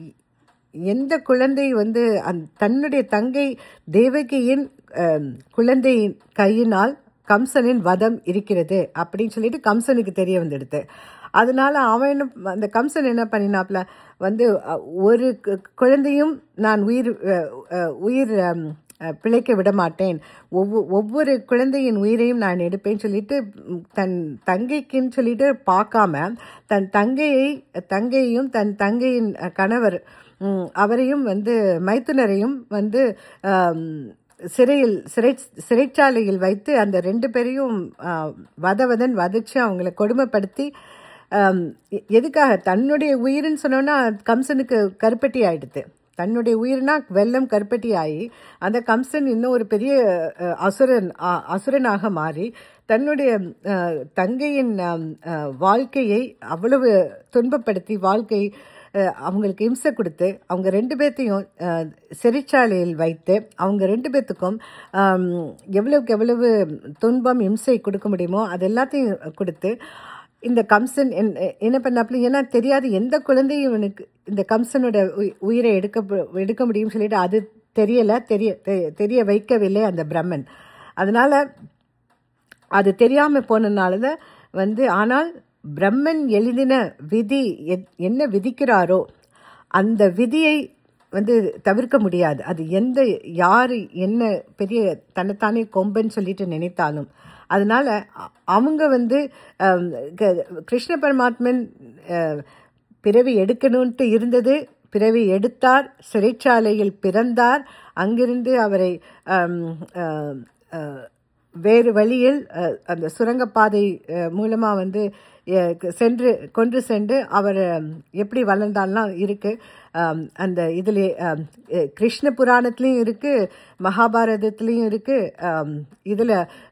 எந்த குழந்தை வந்து அந் தன்னுடைய தங்கை தேவகியின் அஹ், குழந்தையின் கையினால் கம்சனின் வதம் இருக்கிறது அப்படின்னு சொல்லிட்டு கம்சனுக்கு தெரிய வந்துடுது அதனால அவன் என்ன அந்த கம்சன் என்ன பண்ணினாப்ல வந்து அஹ், ஒரு கு- குழந்தையும் நான் உயிர் அஹ், அஹ், உயிர் அம், அஹ், பிழைக்க விட மாட்டேன் ஒவ்வொரு ஒவ்வொரு குழந்தையின் உயிரையும் நான் எடுப்பேன்னு சொல்லிட்டு ம், தன் தங்கைக்குன்னு சொல்லிட்டு பார்க்காம தன் தங்கையை தங்கையையும் தன் தங்கையின் அஹ், கணவர் ம், அவரையும் வந்து மைத்துனரையும் வந்து ஆம், சிறையில் சிறை சிறைச்சாலையில் வைத்து அந்த ரெண்டு பேரையும் ஆ, வதவதன் வதச்சு அவங்கள கொடுமைப்படுத்தி ஆம், எ- எதுக்காக தன்னுடைய உயிர்னு சொன்னோன்னா கம்சனுக்கு கருப்பட்டி ஆயிடுது தன்னுடைய உயிர்னா வெள்ளம் கருப்பட்டி ஆகி அந்த கம்சன் இன்னும் ஒரு பெரிய அ, அசுரன் அ- அசுரனாக மாறி தன்னுடைய அ, தங்கையின் அம், அ, வாழ்க்கையை அவ்வளவு துன்பப்படுத்தி வாழ்க்கை அஹ், அவங்களுக்கு இம்சை கொடுத்து அவங்க ரெண்டு பேர்த்தையும் அஹ், சிறைச்சாலையில் வைத்து அவங்க ரெண்டு பேர்த்துக்கும் ஆம், எவ்வளவுக்கு எவ்வளவு துன்பம் இம்சை கொடுக்க முடியுமோ அது எல்லாத்தையும் கொடுத்து இந்த கம்சன் என்- என்ன பண்ணாப்புல ஏன்னா தெரியாது எந்த குழந்தையும் இவனுக்கு இந்த கம்சனோட உயி- உயிரை எடுக்க ப- எடுக்க முடியும்னு சொல்லிட்டு அது தெரியல தெரிய தெ- தெரிய வைக்கவில்லை அந்த பிரம்மன் அதனால அது தெரியாம போனனால தான் வந்து ஆனால் பிரம்மன் எழுதின விதி எத்- என்ன விதிக்கிறாரோ அந்த விதியை வந்து தவிர்க்க முடியாது அது எந்த யார் என்ன பெரிய தன்னைத்தானே கொம்பன்னு சொல்லிட்டு நினைத்தாலும் அதனால அ- அவங்க வந்து அம், க- கிருஷ்ண பரமாத்மன் அஹ், பிறவி எடுக்கணும்ட்டு இருந்தது பிறவி எடுத்தார் சிறைச்சாலையில் பிறந்தார் அங்கிருந்து அவரை அம், அஹ், அஹ், வேறு வழியில் அஹ், அந்த சுரங்கப்பாதை மூலமாக வந்து அஹ், க- சென்று கொண்டு சென்று அவர் அம், எப்படி வளர்ந்தாலாம் இருக்கு அம், அந்த இதில் கிருஷ்ண புராணத்துலேயும் இருக்கு மகாபாரதத்துலேயும் இருக்கு இதில்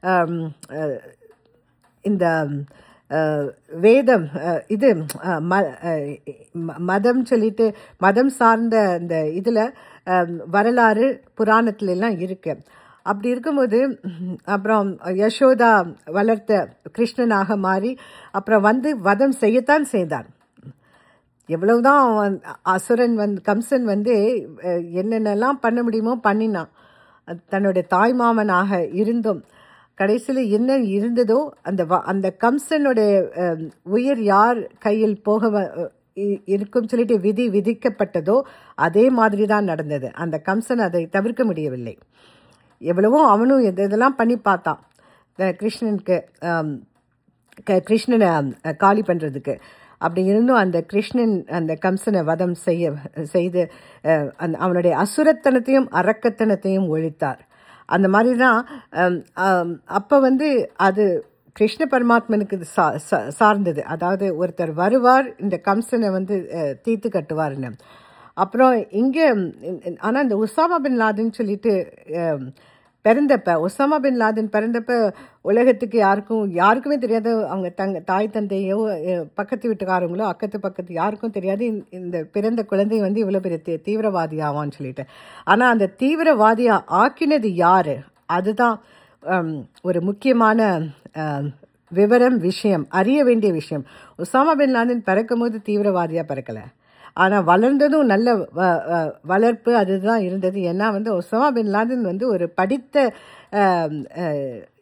இந்த அஹ், வேதம் அஹ், இது அஹ், ம- அஹ், ம- மதம் சொல்லிட்டு மதம் சார்ந்த இந்த இதில் வரலாறு புராணத்துல எல்லாம் இருக்கு அப்படி இருக்கும்போது உம், அப்புறம் யசோதா வளர்த்த கிருஷ்ணனாக மாறி அப்புறம் வந்து வதம் செய்யத்தான் செய்தான் எவ்வளவுதான் அவன் அசுரன் வந்து கம்சன் வந்து அஹ், என்னென்னலாம் பண்ண முடியுமோ பண்ணினான் அது தன்னுடைய தாய் மாமனாக இருந்தும் கடைசியில் என்ன இருந்ததோ அந்த வ- அந்த கம்சனுடைய அஹ், உயிர் யார் கையில் போக வ- இ- இருக்கும் சொல்லிட்டு விதி விதிக்கப்பட்டதோ அதே மாதிரி தான் நடந்தது அந்த கம்சன் அதை தவிர்க்க முடியவில்லை எவ்வளவோ அவனும் எது இதெல்லாம் பண்ணி பார்த்தான் அஹ் கிருஷ்ணனுக்கு ஆம், க- கிருஷ்ணனை அஹ், காலி பண்ணுறதுக்கு அப்படி இருந்தும் அந்த கிருஷ்ணன் அந்த கம்சனை வதம் செய்ய செய்து அஹ், அந்த அவனுடைய அசுரத்தனத்தையும் அரக்கத்தனத்தையும் ஒழித்தார் அந்த மாதிரி தான் அப்போ வந்து அது கிருஷ்ண பரமாத்மனுக்கு இது சா சா- சார்ந்தது அதாவது ஒருத்தர் வருவார் இந்த கம்சனை வந்து அஹ், தீர்த்து கட்டுவார்னு அப்புறம் இங்கே ஆனால் இந்த உசாமா பின் லாதன் சொல்லிட்டு அஹ், பிறந்தப்ப ஒசாமா பின் லாதன் பிறந்தப்ப உலகத்துக்கு யாருக்கும் யாருக்குமே தெரியாது அவங்க தங்க தாய் தந்தையோ அஹ், பக்கத்து வீட்டுக்காரங்களோ அக்கத்து பக்கத்து யாருக்கும் தெரியாது இந்த- இந்த பிறந்த குழந்தை வந்து இவ்வளோ பெரிய தீ தீவிரவாதி ஆவான்னு சொல்லிட்டு ஆனால் அந்த தீவிரவாதியா ஆக்கினது யாரு அதுதான் ஹம், ஒரு முக்கியமான அஹ், விவரம் விஷயம் அறிய வேண்டிய விஷயம் உசாமா பின் லாதன் பிறக்கும் போது தீவிரவாதியாக பிறக்கலை ஆனால் வளர்ந்ததும் நல்ல வ- வ- வளர்ப்பு அதுதான் இருந்தது ஏன்னா வந்து ஒசாமா பின் லாதன் வந்து ஒரு படித்த ஆம், அஹ்,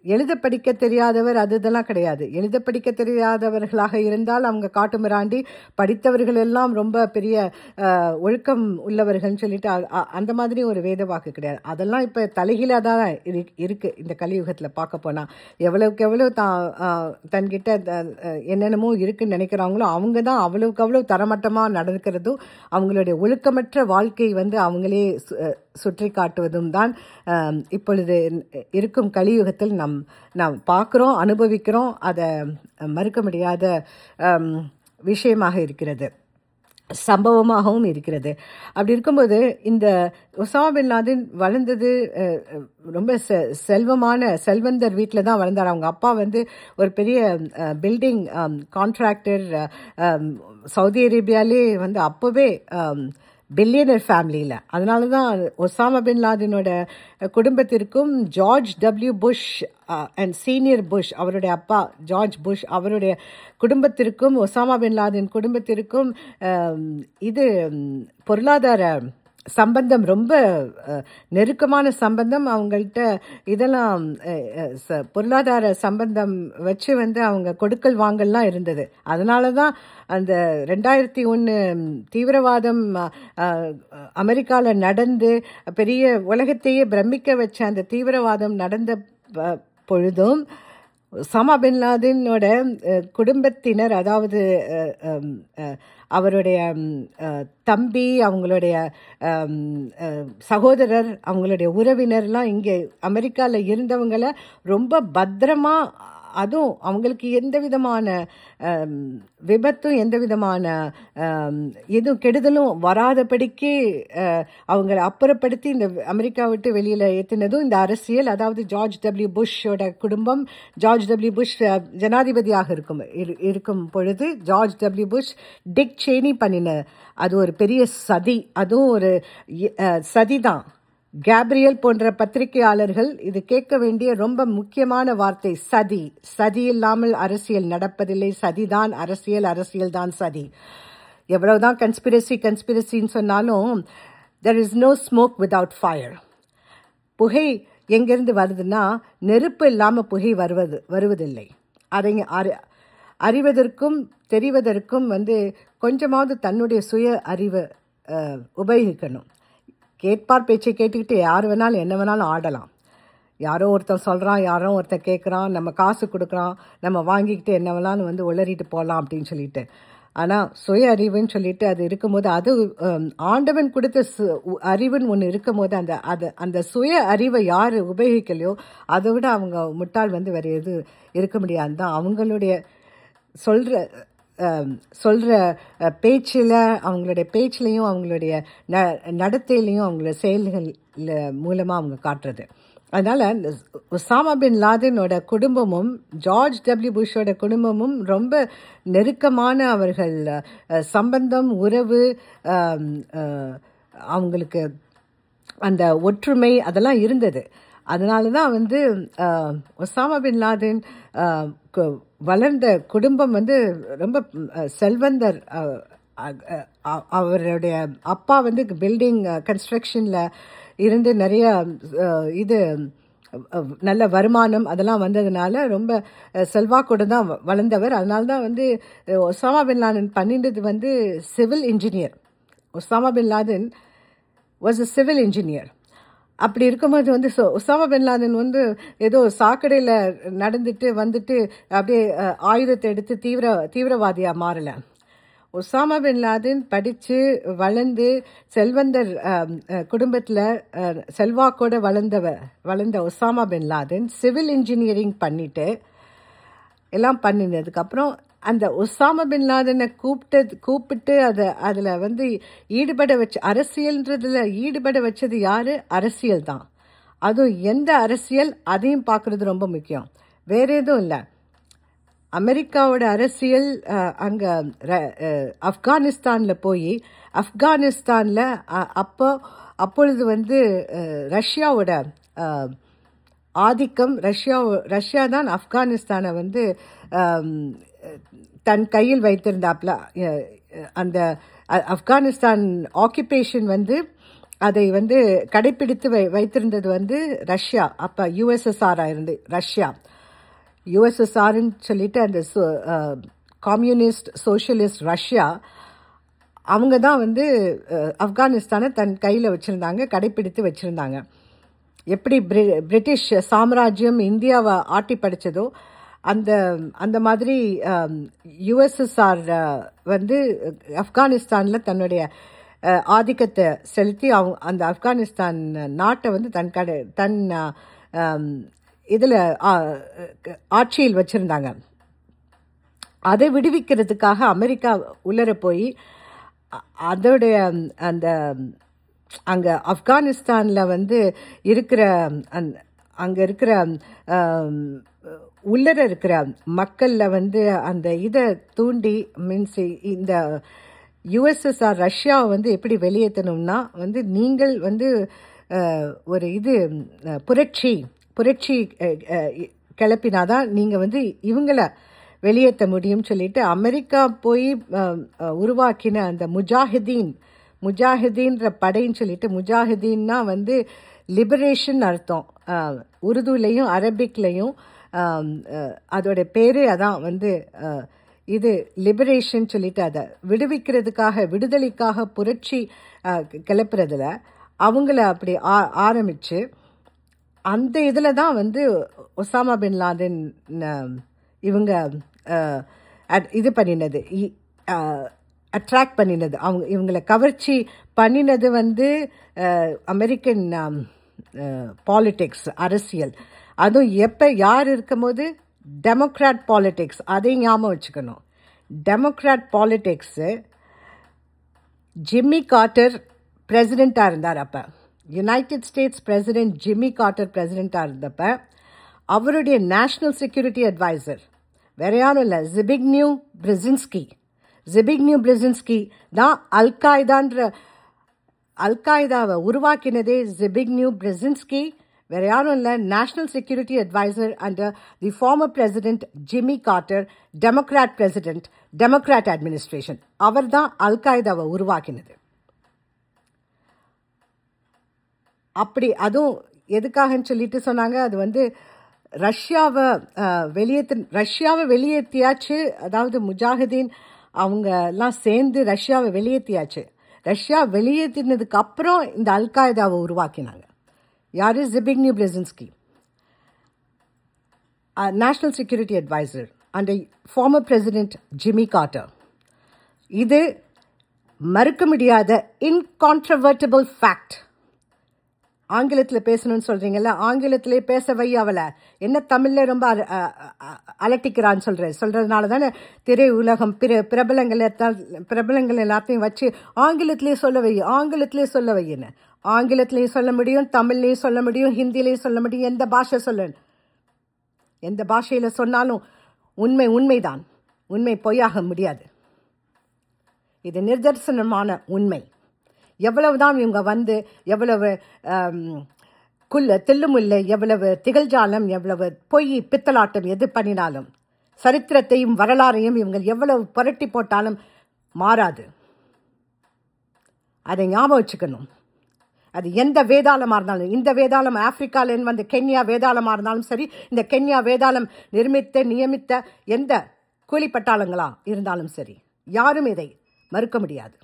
எழுத படிக்க தெரியாதவர் அது இதெல்லாம் கிடையாது எழுத படிக்க தெரியாதவர்களாக இருந்தால் அவங்க காட்டு மிராண்டி படித்தவர்கள் எல்லாம் ரொம்ப பெரிய அஹ், ஒழுக்கம் உள்ளவர்கள்னு சொல்லிட்டு அ- அ- அந்த மாதிரி ஒரு வேத வாக்கு கிடையாது அதெல்லாம் இப்போ தலைகீழாக தான் இரு இருக்கு இந்த கலியுகத்தில் பார்க்க போனால் எவ்வளவுக்கு எவ்வளோ தான் அஹ், தன்கிட்ட த- அஹ், என்னென்னமோ இருக்குன்னு நினைக்கிறாங்களோ அவங்க தான் அவ்வளவுக்கு அவ்வளோ தரமட்டமாக நடக்கிறதும் அவங்களுடைய ஒழுக்கமற்ற வாழ்க்கை வந்து அவங்களே சு- அஹ், சுற்றி காட்டுவதும் தான் அஹ், இப்பொழுது இருக்கும் கலியுகத்தில் நம் நாம் பார்க்குறோம் அனுபவிக்கிறோம் அதை மறுக்க முடியாத அம், விஷயமாக இருக்கிறது சம்பவமாகவும் இருக்கிறது அப்படி இருக்கும்போது இந்த ஒசாமா பின் லாதன் வளர்ந்தது அஹ், அஹ், ரொம்ப செ- செல்வமான செல்வந்தர் வீட்டில் தான் வளர்ந்தார் அவங்க அப்பா வந்து ஒரு பெரிய பில்டிங் கான்ட்ராக்டர் சவுதி அரேபியாலே வந்து அப்போவே பில்லியனர் ஃபேமிலியில் அதனால தான் ஒசாமா பின் லாதனோட குடும்பத்திற்கும் George W Bush and senior Bush அவருடைய அப்பா ஜார்ஜ் புஷ் அவருடைய குடும்பத்திற்கும் ஒசாமா பின் லாதன் குடும்பத்திற்கும் அம், இது ம், பொருளாதார சம்பந்தம் ரொம்ப அஹ், நெருக்கமான சம்பந்தம் அவங்கள்ட்ட இதெல்லாம் அஹ், அஹ், ச- பொருளாதார சம்பந்தம் வச்சு வந்து அவங்க கொடுக்கல் வாங்கல்லாம் இருந்தது அதனால தான் அந்த ரெண்டாயிரத்தி ஒன்று தீவிரவாதம் அமெரிக்காவில் நடந்து பெரிய உலகத்தையே பிரமிக்க வச்ச அந்த தீவிரவாதம் நடந்த ப- பொழுதும் ஒசாமா பின் லாதனோட அஹ், குடும்பத்தினர் அதாவது அஹ், அம், அஹ், அவருடைய ம், அஹ், தம்பி அவங்களுடைய அம், அஹ், சகோதரர் அவங்களுடைய உறவினர்லாம் இங்கே அமெரிக்காவில் இருந்தவங்கள ரொம்ப பத்திரமா அதுவும் அவங்களுக்கு எந்த விதமான அம், விபத்தும் எந்த விதமான அம், எதுவும் கெடுதலும் வராதபடிக்கு அஹ், அவங்கள அப்புறப்படுத்தி இந்த அமெரிக்கா விட்டு வெளியில் ஏற்றினதும் இந்த அரசியல் அதாவது ஜார்ஜ் டபிள்யூ புஷ்ஷோட குடும்பம் ஜார்ஜ் டபிள்யூ புஷ் அஹ், ஜனாதிபதியாக இருக்கும் இரு- இருக்கும் பொழுது George W Bush Dick Cheney பண்ணின அது ஒரு பெரிய சதி அதுவும் ஒரு இ- அஹ், சதிதான் கேப்ரியல் போன்ற பத்திரிகையாளர்கள் இது கேட்க வேண்டிய ரொம்ப முக்கியமான வார்த்தை சதி சதி இல்லாமல் அரசியல் நடப்பதில்லை சதிதான் அரசியல் அரசியல் தான் சதி எவ்வளவுதான் கன்ஸ்பிரசி கன்ஸ்பிரசின்னு சொன்னாலும் there is no smoke without fire புகை எங்கிருந்து வருதுன்னா நெருப்பு இல்லாமல் புகை வருவது வருவதில்லை அதை அறி அறிவதற்கும் தெரிவதற்கும் வந்து கொஞ்சமாவது தன்னுடைய சுய அறிவை அஹ், உபயோகிக்கணும் கேட்பார் பேச்சை கேட்டுக்கிட்டு யார் வேணாலும் என்ன வேணாலும் ஆடலாம் யாரோ ஒருத்தன் சொல்கிறான் யாரோ ஒருத்தன் கேட்குறான் நம்ம காசு கொடுக்குறான் நம்ம வாங்கிக்கிட்டு என்ன வேணாலும் வந்து உளறிட்டு போகலாம் அப்படின்னு சொல்லிட்டு ஆனால் சுய அறிவுன்னு சொல்லிட்டு அது இருக்கும்போது அது ஹம், ஆண்டவன் கொடுத்த சு- உ- அறிவுன்னு ஒன்று இருக்கும்போது அந்த அது அந்த சுய அறிவை யார் உபயோகிக்கலையோ அதை விட அவங்க முட்டாள் வந்து வேறு எது இருக்க முடியாது தான் அவங்களுடைய சொல்கிற சொல்கிற பேச்சில் அவங்களுடைய பேச்சிலையும் அவங்களுடைய ந நடத்தையிலையும் அவங்களோட செயல்கள் மூலமாக அவங்க காட்டுறது அதனால் ஒசாமா பின் லாதனோட குடும்பமும் ஜார்ஜ் டபிள்யூ புஷோட குடும்பமும் ரொம்ப நெருக்கமான அவர்கள் அஹ், சம்பந்தம் உறவு அம், அஹ், அவங்களுக்கு அந்த ஒற்றுமை அதெல்லாம் இருந்தது அதனால தான் வந்து அஹ், ஒசாமா பின் லாதன் அஹ், கு- வளர்ந்த குடும்பம் வந்து ரொம்ப அஹ், செல்வந்தர் அஹ், அ- அ- அவருடைய அப்பா வந்து பில்டிங் கன்ஸ்ட்ரக்ஷனில் இருந்து நிறைய அஹ், இது அஹ், நல்ல வருமானம் அதெல்லாம் வந்ததுனால ரொம்ப அஹ், செல்வாக்கோடு தான் வ- வளர்ந்தவர் அதனால தான் வந்து அஹ், ஒசாமா பின் லாதன் பண்ணினது வந்து civil engineer Osama bin Laden was a civil engineer அப்படி இருக்கும்போது வந்து சொ- ஒசாமா பின் லாதன் வந்து ஏதோ சாக்கடையில் நடந்துட்டு வந்துட்டு அப்படியே அஹ், ஆயுதத்தை எடுத்து தீவிர தீவிரவாதியாக மாறலை ஒசாமா பின் லாதன் படித்து வளர்ந்து செல்வந்தர் குடும்பத்தில் செல்வாக்கோட வளர்ந்தவ வளர்ந்த Osama bin Laden civil engineering பண்ணிட்டு எல்லாம் பண்ணினதுக்கப்புறம் அந்த ஒசாமா பின் லாதனை கூப்பிட்டது கூப்பிட்டு அதை அதில் வந்து ஈடுபட வச்ச அரசியல்ன்றதுல ஈடுபட வச்சது யாரு அரசியல் தான் அதுவும் எந்த அரசியல் அதையும் பார்க்குறது ரொம்ப முக்கியம் வேற எதுவும் இல்லை அமெரிக்காவோட அரசியல் அங்கே ஆப்கானிஸ்தானில் போய் ஆப்கானிஸ்தானில் அப்போ அப்பொழுது வந்து அஹ், ரஷ்யாவோட அஹ், ஆதிக்கம் ரஷ்யா ரஷ்யா தான் ஆப்கானிஸ்தானை வந்து ஆம், தன் கையில் வைத்திருந்தாப்ல அஹ், அந்த அ- ஆப்கானிஸ்தான் ஆக்கியபேஷன் வந்து அதை வந்து கடைப்பிடித்து வை வைத்திருந்தது வந்து ரஷ்யா அப்போ யுஎஸ்எஸ்ஆர் இருந்து ரஷ்யா யுஎஸ்எஸ்ஆர்ன்னு சொல்லிட்டு அந்த கம்யூனிஸ்ட் சோஷியலிஸ்ட் ரஷ்யா அவங்க தான் வந்து அஹ், ஆப்கானிஸ்தானை தன் கையில் வச்சுருந்தாங்க கடைப்பிடித்து வச்சுருந்தாங்க எப்படி பிரி பிரிட்டிஷ் சாம்ராஜ்யம் இந்தியாவை ஆட்டி படித்ததோ அந்த அந்த மாதிரி யுஎஸ்எஸ்ஆர் வந்து ஆப்கானிஸ்தானில் தன்னுடைய அஹ், ஆதிக்கத்தை செலுத்தி அவங்க அந்த ஆப்கானிஸ்தான் நாட்டை வந்து தன் கடை தன் இதில் ஆட்சியில் வச்சுருந்தாங்க அதை விடுவிக்கிறதுக்காக அமெரிக்கா உள்ளர போய் அ- அதோடைய அந்த அங்கே ஆப்கானிஸ்தானில் வந்து இருக்கிற அந் அங்கே இருக்கிற ஆம், உள்ளர இருக்கிற மக்களில் வந்து அந்த இதை தூண்டி மீன்ஸ் இந்த யுஎஸ்எஸ்ஆர் ரஷ்யாவை வந்து எப்படி வெளியேற்றணும்னா வந்து நீங்கள் வந்து அஹ், ஒரு இது அஹ், புரட்சி புரட்சி அஹ், அஹ், கிளப்பினாதான் நீங்கள் வந்து இவங்கள வெளியேற்ற முடியும்னு சொல்லிட்டு அமெரிக்கா போய் அஹ், அஹ், உருவாக்கின அந்த முஜாஹிதீன் முஜாஹிதீன்ற படைன்னு சொல்லிட்டு முஜாஹிதீன்னா வந்து லிபரேஷன் அர்த்தம் அஹ், உருதுலையும் அரபிக்லையும் ஆம், அஹ், அதோட பேரே அதான் வந்து அஹ், இது லிபரேஷன் சொல்லிட்டு அதை விடுவிக்கிறதுக்காக விடுதலைக்காக புரட்சி அஹ், கிளப்புறதுல அவங்கள அப்படி ஆ ஆரம்பித்து அந்த இதில் தான் வந்து ஒசாமா பின் லாதன் அஹ், இவங்க அஹ், at- இது பண்ணினது அட்ராக்ட் பண்ணினது அவங்க இவங்களை கவர்ச்சி பண்ணினது வந்து அஹ், அமெரிக்கன் பாலிடிக்ஸ் அரசியல் அதுவும் எப்போ யார் இருக்கும்போது டெமோக்ராட் பாலிடிக்ஸ் அதை ஞாபகம் வச்சுக்கணும் டெமோக்ராட் பாலிடிக்ஸு ஜிம்மி கார்ட்டர் பிரசிடெண்ட்டாக இருந்தார் அப்போ United States president Jimmy Carter பிரசிடெண்ட்டாக இருந்தப்ப அவருடைய நேஷனல் செக்யூரிட்டி அட்வைசர் வேற யாரும் இல்லை ஜிபிக்னியூ பிரிசின்ஸ்கி ஜிபிக்னியூ பிரிசின்ஸ்கி தான் அல்காய்தான்ற அல்காய்தாவை உருவாக்கினதே ஜிபிக்னியூ பிரெசின்ஸ்கி வேற யாரும் இல்லை national security adviser under the former president Jimmy Carter Democrat president Democrat administration அவர் தான் அல்காய்தாவை உருவாக்கினது அப்படி அதுவும் எதுக்காகன்னு சொல்லிட்டு சொன்னாங்க அது வந்து ரஷ்யாவை அஹ், வெளியேத்து ரஷ்யாவை வெளியேற்றியாச்சு அதாவது முஜாஹிதீன் அவங்க எல்லாம் சேர்ந்து ரஷ்யாவை வெளியேற்றியாச்சு ரஷ்யா வெளியேற்றினதுக்கு அப்புறம் இந்த அல்காய்தாவை உருவாக்கினாங்க யாரு Zbigniew Brzezinski national security adviser and former president Jimmy Carter இது மறுக்க முடியாத இன்கான்ட்ரவர்டபிள் ஃபேக்ட் ஆங்கிலத்தில் பேசணும்னு சொல்கிறீங்கல்ல ஆங்கிலத்திலே பேச வை அவளை என்ன தமிழில் ரொம்ப அல- அ- அ- அலட்டிக்கிறான்னு சொல்கிறேன் சொல்கிறதுனால தானே திரை உலகம் பிற பிரபலங்கள் எத்தா- பிரபலங்கள் எல்லாத்தையும் வச்சு ஆங்கிலத்திலே சொல்ல வை ஆங்கிலத்திலே சொல்ல வைன்னு ஆங்கிலத்திலையும் சொல்ல முடியும் தமிழ்லையும் சொல்ல முடியும் ஹிந்திலையும் சொல்ல முடியும் எந்த பாஷை சொல்ல எந்த பாஷையில் சொன்னாலும் உண்மை உண்மைதான் உண்மை பொய்யாக முடியாது இது நிதர்சனமான உண்மை எவ்வளவுதான் இவங்க வந்து எவ்வளவு ஆம், குல்ல தில்லுமுல்லை எவ்வளவு திகழ்ஜாலம் எவ்வளவு பொய் பித்தலாட்டம் எது பண்ணினாலும் சரித்திரத்தையும் வரலாறையும் இவங்க எவ்வளவு புரட்டி போட்டாலும் மாறாது அதை ஞாபகம் வச்சுக்கணும் அது எந்த வேதாளமாக இருந்தாலும் இந்த வேதாளம் ஆப்பிரிக்காலேருந்து வந்த கென்யா வேதாளமாக இருந்தாலும் சரி இந்த கென்யா வேதாளம் நிர்மித்த நியமித்த எந்த கூலிப்பட்டாளங்களா இருந்தாலும் சரி யாரும் இதை மறுக்க முடியாது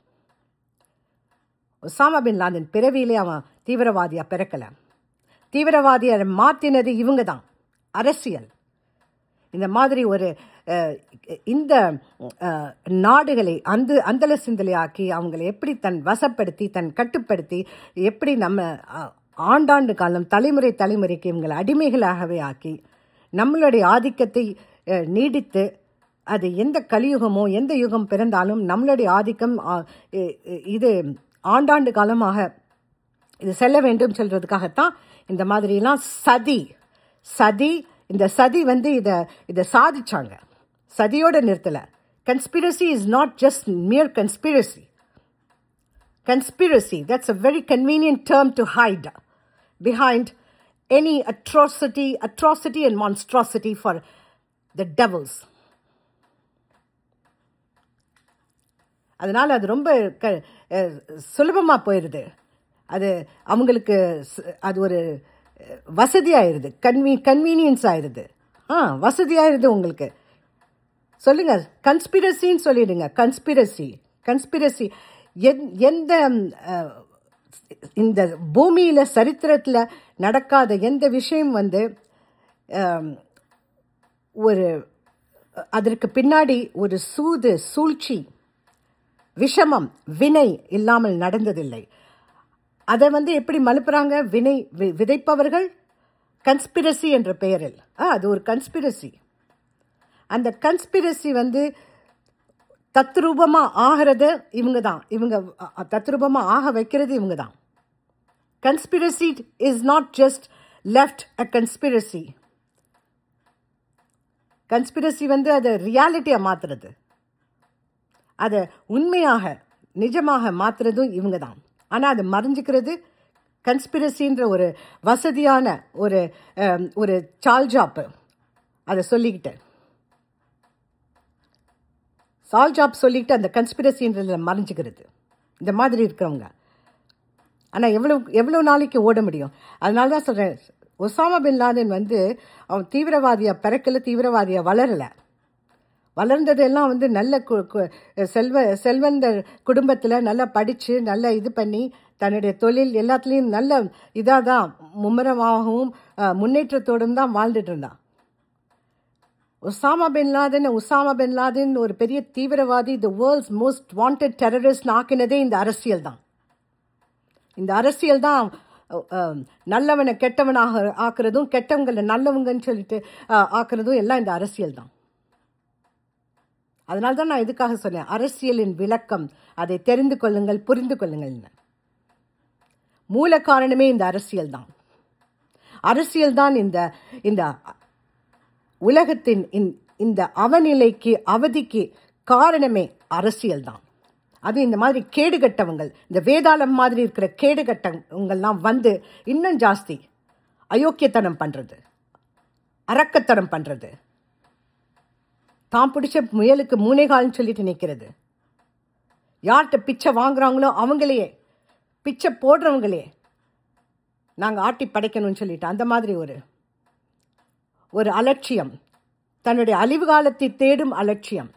ஒசாமா பின் லாதன் பிறவியிலே அவன் தீவிரவாதியா பிறக்கல தீவிரவாதியை மாற்றினது இவங்க தான் அரசியல் இந்த மாதிரி ஒரு அஹ், இந்த அஹ், நாடுகளை அந்த அந்தல சிந்தலையாக்கி அவங்களை எப்படி தன் வசப்படுத்தி தன் கட்டுப்படுத்தி எப்படி நம்ம அஹ், ஆண்டாண்டு காலம் தலைமுறை தலைமுறைக்கு இவங்களை அடிமைகளாகவே ஆக்கி நம்மளுடைய ஆதிக்கத்தை அஹ், நீடித்து அது எந்த கலியுகமோ எந்த யுகம் பிறந்தாலும் நம்மளுடைய ஆதிக்கம் அஹ், இ- இ- இது ஆண்டாண்டு காலமாக இது செல்ல வேண்டும் சொல்றதுக்காகத்தான் இந்த மாதிரிலாம் சதி சதி இந்த சதி வந்து இதை இதை சாதிச்சாங்க சதியோட நிறுத்தல conspiracy is not just mere conspiracy conspiracy that's a very convenient term to hide behind any atrocity atrocity and monstrosity for the devils அதனால் அது ரொம்ப க சுலபமாக போயிடுது அது அவங்களுக்கு ஸ்- அது ஒரு வசதி ஆயிடுது கன்வீ கன்வீனியன்ஸ் ஆயிடுது ஆ வசதி ஆயிடுது உங்களுக்கு சொல்லுங்க கன்ஸ்பிரசின்னு சொல்லிடுங்க கன்ஸ்பிரசி கன்ஸ்பிரசி எந்த அஹ், இந்த பூமியில சரித்திரத்துல நடக்காத எந்த விஷயம் வந்து அம், ஒரு அதற்கு பின்னாடி ஒரு சூது சூழ்ச்சி விஷமம் வினை இல்லாமல் நடந்ததில்லை அதை வந்து எப்படி மலுப்புறாங்க வினை வி- விதைப்பவர்கள் கன்ஸ்பிரசி என்ற பெயரில் ஆ அது ஒரு கன்ஸ்பிரசி அந்த கன்ஸ்பிரசி வந்து தத்ரூபமா ஆகிறது இவங்க தான் இவங்க அ- அ- தத்ரூபமா ஆக வைக்கிறது இவங்க தான் conspiracy is not just left a conspiracy conspiracy வந்து அதை ரியாலிட்டியை மாத்துறது அதை உண்மையாக நிஜமாக மாத்துறதும் இவங்க தான் ஆனால் அது மறைஞ்சிக்கிறது கன்ஸ்பிரசின்ற ஒரு வசதியான ஒரு அம், ஒரு சால் ஜாப்பு அதை சொல்லிக்கிட்டு சால் ஜாப் சொல்லிக்கிட்டு அந்த கன்ஸ்பிரசின்றதில் மறைஞ்சிக்கிறது இந்த மாதிரி இருக்கிறவங்க ஆனால் எவ்வளோ எவ்வளோ நாளைக்கு ஓட முடியும் அதனால தான் சொல்கிறேன் ஒசாமா பின் லாதன் வந்து அவன் தீவிரவாதியாக பிறக்கல தீவிரவாதியாக வளரலை வளர்ந்ததெல்லாம் வந்து நல்ல கு- கு- செல்வ செல்வந்தர் குடும்பத்தில் நல்லா படித்து நல்லா இது பண்ணி தன்னுடைய தொழில் எல்லாத்துலேயும் நல்ல இதாக தான் மும்முரமாகவும் அஹ், முன்னேற்றத்தோடும் தான் வாழ்ந்துட்டு இருந்தான் Usama bin Laden Usama bin Laden ஒரு பெரிய தீவிரவாதி the world's most wanted terrorist ஆக்கினதே இந்த அரசியல் தான் இந்த அரசியல் தான் அஹ், அஹ், நல்லவனை கெட்டவனாக ஆக்குறதும் கெட்டவங்களை நல்லவங்கன்னு சொல்லிட்டு அஹ், ஆக்குறதும் எல்லாம் இந்த அரசியல் தான் அதனால தான் நான் இதுக்காக சொன்னேன் அரசியலின் விளக்கம் அதை தெரிந்து கொள்ளுங்கள் புரிந்து கொள்ளுங்கள்னு மூல காரணமே இந்த அரசியல் தான் அரசியல் தான் இந்த இந்த உலகத்தின் இந்த- இந்த அவநிலைக்கு அவதிக்கு காரணமே அரசியல் தான் அது இந்த மாதிரி கேடுகட்டவங்கள் இந்த வேதாளம் மாதிரி இருக்கிற கேடுகட்டவங்கள்லாம் வந்து இன்னும் ஜாஸ்தி அயோக்கியத்தனம் பண்றது அரக்கத்தனம் பண்றது தான் பிடிச்ச முயலுக்கு மூணே கால்னு சொல்லிட்டு நிற்கிறது யார்கிட்ட பிச்சை வாங்குறாங்களோ அவங்களையே பிச்சை போடுறவங்களே நாங்கள் ஆட்டி படைக்கணும்னு சொல்லிட்டு அந்த மாதிரி ஒரு ஒரு அலட்சியம் தன்னுடைய அழிவு காலத்தை தேடும் அலட்சியம்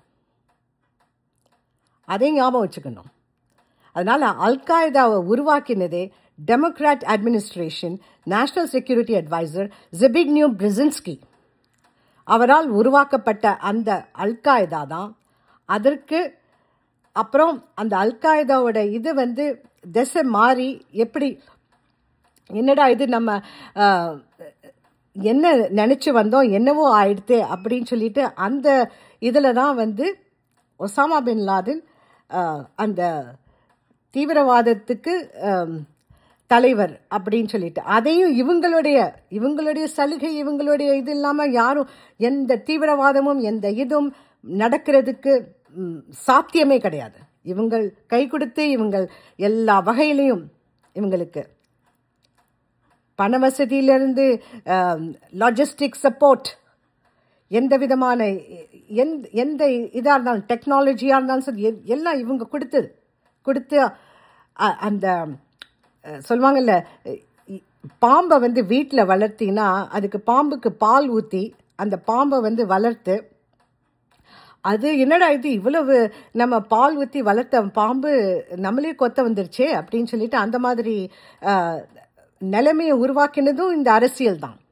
அதை ஞாபகம் வச்சுக்கணும் அதனால அல்காய்தாவை உருவாக்கினதே Democrat administration national security adviser Zbigniew Brzezinski அவரால் உருவாக்கப்பட்ட அந்த அல்காய்தா தான் அதற்கு அப்புறம் அந்த அல்காய்தாவோட இது வந்து திசை மாறி எப்படி என்னடா இது நம்ம ஆஹ், என்ன நினச்சி வந்தோம் என்னவோ ஆயிடுத்து அப்படின்னு சொல்லிட்டு அந்த இதில் தான் வந்து ஒசாமா பின் லாதன் ஆஹ், அந்த தீவிரவாதத்துக்கு ஆம், தலைவர் அப்படின்னு சொல்லிட்டு அதையும் இவங்களுடைய இவங்களுடைய சலுகை இவங்களுடைய இது இல்லாமல் யாரும் எந்த தீவிரவாதமும் எந்த இதுவும் நடக்கிறதுக்கு ம், சாத்தியமே கிடையாது இவங்கள் கை கொடுத்து இவங்கள் எல்லா வகையிலையும் இவங்களுக்கு பண வசதியிலிருந்து லாஜிஸ்டிக் சப்போர்ட் எந்த விதமான எந்த எந்த இதாக இருந்தாலும் டெக்னாலஜியாக இருந்தாலும் சரி எ- எல்லாம் இவங்க கொடுத்து கொடுத்து அ- அந்த அஹ், சொல்லுவாங்கல்ல இ- பாம்பை வந்து வீட்டில் வளர்த்தினா அதுக்கு பாம்புக்கு பால் ஊற்றி அந்த பாம்பை வந்து வளர்த்து அது என்னடா இது இவ்வளவு நம்ம பால் ஊற்றி வளர்த்த பாம்பு நம்மளே கொத்த வந்துருச்சே அப்படின்னு சொல்லிட்டு அந்த மாதிரி அஹ், நிலைமையை உருவாக்கினதும் இந்த அரசியல் தான்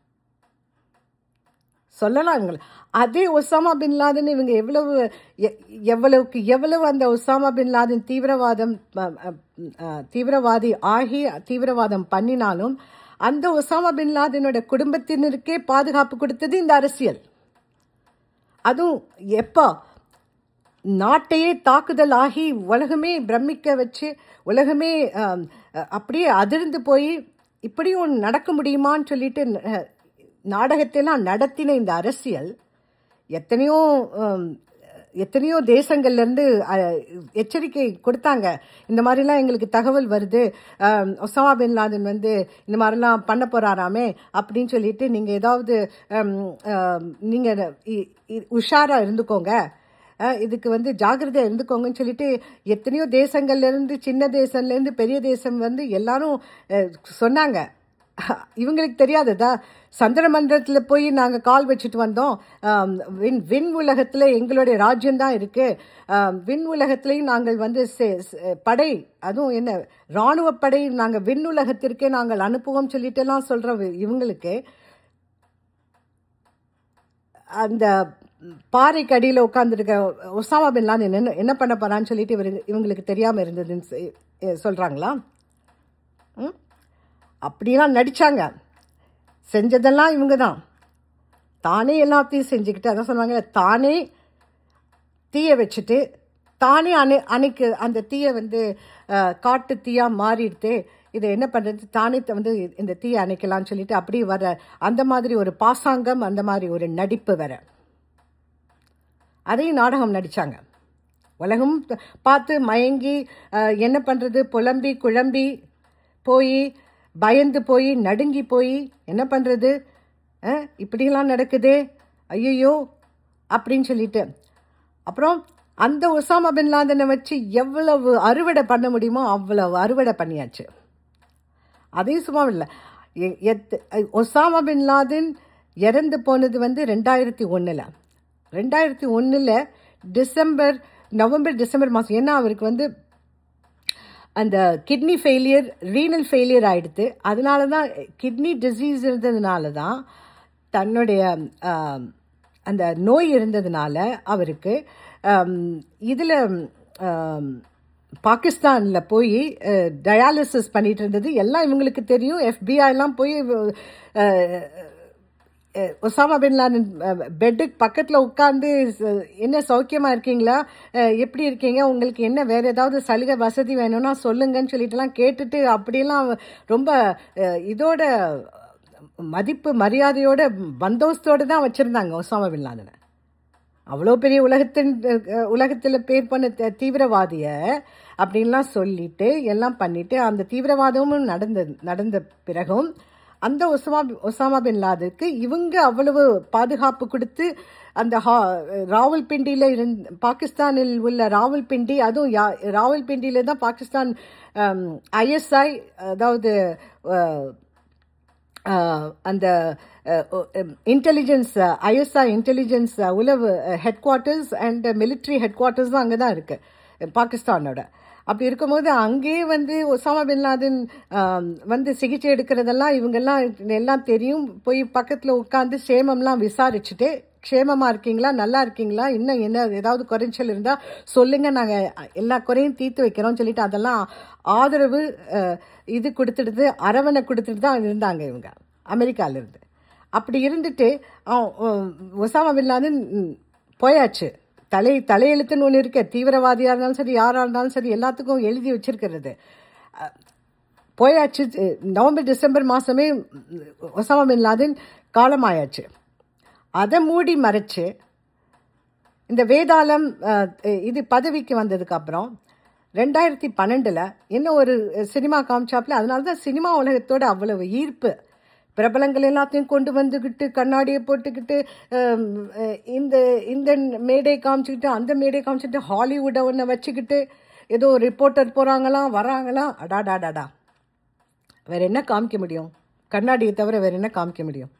சொல்லலாம் இவங்க அதே ஒசாமா பின் லாதன் இவங்க எவ்வளவு எ- எவ்வளவுக்கு எவ்வளவு அந்த ஒசாமா பின் லாதன் தீவிரவாதம் அ, அ, அ, தீவிரவாதி ஆகி தீவிரவாதம் பண்ணினாலும் அந்த ஒசாமா பின் லாதனோட குடும்பத்தினருக்கே பாதுகாப்பு கொடுத்தது இந்த அரசியல் அதுவும் எப்போ நாட்டையே தாக்குதல் ஆகி உலகமே பிரமிக்க வச்சு உலகமே ஆம், அ- அப்படியே அதிர்ந்து போய் இப்படியும் நடக்க முடியுமான்னு சொல்லிட்டு ந- நாடகத்தையெல்லாம் நடத்தின இந்த அரசியல் எத்தனையோ ஆம், எத்தனையோ தேசங்கள்லேருந்து எச்சரிக்கை கொடுத்தாங்க இந்த மாதிரிலாம் எங்களுக்கு தகவல் வருது ஆம், ஒசாமா பின் லாதன் வந்து இந்த மாதிரிலாம் பண்ண போகிறாராமே அப்படின்னு சொல்லிட்டு நீங்கள் ஏதாவது நீங்கள் நீங்கள் உஷாராக இருந்துக்கோங்க அஹ், இதுக்கு வந்து ஜாக்கிரதையாக இருந்துக்கோங்கன்னு சொல்லிட்டு எத்தனையோ தேசங்கள்லேருந்து சின்ன தேசம்லேருந்து பெரிய தேசம் வந்து எல்லாரும் அஹ், சொன்னாங்க இவங்களுக்கு தெரியாததா சந்திர மண்டலத்தில் போய் நாங்கள் கால் வச்சுட்டு வந்தோம் ஆம், விண் விண் உலகத்தில் எங்களுடைய ராஜ்யம்தான் இருக்குது விண் உலகத்திலையும் நாங்கள் வந்து செ- செ- படை அதுவும் என்ன இராணுவ படை நாங்கள் விண் உலகத்திற்கே நாங்கள் அனுப்புவோம் சொல்லிட்டுலாம் சொல்கிற இவங்களுக்கு அந்த பாறைக்கு அடியில் உட்காந்துருக்க ஒசாமா பின் லாதன் என்ன என்ன பண்ண போறான்னு சொல்லிட்டு இவரு இவங்களுக்கு தெரியாமல் இருந்ததுன்னு சொ- எ- சொல்றாங்களா ம் அப்படிலாம் நடிச்சாங்க செஞ்சதெல்லாம் இவங்க தான் தானே எல்லாத்தையும் செஞ்சுக்கிட்டு அதான் சொன்னாங்க தானே தீயை வச்சுட்டு தானே அணை அணைக்கு அந்த தீயை வந்து அஹ், காட்டு தீயா மாறிடுது இதை என்ன பண்ணுறது தானே த- வந்து இந்த தீயை அணைக்கலாம்னு சொல்லிட்டு அப்படியே வர அந்த மாதிரி ஒரு பாசாங்கம் அந்த மாதிரி ஒரு நடிப்பு வர அதையும் நாடகம் நடித்தாங்க உலகம் ப- பார்த்து மயங்கி அஹ், என்ன பண்ணுறது புலம்பி குழம்பி போய் பயந்து போய் நடுங்கி போய் என்ன பண்ணுறது இப்படிலாம் நடக்குதே ஐயோ அப்படின்னு சொல்லிட்டு அப்புறம் அந்த ஒசாமா பின் லாதனை வச்சு எவ்வளவு அறுவடை பண்ண முடியுமோ அவ்வளவு அறுவடை பண்ணியாச்சு அதையும் சும்மா இல்லை எ- எத் ஒசாமா பின் லாதன் இறந்து போனது வந்து ரெண்டாயிரத்தி ஒன்றில் ரெண்டாயிரத்தி ஒன்றில் டிசம்பர் நவம்பர் டிசம்பர் மாதம் ஏன்னா அவருக்கு வந்து அந்த கிட்னி ஃபெயிலியர் ரீனல் ஃபெயிலியர் ஆயிடுத்து அதனால தான் கிட்னி டிசீஸ் இருந்ததுனால தான் தன்னுடைய ஆம், அந்த நோய் இருந்ததுனால அவருக்கு இதில் பாகிஸ்தானில் போய் டயாலிசிஸ் பண்ணிட்டு இருந்தது எல்லாம் இவங்களுக்கு தெரியும் எஃபிஐலாம் போய் அஹ், அஹ், ஒசாமா பின் லாதன் பெட்டுக்கு பக்கத்தில் உட்காந்து என்ன சௌக்கியமாக இருக்கீங்களா அஹ், எப்படி இருக்கீங்க உங்களுக்கு என்ன வேற ஏதாவது சலுகை வசதி வேணும்னா சொல்லுங்கன்னு சொல்லிட்டுலாம் கேட்டுட்டு அப்படியெல்லாம் ரொம்ப அஹ், இதோட மதிப்பு மரியாதையோட பந்தோஸ்தோடு தான் வச்சுருந்தாங்க ஒசாமா பின் லாதனை அவ்வளோ பெரிய உலகத்தின் அஹ், உலகத்தில் பேர் பண்ண த- தீவிரவாதிய அப்படின்லாம் சொல்லிட்டு எல்லாம் பண்ணிட்டு அந்த தீவிரவாதமும் நடந்த நடந்த பிறகும் அந்த ஒசாமா ஒசாமா பின் லாதுக்கு இவங்க அவ்வளவு பாதுகாப்பு கொடுத்து அந்த ஹா- ராவல்பிண்டியில் இருந் பாகிஸ்தானில் உள்ள ராவல்பிண்டி அதுவும் யா ராவல்பிண்டியில் தான் பாகிஸ்தான் ஐஎஸ்ஐ அதாவது அஹ், ஆஹ் அந்த இன்டெலிஜென்ஸ் ஐஎஸ்ஐ இன்டெலிஜென்ஸ் உளவு headquarters and military headquarters தான் அங்கே தான் இருக்குது பாகிஸ்தானோட அப்படி இருக்கும்போது அங்கேயே வந்து ஒசாமா பின் லாதன் ஆம், வந்து சிகிச்சை எடுக்கிறதெல்லாம் இவங்கெல்லாம் எல்லாம் தெரியும் போய் பக்கத்தில் உட்காந்து சேமம்லாம் விசாரிச்சுட்டு க்ஷேமமாக இருக்கீங்களா நல்லா இருக்கீங்களா இன்னும் என்ன ஏதாவது குறைச்சல் இருந்தால் சொல்லுங்கள் நாங்கள் எல்லா குறையும் தீர்த்து வைக்கிறோம்னு சொல்லிட்டு அதெல்லாம் ஆதரவு அஹ், இது கொடுத்துட்டு அரவணை கொடுத்துட்டு தான் இருந்தாங்க இவங்க அமெரிக்காவிலேருந்து அப்படி இருந்துட்டு அவன், உம், ஒசாமா பின் லாதன் ம், போயாச்சு தலை தலையெழுத்துன்னு ஒன்று இருக்கு தீவிரவாதியாக இருந்தாலும் சரி யாராக இருந்தாலும் சரி எல்லாத்துக்கும் எழுதி வச்சிருக்கிறது அஹ், போயாச்சு அஹ், நவம்பர் டிசம்பர் மாதமே ஒசாமா பின் லாதன் காலமாயாச்சு அதை மூடி மறைச்சு இந்த வேதாளம் அஹ், இது பதவிக்கு வந்ததுக்கு அப்புறம் ரெண்டாயிரத்தி பன்னெண்டில் என்ன ஒரு சினிமா காமிச்சாப்புல அதனால தான் சினிமா உலகத்தோட அவ்வளவு ஈர்ப்பு பிரபலங்கள் எல்லாத்தையும் கொண்டு வந்துக்கிட்டு கண்ணாடியை போட்டுக்கிட்டு அஹ், அஹ், இந்த இந்த மேடை காமிச்சுக்கிட்டு அந்த மேடை காமிச்சிட்டு ஹாலிவுட்டை ஒன்று வச்சுக்கிட்டு ஏதோ ரிப்போர்ட்டர் போகிறாங்களாம் வராங்களாம் அடாடாடாடா வேற என்ன காமிக்க முடியும் கண்ணாடியை தவிர வேற என்ன காமிக்க முடியும்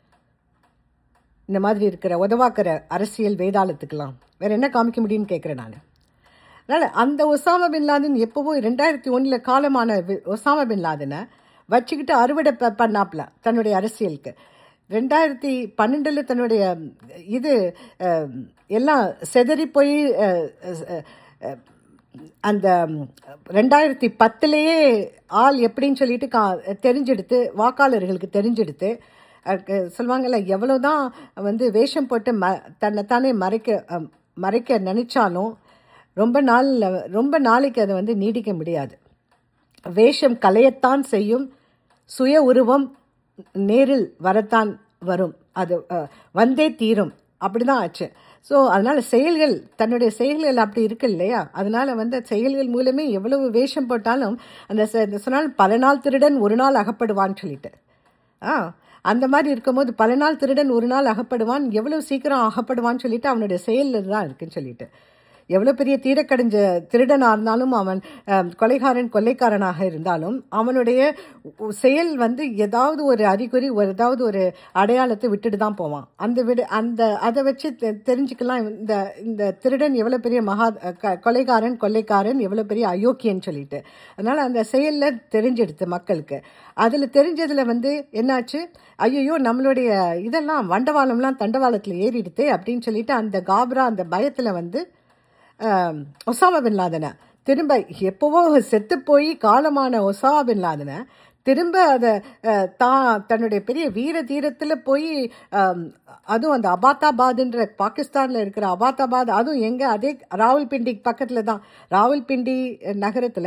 இந்த மாதிரி இருக்கிற உதவாக்கிற அரசியல் வேதாளத்துக்கெல்லாம் வேற என்ன காமிக்க முடியும்னு கேட்குறேன் நான் அதனால் அந்த ஒசாமா பின் லாதன் எப்போவோ ரெண்டாயிரத்தி ஒன்றில் காலமான வி- ஒசாமா பின் லாதனை வச்சுக்கிட்டு அறுவடை ப- பண்ணாப்ல தன்னுடைய அரசியலுக்கு ரெண்டாயிரத்தி பன்னெண்டில் தன்னுடைய இது அஹ், எல்லாம் செதறி போய் அஹ், அஹ், அஹ், அந்த ரெண்டாயிரத்தி பத்துலேயே ஆள் எப்படின்னு சொல்லிட்டு கா தெரிஞ்செடுத்து வாக்காளர்களுக்கு தெரிஞ்செடுத்து அதுக்கு சொல்லுவாங்கல்ல எவ்வளோதான் வந்து வேஷம் போட்டு ம தன்னைத்தானே மறைக்க அஹ், மறைக்க நினைச்சாலும் ரொம்ப நாள் ரொம்ப நாளைக்கு அதை வந்து நீடிக்க முடியாது வேஷம் கலையத்தான் செய்யும் சுய உருவம் நேரில் வரத்தான் வரும் அது அஹ், வந்தே தீரும் அப்படிதான் ஆச்சு ஸோ அதனால செயல்கள் தன்னுடைய செயல்கள் அப்படி இருக்கு இல்லையா அதனால வந்து செயல்கள் மூலமே எவ்வளவு வேஷம் போட்டாலும் அந்த சொன்னால் பல நாள் திருடன் ஒரு நாள் அகப்படுவான்னு சொல்லிட்டு ஆ அந்த மாதிரி இருக்கும்போது பல நாள் திருடன் ஒரு நாள் அகப்படுவான் எவ்வளவு சீக்கிரம் அகப்படுவான்னு சொல்லிட்டு அவனுடைய செயலில் தான் இருக்குன்னு சொல்லிட்டு எவ்வளோ பெரிய தீரக்கடைஞ்ச திருடனாக இருந்தாலும் அவன் அஹ், கொலைகாரன் கொள்ளைக்காரனாக இருந்தாலும் அவனுடைய உ- செயல் வந்து ஏதாவது ஒரு அறிகுறி ஒரு ஏதாவது ஒரு அடையாளத்தை விட்டுட்டு தான் போவான் அந்த விடு அந்த அதை வச்சு தெ- தெரிஞ்சுக்கலாம் இந்த இந்த திருடன் எவ்வளோ பெரிய மகா க- கொலைகாரன் கொள்ளைக்காரன் எவ்வளோ பெரிய அயோக்கியன்னு சொல்லிட்டு அதனால் அந்த செயலில் தெரிஞ்சிடுது மக்களுக்கு அதில் தெரிஞ்சதில் வந்து என்னாச்சு ஐயோ நம்மளுடைய இதெல்லாம் வண்டவாளம்லாம் தண்டவாளத்தில் ஏறிடுது அப்படின்னு சொல்லிட்டு அந்த காப்ரா அந்த பயத்தில் வந்து ஆம், ஒசாமா பின் லாதனை திரும்ப எப்போவோ செத்து போய் காலமான ஒசாமா பின் லாதனை திரும்ப அதை தான் தன்னுடைய பெரிய வீர தீரத்தில் போய் ஆம், அதுவும் அந்த அபாத்தாபாத்ன்ற பாகிஸ்தானில் இருக்கிற அபாத்தாபாத் அதுவும் எங்கே அதே ராவல்பிண்டி பக்கத்தில் தான் ராவல்பிண்டி நகரத்தில்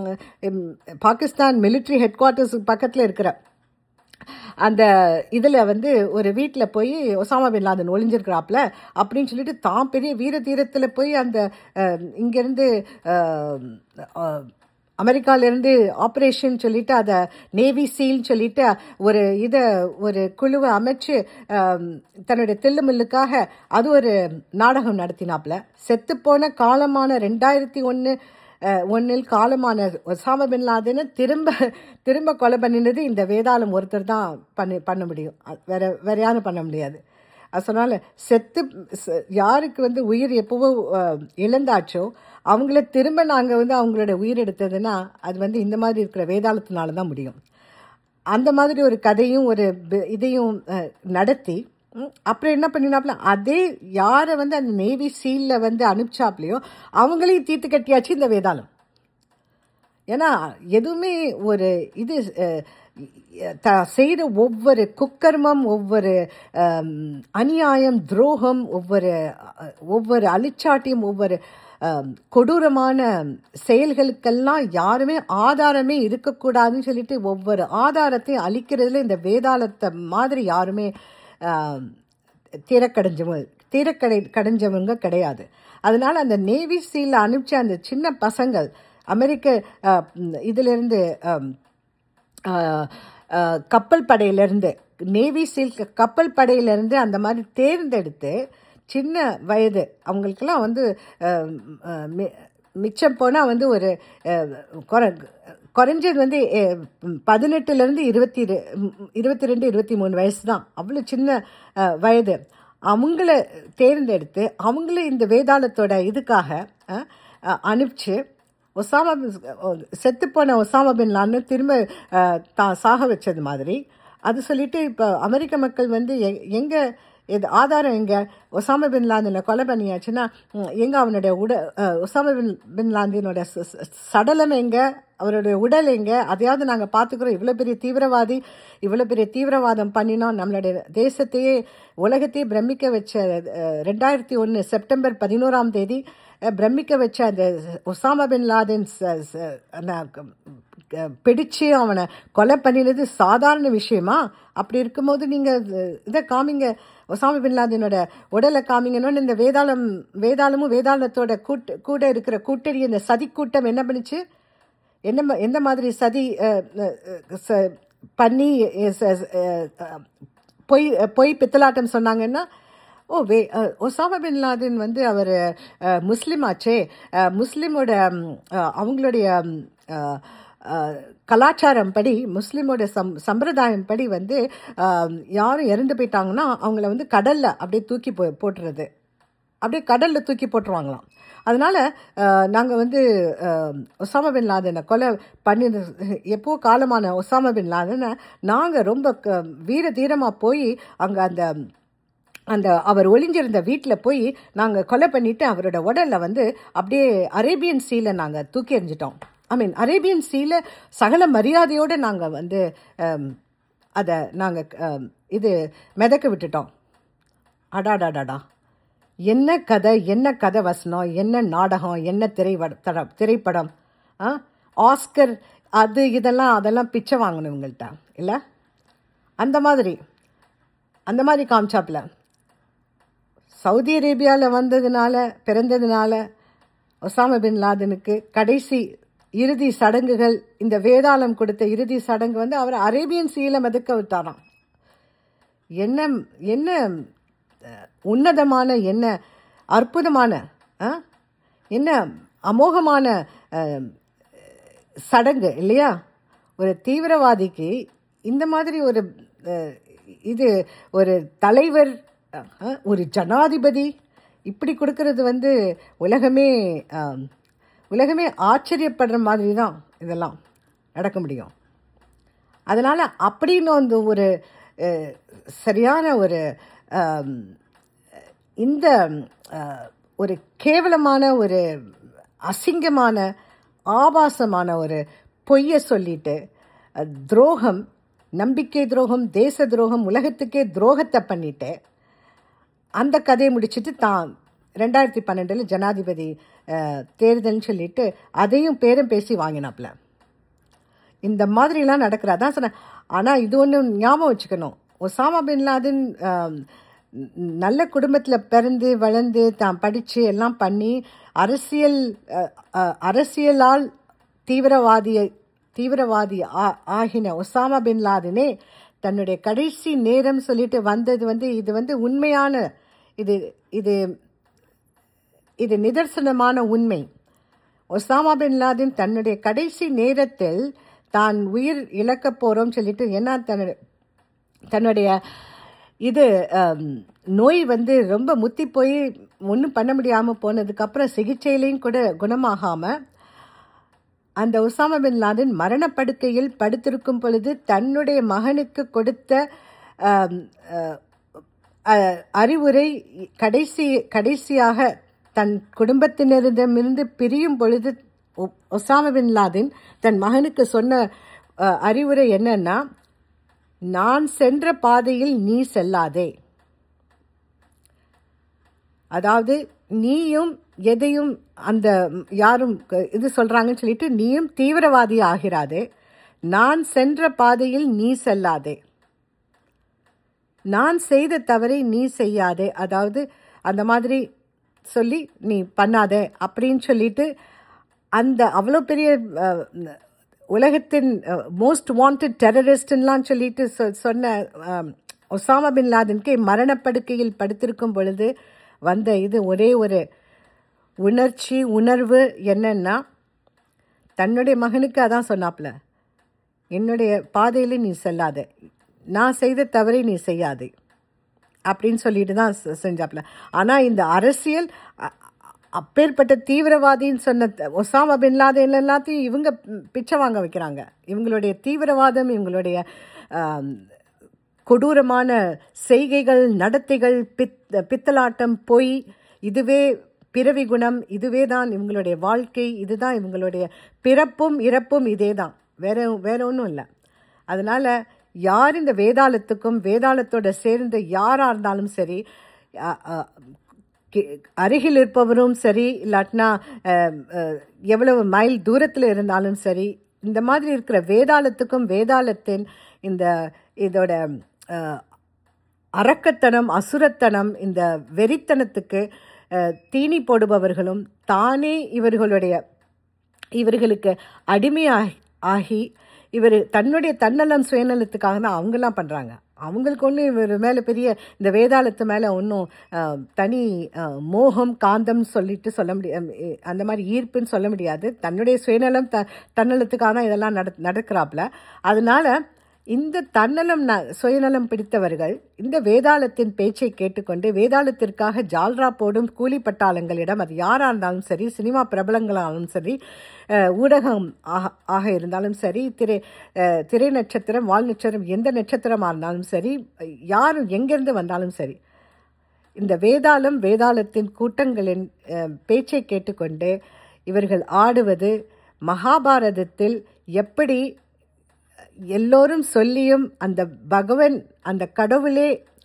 பாகிஸ்தான் மிலிட்ரி ஹெட் குவார்ட்டர்ஸ் பக்கத்தில் இருக்கிற அந்த இதில் வந்து ஒரு வீட்டில் போய் ஒசாமா பின் லாதன் ஒளிஞ்சிருக்கிறாப்புல அப்படின்னு சொல்லிட்டு தான் பெரிய வீர தீரத்தில் போய் அந்த அஹ், இங்கேருந்து அஹ், அஹ், அமெரிக்காவிலேருந்து ஆப்ரேஷன் சொல்லிட்டு அதை நேவி சீல் சொல்லிட்டு ஒரு இதை ஒரு குழுவை அமைச்சு அஹ், தன்னுடைய தில்லுமுல்லுக்காக அது ஒரு நாடகம் நடத்தினாப்புல செத்துப்போன காலமான ரெண்டாயிரத்தி ஒன்று ஒன்றில் காலமான ஒசாமா பின் லாதனை திரும்ப திரும்ப கொலை பண்ணினது இந்த வேதாளம் ஒருத்தர் தான் பண்ணி பண்ண முடியும் அ- வேற வேற யாரும் பண்ண முடியாது அது சொன்னால செத்து ச- யாருக்கு வந்து உயிர் எப்போவோ அஹ், இழந்தாச்சோ அவங்கள திரும்ப நாங்கள் வந்து அவங்களோட உயிர் எடுத்ததுன்னா அது வந்து இந்த மாதிரி இருக்கிற வேதாளத்தினால தான் முடியும் அந்த மாதிரி ஒரு கதையும் ஒரு ப- இதையும் அஹ், நடத்தி ம், அப்புறம் என்ன பண்ணினாப்புல அதே யாரை வந்து அந்த நேவி சீலில் வந்து அனுப்பிச்சாப்லையோ அவங்களையும் தீர்த்து கட்டியாச்சு இந்த வேதாளம் ஏன்னா எதுவுமே ஒரு இது அஹ், த செய்கிற ஒவ்வொரு குக்கர்மம் ஒவ்வொரு அம், அநியாயம் துரோகம் ஒவ்வொரு அஹ், ஒவ்வொரு அழிச்சாட்டியும் ஒவ்வொரு அம், கொடூரமான செயல்களுக்கெல்லாம் யாருமே ஆதாரமே இருக்கக்கூடாதுன்னு சொல்லிட்டு ஒவ்வொரு ஆதாரத்தையும் அழிக்கிறதுல இந்த வேதாளத்தை மாதிரி யாருமே ஆம், தீரக்கடைஞ்சவங்க தீரக்கடை கடைஞ்சவங்க கிடையாது அதனால அந்த நேவி சீல அனுப்பிச்ச அந்த சின்ன பசங்கள் அமெரிக்க அஹ், ம், இதிலிருந்து அம், அஹ், அஹ், கப்பல் படையிலேருந்து நேவி சீல் க- கப்பல் படையிலேருந்து அந்த மாதிரி தேர்ந்தெடுத்து சின்ன வயது அவங்களுக்கெல்லாம் வந்து அஹ், அஹ், மி- மிச்சம் போனால் வந்து ஒரு அஹ், குறை குறைஞ்சது வந்து அஹ், பதினெட்டுலேருந்து இருபத்தி ரெ- ம், இருபத்தி ரெண்டு இருபத்தி மூணு வயசு தான் அவ்வளோ சின்ன அஹ், வயது அவங்கள தேர்ந்தெடுத்து அவங்கள இந்த வேதாளத்தோட இதுக்காக அஹ், அஹ், அனுப்பிச்சு ஒசாமா பின் செத்துப்போன ஒசாமா பின் லான்னு திரும்ப அஹ், தான் சாக வச்சது மாதிரி அது சொல்லிட்டு இப்போ அமெரிக்க மக்கள் வந்து எ- எங்க இது ஆதாரம் எங்க ஒசாமா பின் லாதனை கொலை பண்ணியாச்சுன்னா ம், எங்க அவனுடைய உட அஹ், ஒசாமா பின் பின் லாதனோட ச- ச- சடலம் எங்க அவருடைய உடல் எங்க அதையாவது நாங்கள் பார்த்துக்கிறோம் இவ்வளோ பெரிய தீவிரவாதி இவ்வளோ பெரிய தீவிரவாதம் பண்ணினோம் நம்மளுடைய தேசத்தையே உலகத்தையே பிரமிக்க வச்ச அஹ், ரெண்டாயிரத்தி ஒன்று செப்டம்பர் பதினோராம் தேதி அஹ், பிரமிக்க வச்ச அந்த ஒசாமா பின் லாதன் ச- ச- நான் க- க- பிடிச்சு அவனை கொலை பண்ணினது சாதாரண விஷயமா அப்படி இருக்கும்போது நீங்கள் இதை காமிங்க ஒசாமா பின் லாதனோட உடலை காமிங்கன்னு இந்த வேதாளம் வேதாளமும் வேதாளத்தோட கூட்டு கூட இருக்கிற கூட்டணி இந்த சதி கூட்டம் என்ன பண்ணுச்சு என்ன ம- எந்த மாதிரி சதி அஹ், அஹ், ச- பண்ணி அஹ், ச- அஹ், அஹ், பொய் பொய் பித்தலாட்டம் சொன்னாங்கன்னா ஓ வே அஹ், ஒசாமா பின் லாதன் வந்து அவர் முஸ்லீம் ஆச்சே அஹ், முஸ்லீமோட ம், அஹ், அவங்களுடைய ம், அஹ், அஹ், கலாச்சாரம் படி முஸ்லீமோட சம் சம்பிரதாயம் படி வந்து அஹ், யாரும் இறந்து போயிட்டாங்கன்னா அவங்கள வந்து கடலில் அப்படியே தூக்கி போ போட்டுறது அப்படியே கடலில் தூக்கி போட்டுருவாங்களாம் அதனால் நாங்கள் வந்து அஹ், ஒசாமா பின் லாதனை கொலை பண்ணி எப்போ காலமான ஒசாமா பின் லாதனை நாங்கள் ரொம்ப க வீர தீரமாக போய் அங்கே அந்த அந்த அவர் ஒளிஞ்சிருந்த வீட்டில் போய் நாங்கள் கொலை பண்ணிட்டு அவரோட உடலில் வந்து அப்படியே அரேபியன் சீலை நாங்கள் தூக்கி எறிஞ்சிட்டோம் ஐ மீன் அரேபியன் சீலை சகல மரியாதையோடு நாங்கள் வந்து அம், அதை நாங்கள் இது மிதக்க விட்டுட்டோம் அடாடாடாடா என்ன கதை என்ன கதை வசனம் என்ன நாடகம் என்ன திரைவட தடம் திரைப்படம் ஆ ஆஸ்கர் அது இதெல்லாம் அதெல்லாம் பிச்சை வாங்கணும் இவங்கள்ட்ட இல்லை அந்த மாதிரி அந்த மாதிரி காமிச்சாப்புல சவுதி அரேபியாவில் வந்ததுனால பிறந்ததுனால ஒசாமா பின் லாதனுக்கு கடைசி இறுதி சடங்குகள் இந்த வேதாளம் கொடுத்த இறுதி சடங்கு வந்து அவர் அரேபியன் சீல மிதக்க விட்டாராம் என்ன என்ன அஹ், உன்னதமான என்ன அற்புதமான ஆ? என்ன அமோகமான அஹ், சடங்கு இல்லையா ஒரு தீவிரவாதிக்கு இந்த மாதிரி ஒரு அஹ், இது ஒரு தலைவர் அஹ், ஒரு ஜனாதிபதி இப்படி கொடுக்கறது வந்து உலகமே ஆம், உலகமே ஆச்சரியப்படுற மாதிரி தான் இதெல்லாம் நடக்க முடியும் அதனால் அப்படின்னு வந்து ஒரு அஹ், சரியான ஒரு ஆம், இந்த அஹ், ஒரு கேவலமான ஒரு அசிங்கமான ஆபாசமான ஒரு பொய்யை சொல்லிட்டு அஹ், துரோகம் நம்பிக்கை துரோகம் தேச துரோகம் உலகத்துக்கே துரோகத்தை பண்ணிட்டு அந்த கதையை முடிச்சிட்டு தான் ரெண்டாயிரத்தி பன்னெண்டில் ஜனாதிபதி அஹ், தேர்தல்னு சொல்லிட்டு அதையும் பேரும் பேசி வாங்கினாப்புல இந்த மாதிரிலாம் நடக்கிற அதான் சொன்னேன் ஆனால் இது ஒன்று ஞாபகம் வச்சுக்கணும் ஒசாமா பின் லாதன் ஆம், ந- நல்ல குடும்பத்தில் பிறந்து வளர்ந்து தான் படித்து எல்லாம் பண்ணி அரசியல் அஹ், அஹ், அரசியலால் தீவிரவாதியை தீவிரவாதி ஆ- ஆகின ஒசாமா பின் லாதனே தன்னுடைய கடைசி நேரம் சொல்லிட்டு வந்தது வந்து இது வந்து உண்மையான இது இது இது நிதர்சனமான உண்மை ஒசாமா பின் லாதன் தன்னுடைய கடைசி நேரத்தில் தான் உயிர் இழக்கப் போகிறோம் சொல்லிட்டு ஏன்னா தன்னுடைய தன்னுடைய இது ஆம், நோய் வந்து ரொம்ப முத்தி போய் ஒன்றும் பண்ண முடியாமல் போனதுக்கப்புறம் சிகிச்சையிலையும் கூட குணமாகாமல் அந்த உசாமா பின் லாதன் மரணப்படுக்கையில் படுத்திருக்கும் பொழுது தன்னுடைய மகனுக்கு கொடுத்த ஆம், அஹ், அஹ், அறிவுரை கடைசி கடைசியாக தன் குடும்பத்தினரிடமிருந்து பிரியும் பொழுது ஒ- ஒசாமா பின் லாதன் தன் மகனுக்கு சொன்ன அஹ், அறிவுரை என்னன்னா நான் சென்ற பாதையில் நீ செல்லாதே அதாவது நீயும் எதையும் அந்த யாரும் க- இது சொல்றாங்கன்னு சொல்லிட்டு நீயும் தீவிரவாதி ஆகிறாதே நான் சென்ற பாதையில் நீ செல்லாதே நான் செய்த தவறை நீ செய்யாதே அதாவது அந்த மாதிரி சொல்லி நீ பண்ணாதே அப்படின்னு சொல்லிட்டு அந்த அவ்வளோ பெரிய அஹ், உலகத்தின் மோஸ்ட் வாண்டட் டெரரிஸ்ட்லாம் சொல்லிட்டு சொ- சொன்ன அஹ், ஒசாமா பின் லாதனுக்கு மரணப்படுக்கையில் படுத்திருக்கும் பொழுது வந்த இது ஒரே ஒரு உணர்ச்சி உணர்வு என்னன்னா தன்னுடைய மகனுக்கு அதான் சொன்னாப்ல என்னுடைய பாதையில் நீ செல்லாத நான் செய்த தவறை நீ செய்யாதே அப்படின்னு சொல்லிட்டு தான் செ- செஞ்சாப்ல ஆனால் இந்த அரசியல் அ- அ- அப்பேற்பட்ட தீவிரவாதின்னு சொன்ன த- ஒசாமா பின் லாதன் எல்லாத்தையும் இவங்க ம், பிச்சை வாங்க வைக்கிறாங்க இவங்களுடைய தீவிரவாதம் இவங்களுடைய ஆம், கொடூரமான செய்கைகள் நடத்தைகள் பித் பித்தலாட்டம் பொய் இதுவே பிறவி குணம் இதுவே தான் இவங்களுடைய வாழ்க்கை இதுதான் இவங்களுடைய பிறப்பும் இறப்பும் இதே தான் வேற வேற ஒன்றும் இல்லை அதனால யார் இந்த வேதாளத்துக்கும் வேதாளத்தோட சேர்ந்த யாராக இருந்தாலும் சரி அ- அ- கி- அருகில் இருப்பவரும் சரி இல்லாட்டினா அஹ், அஹ், எவ்வளவு மைல் தூரத்தில் இருந்தாலும் சரி இந்த மாதிரி இருக்கிற வேதாளத்துக்கும் வேதாளத்தின் இந்த இதோட அஹ், அரக்கத்தனம் அசுரத்தனம் இந்த வெறித்தனத்துக்கு அஹ், தீனி போடுபவர்களும் தானே இவர்களுடைய இவர்களுக்கு அடிமையாகி ஆகி இவர் தன்னுடைய தன்னலம் சுயநலத்துக்காக தான் அவங்கெல்லாம் பண்ணுறாங்க அவங்களுக்கு ஒன்றும் இவர் மேலே பெரிய இந்த வேதாளத்து மேலே ஒன்றும் தனி அஹ், மோகம் காந்தம் சொல்லிட்டு சொல்ல முடியாது அந்த மாதிரி ஈர்ப்புன்னு சொல்ல முடியாது தன்னுடைய சுயநலம் த தன்னலத்துக்காக தான் இதெல்லாம் நட நடக்கிறாப்புல அதனால இந்த தன்னலம் ந சுயநலம் பிடித்தவர்கள் இந்த வேதாளத்தின் பேச்சை கேட்டுக்கொண்டு வேதாளத்திற்காக ஜால்ரா போடும் கூலி பட்டாளங்களிடம் அது யாராக இருந்தாலும் சரி சினிமா பிரபலங்களாலும் சரி அஹ், ஊடகம் ஆக ஆக இருந்தாலும் சரி திரை அஹ், திரை நட்சத்திரம் வால் நட்சத்திரம் எந்த நட்சத்திரமாக இருந்தாலும் சரி யார் எங்கேருந்து வந்தாலும் சரி இந்த வேதாளம் வேதாளத்தின் கூட்டங்களின் அஹ், பேச்சை கேட்டுக்கொண்டு இவர்கள் ஆடுவது மகாபாரதத்தில் எப்படி எல்லோரும் சொல்லியும் அந்த பகவன் அந்த கடவுளே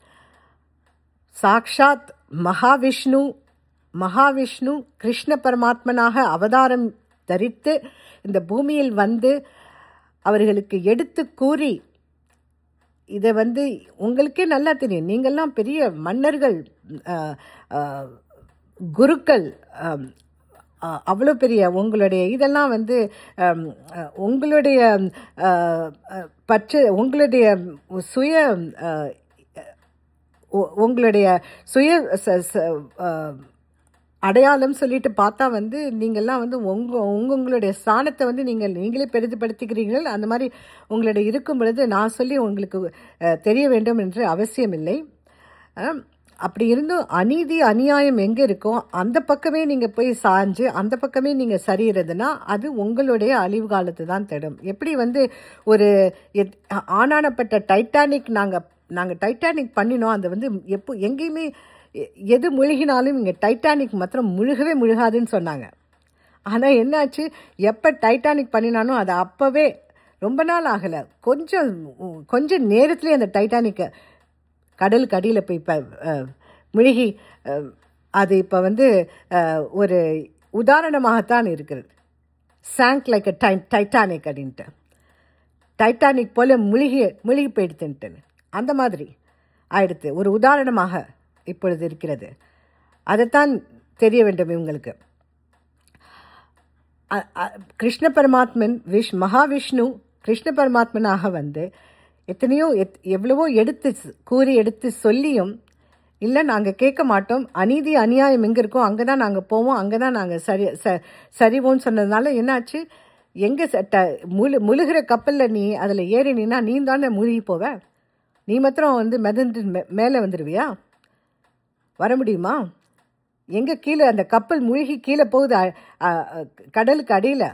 சாக்ஷாத் மகாவிஷ்ணு மகாவிஷ்ணு கிருஷ்ண பரமாத்மனாக அவதாரம் தரித்து இந்த பூமியில் வந்து அவர்களுக்கு எடுத்து கூறி இதை வந்து உங்களுக்கே நல்லா தெரியும் நீங்கள்லாம் பெரிய மன்னர்கள் அஹ், அஹ், குருக்கள் அம், அஹ், அவ்வளோ பெரிய உங்களுடைய இதெல்லாம் வந்து அம், அஹ், உங்களுடைய அஹ், அஹ், பற்று உங்களுடைய சுய அஹ், உ- உங்களுடைய சுய ச- ச- அஹ், அடையாளம் சொல்லிட்டு பார்த்தா வந்து நீங்கள்லாம் வந்து உங்க உங்க உங்களுடைய ஸ்தானத்தை வந்து நீங்கள் நீங்களே பெரிதுபடுத்திக்கிறீர்கள் அந்த மாதிரி உங்களுடைய இருக்கும் பொழுது நான் சொல்லி உங்களுக்கு அஹ், தெரிய வேண்டும் என்று அவசியமில்லை அஹ், அப்படி இருந்தும் அநீதி அநியாயம் எங்கே இருக்கோ அந்த பக்கமே நீங்கள் போய் சாஞ்சு அந்த பக்கமே நீங்கள் சரியிறதுன்னா அது உங்களுடைய அழிவு காலத்தை தான் தேடும் எப்படி வந்து ஒரு எத்- ஆனானப்பட்ட டைட்டானிக் நாங்கள் நாங்கள் டைட்டானிக் பண்ணினோம் அது வந்து எப்போ எங்கேயுமே எ- எது முழுகினாலும் இங்கே டைட்டானிக் மாத்திரம் முழுகவே முழுகாதுன்னு சொன்னாங்க ஆனால் என்னாச்சு எப்போ டைட்டானிக் பண்ணினானோ அது அப்போவே ரொம்ப நாள் ஆகலை கொஞ்சம் உம், கொஞ்சம் நேரத்துலேயே அந்த டைட்டானிக்கை கடலுக்கு அடியில் போய் இப்போ முழுகி அஹ், அது இப்போ வந்து அஹ், ஒரு உதாரணமாகத்தான் இருக்கிறது சாங்க் லைக் டை டைட்டானிக் அப்படின்ட்டு டைட்டானிக் போல முழுகி முழுகி போயிடுத்துன்ட்டு அந்த மாதிரி ஆயிடுத்து ஒரு உதாரணமாக இப்பொழுது இருக்கிறது அதைத்தான் தெரிய வேண்டும் இவங்களுக்கு அ- அ- கிருஷ்ண பரமாத்மன் விஷ் மகாவிஷ்ணு கிருஷ்ண பரமாத்மனாக வந்து எத்தனையோ எத் எவ்வளவோ எடுத்து ஸ்- கூறி எடுத்து சொல்லியும் இல்லை நாங்கள் கேட்க மாட்டோம் அநீதி அநியாயம் எங்கே இருக்கோ அங்கே தான் நாங்கள் போவோம் அங்கே தான் நாங்கள் சரி ச சரிவோம்னு சொன்னதுனால என்னாச்சு எங்கே ட முழு முழுகிற கப்பலில் நீ அதில் ஏறினீன்னா நீ தானே முழுகி போவ நீ மாத்திரம் வந்து மிதந்து மே- மேலே வந்துடுவியா வர முடியுமா எங்கே கீழே அந்த கப்பல் மூழ்கி கீழே போகுது அ- அ- அ- கடலுக்கு அடியில்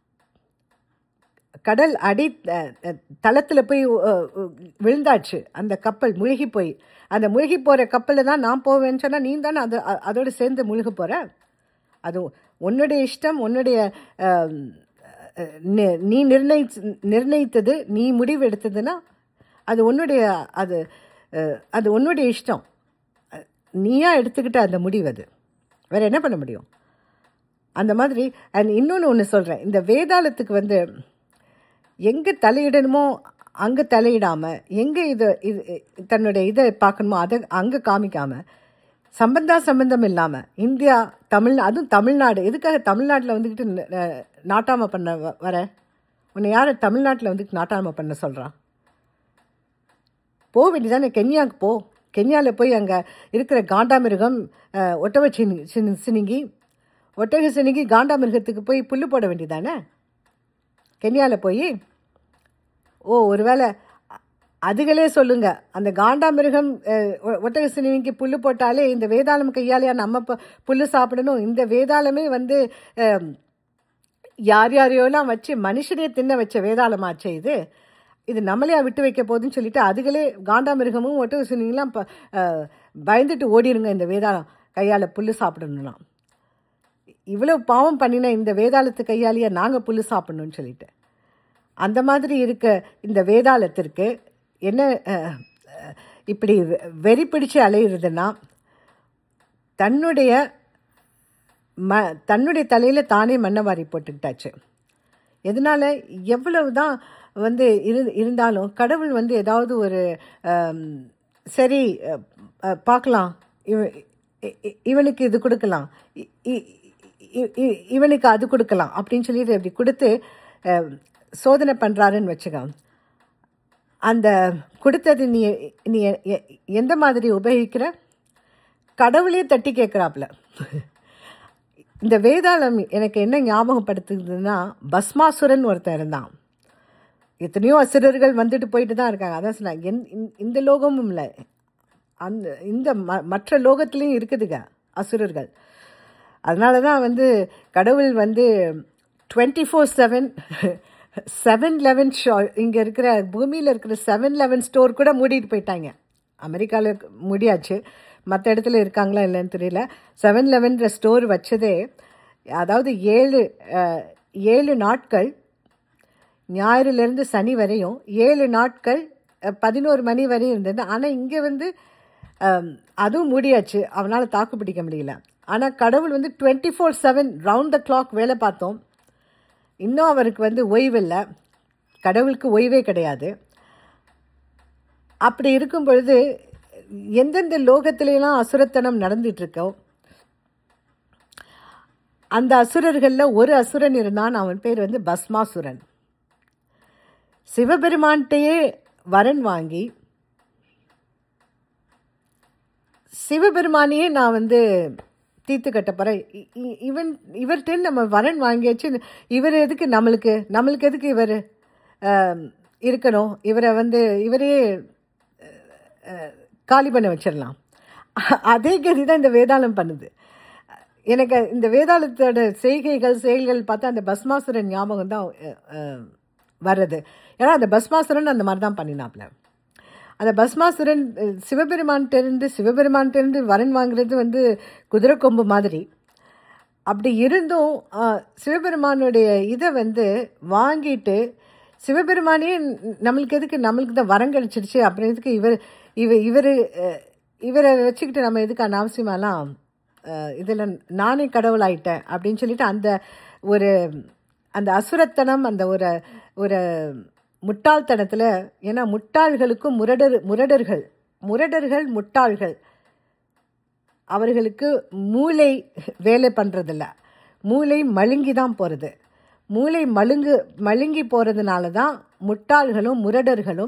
கடல் அடி தளத்தில் போய் அ, அ, விழுந்தாச்சு அந்த கப்பல் முழுகி போய் அந்த முழுகி போகிற கப்பலில் தான் நான் போவேன்னு சொன்னால் நீ தானே அது அ- அதோடு சேர்ந்து முழுக போகிற அது உன்னுடைய இஷ்டம் உன்னுடைய அம், அ, நி- நீ நிர்ணயி நிர்ணயித்தது நீ முடிவு எடுத்ததுன்னா அது உன்னுடைய அது அ, அது உன்னுடைய இஷ்டம் நீயா எடுத்துக்கிட்ட அந்த முடிவு அது வேற என்ன பண்ண முடியும் அந்த மாதிரி அண்ட் இன்னொன்று ஒன்று சொல்கிறேன் இந்த வேதாளத்துக்கு வந்து எங்கே தலையிடணுமோ அங்கே தலையிடாமல் எங்கே இது இது தன்னுடைய இதை பார்க்கணுமோ அதை அங்கே காமிக்காம சம்பந்தா சம்பந்தம் இல்லாமல் இந்தியா தமிழ் அதுவும் தமிழ்நாடு எதுக்காக தமிழ்நாட்டில் வந்துக்கிட்டு ந- ந- நாட்டாம பண்ண வ- வர உன்னை யாரை தமிழ்நாட்டில் வந்துட்டு நாட்டாம பண்ண சொல்கிறா போக வேண்டியதானே கென்யாவுக்கு போ கென்யாவில் போய் அங்கே இருக்கிற காண்டாமிருகம் அஹ், ஒட்டக சினி சினி- சினிங்கி ஒட்டக சினிங்கி காண்டாமிருகத்துக்கு போய் புல்லு போட வேண்டியதானே கென்யாவில் போய் ஓ ஒருவேளை அ- அதுகளே சொல்லுங்க அந்த காண்டாமிருகம் அஹ், ஒ- ஒட்டக சினிமிக்கு புல்லு போட்டாலே இந்த வேதாளம் கையாலையா நம்ம ப- புல்லு சாப்பிடணும் இந்த வேதாளமே வந்து அஹ், யார் யாரையோலாம் வச்சு மனுஷனே தின்ன வச்ச வேதாளமாச்சே இது இது நம்மளையா விட்டு வைக்க போகுதுன்னு சொல்லிட்டு அதுகளே காண்டாமிருகமும் ஒட்டக சினிங்கெல்லாம் ப- அஹ், பயந்துட்டு ஓடிருங்க இந்த வேதாளம் கையால் புல்லு சாப்பிடணும்னா இவ்வளவு பாவம் பண்ணின இந்த வேதாளத்து கையாலேயே நாங்கள் புல்லு சாப்பிடணும்னு சொல்லிட்டு அந்த மாதிரி இருக்க இந்த வேதாளத்திற்கு என்ன அஹ், அஹ், இப்படி வெ- வெறி பிடிச்சு அலையிறதுன்னா தன்னுடைய ம தன்னுடைய தலையில் தானே மண்ணை வாரி போட்டுக்கிட்டாச்சு எதனால் எவ்வளவு தான் வந்து இரு இருந்தாலும் கடவுள் வந்து ஏதாவது ஒரு ஆம், சரி அஹ், அஹ், பார்க்கலாம் இவ இ- இ- இவனுக்கு இது கொடுக்கலாம் இ- இ- இ- இ- இவனுக்கு அது கொடுக்கலாம் அப்படின்னு சொல்லிட்டு அப்படி கொடுத்து அஹ், சோதனை பண்ணுறாருன்னு வச்சுக்க அந்த கொடுத்தது நீ நீ எ- எ- எந்த மாதிரி உபயோகிக்கிற கடவுளே தட்டி கேட்குறாப்புல இந்த வேதாளம் எனக்கு என்ன ஞாபகப்படுத்துதுன்னா பஸ்மாசுரன் ஒருத்தன் இருந்தான் எத்தனையோ அசுரர்கள் வந்துட்டு போயிட்டு தான் இருக்காங்க அதான் சொன்னேன் எந்- இந்த- இந்த லோகமும் இல்லை அந்த இந்த ம மற்ற லோகத்துலேயும் இருக்குதுங்க அசுரர்கள் அதனால தான் வந்து கடவுள் வந்து twenty four seven seven eleven show இங்கே இருக்கிற பூமியில் இருக்கிற செவன் லெவன் ஸ்டோர் கூட மூடிட்டு போயிட்டாங்க அமெரிக்காவில் முடியாச்சு மற்ற இடத்துல இருக்காங்களா இல்லைன்னு தெரியல செவன் லெவன்ற ஸ்டோர் வச்சதே அதாவது ஏழு அஹ், ஏழு நாட்கள் ஞாயிறுலேருந்து சனி வரையும் ஏழு நாட்கள் அஹ், பதினோரு மணி வரையும் இருந்தது ஆனால் இங்கே வந்து அம், அதுவும் முடியாச்சு அவனால் தாக்கு பிடிக்க முடியல ஆனால் கடவுள் வந்து twenty four seven round the clock வேலை பார்த்தோம் இன்னும் அவருக்கு வந்து ஓய்வில்லை கடவுளுக்கு ஓய்வே கிடையாது அப்படி இருக்கும் பொழுது எந்தெந்த லோகத்திலலாம் அசுரத்தனம் நடந்துட்டு இருக்கோ அந்த அசுரர்களில் ஒரு அசுரன் இருந்தான் அவன் பேர் வந்து பஸ்மாசுரன் சிவபெருமான்கிட்டயே வரன் வாங்கி சிவபெருமானையே நான் வந்து தீர்த்து கட்ட போகிறேன் இவன் இவர்கிட்ட நம்ம வரன் வாங்கியாச்சு இவர் எதுக்கு நம்மளுக்கு நம்மளுக்கு எதுக்கு இவர் இருக்கணும் இவரை வந்து இவரே அஹ், காலி பண்ண வச்சிடலாம் அதே கதி தான் இந்த வேதாளம் பண்ணுது எனக்கு இந்த வேதாளத்தோட செய்கைகள் செயல்கள் பார்த்தா அந்த பஸ்மாசுரன் ஞாபகம் தான் அஹ், அஹ், வர்றது ஏன்னா அந்த பஸ்மாசுரன் அந்த மாதிரி தான் பண்ணினாப்ல அந்த பஸ்மாசுரன் அஹ், சிவபெருமான்கிட்டேருந்து சிவபெருமான்கிட்டேருந்து வரன் வாங்குறது வந்து குதிரை கொம்பு மாதிரி அப்படி இருந்தும் ஆ, சிவபெருமானுடைய இதை வந்து வாங்கிட்டு சிவபெருமானே ந- நம்மளுக்கு எதுக்கு நம்மளுக்கு தான் வரம் கிடைச்சிருச்சு அப்புறம் எதுக்கு இவர் இவ இவர் இவரை வச்சுக்கிட்டு நம்ம எதுக்கு அனாவசியமாலாம் இதில் நானே கடவுளாயிட்டேன் அப்படின்னு சொல்லிட்டு அந்த ஒரு அந்த அசுரத்தனம் அந்த ஒரு ஒரு முட்டாள்தனத்தில் ஏன்னா முட்டாள்களுக்கும் முரடர் முரடர்கள் முரடர்கள் முட்டாள்கள் அவர்களுக்கு மூளை வேலை பண்ணுறதில்ல மூளை மழுங்கி தான் போகிறது மூளை மழுங்கு மழுங்கி போகிறதுனால தான் முட்டாள்களும் முரடர்களும்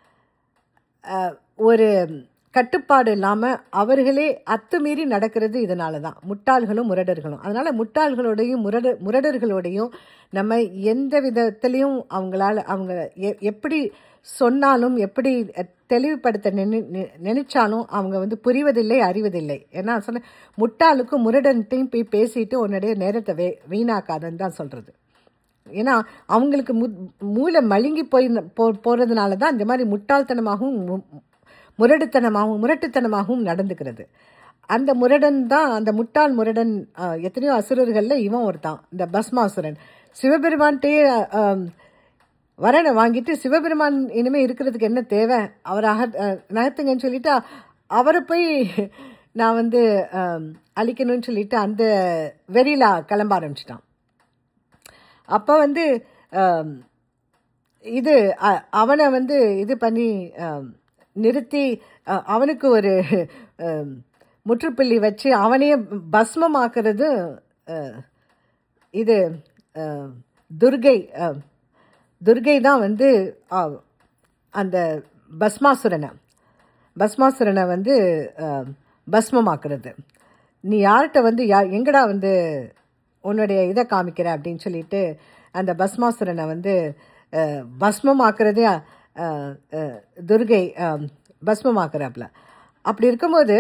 அஹ், ஒரு கட்டுப்பாடு இல்லாமல் அவர்களே அத்துமீறி நடக்கிறது இதனால தான் முட்டாள்களும் முரடர்களும் அதனால் முட்டாள்களோடையும் முரட முரடர்களோடையும் நம்ம எந்த விதத்துலேயும் அவங்களால அவங்க எ- எப்படி சொன்னாலும் எப்படி தெளிவுபடுத்த நினை நி- நினைச்சாலும் அவங்க வந்து புரிவதில்லை அறிவதில்லை ஏன்னா சொன்ன முட்டாளுக்கும் முரடன்ட்டையும் போய் பேசிட்டு உன்னுடைய நேரத்தை வே வீணாக்காதன்னு தான் சொல்கிறது ஏன்னா அவங்களுக்கு மு மூளை மழுங்கி போய் போ போகிறதுனால தான் இந்த மாதிரி முட்டாள்தனமாகவும் மு- முரட்டுத்தனமாகவும் முரட்டுத்தனமாகவும் நடந்துக்கிறது அந்த முரடன் தான் அந்த முட்டாள் முரடன் ஆ, எத்தனையோ அசுரர்களில் இவன் ஒருத்தான் இந்த பஸ்மாசுரன் சிவபெருமான்கிட்டே ஆம், வரனை வாங்கிட்டு சிவபெருமான் இனிமேல் இருக்கிறதுக்கு என்ன தேவை அவர் அக அஹ், நகர்த்துங்கன்னு சொல்லிட்டு அவரை போய் நான் வந்து ஆம், அழிக்கணும்னு சொல்லிட்டு அந்த வெறியில கிளம்ப ஆரம்பிச்சிட்டான் அப்போ வந்து ஆம், இது அ- அவனை வந்து இது பண்ணி ஆம், நிறுத்தி அ- அவனுக்கு ஒரு ஆம், முற்றுப்புள்ளி வச்சு அவனையே பஸ்மமாக்குறது அ, இது அ, துர்கை அ, துர்கை தான் வந்து அ, அந்த பஸ்மாசுரனை பஸ்மாசுரனை வந்து அ, பஸ்மமாக்குறது நீ யார்கிட்ட வந்து யா எங்கடா வந்து உன்னுடைய இதை காமிக்கிற அப்படின்னு சொல்லிட்டு அந்த பஸ்மாசுரனை வந்து அஹ், பஸ்மமாக்குறதே அஹ், அஹ், துர்கை அஹ், பஸ்மமாக்குறாப்புல அப்படி இருக்கும்போது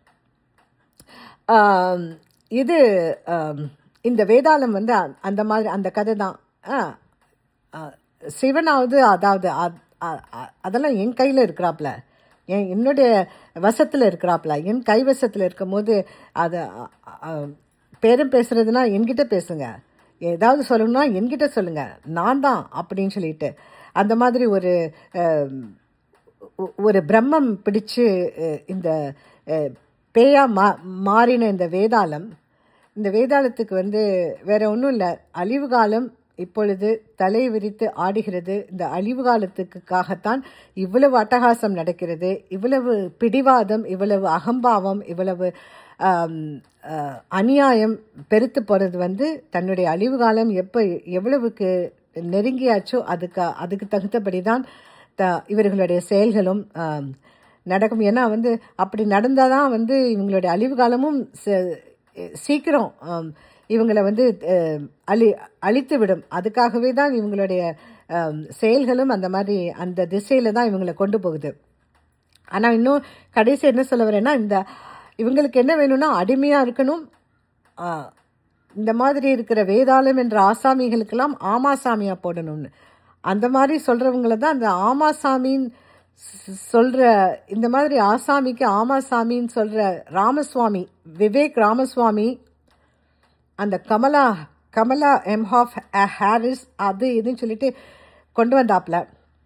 ஆம், இது ஆம், இந்த வேதாளம் வந்து அ- அந்த மாதிரி அந்த கதை தான் ஆ, ஆ, சிவனாவது அதாவது அ- அ- அ- அதெல்லாம் என் கையில் இருக்கிறாப்புல என் என்னுடைய வசத்தில் இருக்கிறாப்புல என் கைவசத்தில் இருக்கும்போது அதை அ- அ- பேரும் பேசுறதுனா என்கிட்ட பேசுங்க ஏதாவது சொல்லணும்னா என்கிட்ட சொல்லுங்க நான் தான் அப்படின்னு சொல்லிட்டு அந்த மாதிரி ஒரு ஆம், ஒ- ஒரு பிரம்மம் பிடிச்சு அஹ், இந்த அஹ், பேயா மா மாறின இந்த வேதாளம் இந்த வேதாளத்துக்கு வந்து வேற ஒன்றும் இல்லை அழிவு காலம் இப்பொழுது தலை விரித்து ஆடுகிறது இந்த அழிவு காலத்துக்காகத்தான் இவ்வளவு அட்டகாசம் நடக்கிறது இவ்வளவு பிடிவாதம் இவ்வளவு அகம்பாவம் இவ்வளவு ஆம், அஹ், அநியாயம் பெருத்து போகிறது வந்து தன்னுடைய அழிவு காலம் எப்போ எவ்வளவுக்கு நெருங்கியாச்சோ அதுக்கு அதுக்கு தகுந்தபடி தான் த இவர்களுடைய செயல்களும் ஆம், நடக்கும் ஏன்னா வந்து அப்படி நடந்தால் தான் வந்து இவங்களுடைய அழிவு காலமும் ச- சீக்கிரம் ஆம், இவங்களை வந்து அஹ், அழி அழித்து விடும் அதுக்காகவே தான் இவங்களுடைய ஆம், செயல்களும் அந்த மாதிரி அந்த திசையில் தான் இவங்களை கொண்டு போகுது ஆனால் இன்னும் கடைசி என்ன சொல்ல வரேன்னா இந்த இவங்களுக்கு என்ன வேணும்னா அடிமையாக இருக்கணும் ஆ, இந்த மாதிரி இருக்கிற வேதாளம் என்ற ஆசாமிகளுக்கெல்லாம் ஆமாசாமியாக போடணும்னு அந்த மாதிரி சொல்கிறவங்கள தான் அந்த ஆமாசாமின்னு ஸ்- சொல்ற இந்த மாதிரி ஆசாமிக்கு ஆமாசாமின்னு சொல்கிற ராமசுவாமி விவேக் ராமசுவாமி அந்த கமலா கமலா எம்ஹாஃப் ஹாரிஸ் அது இதுன்னு சொல்லிட்டு கொண்டு வந்தாப்புல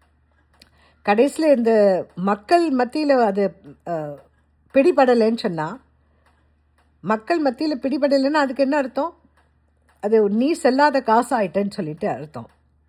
கடைசியில் இந்த மக்கள் மத்தியில் அது அஹ், பிடிபடலைன்னு சொன்னால் மக்கள் மத்தியில் பிடிபடலைன்னா அதுக்கு என்ன அர்த்தம் அது நீ செல்லாத காசு ஆயிட்டேன்னு சொல்லிட்டு அர்த்தம்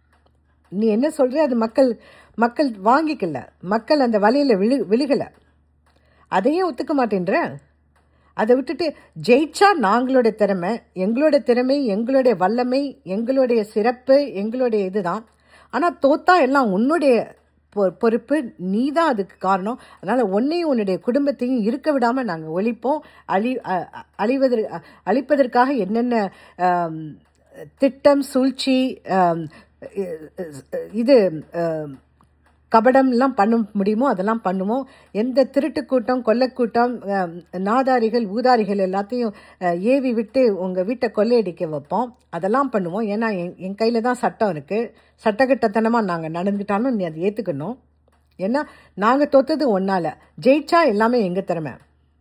நீ என்ன சொல்ற அது மக்கள் மக்கள் வாங்கிக்கல மக்கள் அந்த வலையில் விழு விழுகலை அதையும் ஒத்துக்க மாட்டேன்ற அதை விட்டுட்டு ஜெயிச்சா நாங்களுடைய திறமை எங்களோட திறமை எங்களுடைய வல்லமை எங்களுடைய சிறப்பு எங்களுடைய இதுதான் ஆனால் தோத்தா எல்லாம் உன்னுடைய பொ- பொறுப்பு நீ தான் அதுக்கு காரணம் அதனால் உன்னையும் உன்னுடைய குடும்பத்தையும் இருக்க விடாமல் நாங்கள் ஒழிப்போம் அழி அ- அ- அழிவதற்கு அ- அழிப்பதற்காக என்னென்ன ஆம், திட்டம் சூழ்ச்சி ஆம், இ- இது ஆம், கபடம்லாம் பண்ண முடியுமோ அதெல்லாம் பண்ணுவோம் எந்த திருட்டு கூட்டம் கொள்ளைக்கூட்டம் அஹ், நாதாரிகள் ஊதாரிகள் எல்லாத்தையும் அஹ், ஏவி விட்டு உங்கள் வீட்டை கொள்ளையடிக்க வைப்போம் அதெல்லாம் பண்ணுவோம் ஏன்னா என் என் கையில் தான் சட்டம் இருக்குது சட்டக்கிட்டத்தனமாக நாங்கள் நடந்துக்கிட்டாலும் நீ அதை ஏற்றுக்கணும் ஏன்னா நாங்கள் தோத்தது ஒன்றால் ஜெயிச்சா எல்லாமே எங்கள் திறமை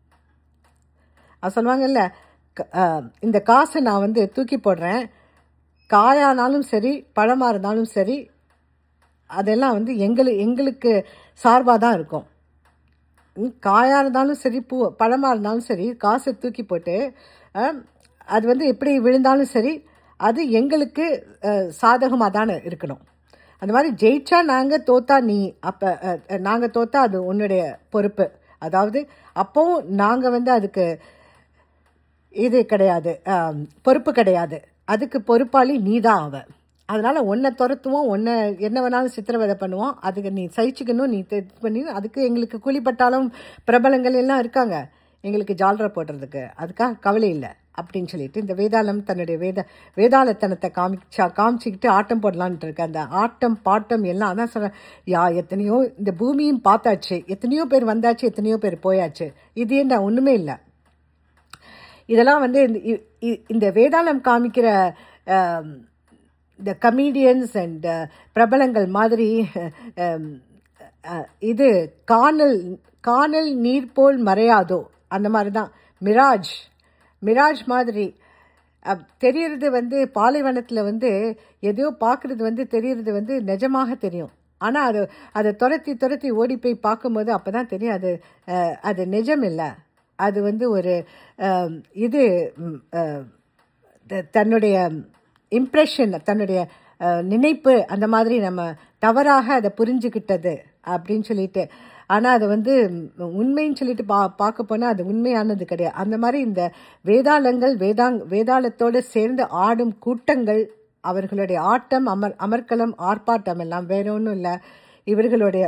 அது சொல்லுவாங்கல்ல க- அஹ், இந்த காசை நான் வந்து தூக்கி போடுறேன் காயானாலும் சரி பழமாக இருந்தாலும் சரி அதெல்லாம் வந்து எங்களு எங்களுக்கு சார்பாக தான் இருக்கும் ம், காயா இருந்தாலும் சரி பூ பழமாக இருந்தாலும் சரி காசை தூக்கி போட்டு அஹ், அது வந்து எப்படி விழுந்தாலும் சரி அது எங்களுக்கு சாதகமாக தானே இருக்கணும் அந்த மாதிரி ஜெயிச்சா நாங்கள் தோத்தா நீ அப்போ நாங்கள் தோத்தா அது உன்னுடைய பொறுப்பு அதாவது அப்போவும் நாங்கள் வந்து அதுக்கு இது கிடையாது ஆம், பொறுப்பு கிடையாது அதுக்கு பொறுப்பாளி நீ தான் அவ அதனால் உன்னை துரத்துவோம் உன்னை என்ன வேணாலும் சித்திரவதை பண்ணுவோம் அதுக்கு நீ சகிச்சுக்கணும் நீ இது பண்ணி அதுக்கு எங்களுக்கு கூலிப்பட்டாலும் பிரபலங்கள் எல்லாம் இருக்காங்க எங்களுக்கு ஜால்ரா போடுறதுக்கு அதுக்காக கவலை இல்லை அப்படின்னு சொல்லிட்டு இந்த வேதாளம் தன்னுடைய வேத வேதாளத்தனத்தை காமிச்சா காமிச்சிக்கிட்டு ஆட்டம் போடலான்ட்டு இருக்கு அந்த ஆட்டம் பாட்டம் எல்லாம் அதான் சொல்கிறேன் யா எத்தனையோ இந்த பூமியும் பார்த்தாச்சு எத்தனையோ பேர் வந்தாச்சு எத்தனையோ பேர் போயாச்சு இது என்ன ஒன்றுமே இல்லை இதெல்லாம் வந்து இந்த இ- இ- இந்த வேதாளம் காமிக்கிற ஆம், இந்த கமீடியன்ஸ் அண்ட் பிரபலங்கள் மாதிரி ஆம், அஹ், இது காணல் காணல் நீர் போல் மறையாதோ அந்த மாதிரி தான் மிராஜ் மிராஜ் மாதிரி அப்- தெரியறது வந்து பாலைவனத்தில் வந்து எதையோ பார்க்குறது வந்து தெரியறது வந்து நிஜமாக தெரியும் ஆனால் அது அதை துரத்தி துரத்தி ஓடி போய் பார்க்கும்போது அப்போ தான் தெரியும் அது அஹ், அது நிஜம் இல்லை அது வந்து ஒரு அஹ், இது ம், அஹ், த- தன்னுடைய இம்ப்ரெஷன் தன்னுடைய அஹ், நினைப்பு அந்த மாதிரி நம்ம தவறாக அதை புரிஞ்சுக்கிட்டது அப்படின்னு சொல்லிட்டு ஆனால் அது வந்து ம், உண்மைன்னு சொல்லிட்டு பா பார்க்க போனால் அது உண்மையானது கிடையாது அந்த மாதிரி இந்த வேதாளங்கள் வேதாங் வேதாளத்தோடு சேர்ந்து ஆடும் கூட்டங்கள் அவர்களுடைய ஆட்டம் அமர் அமர்க்கலம் ஆர்ப்பாட்டம் எல்லாம் வேற ஒன்றும் இல்லை இவர்களுடைய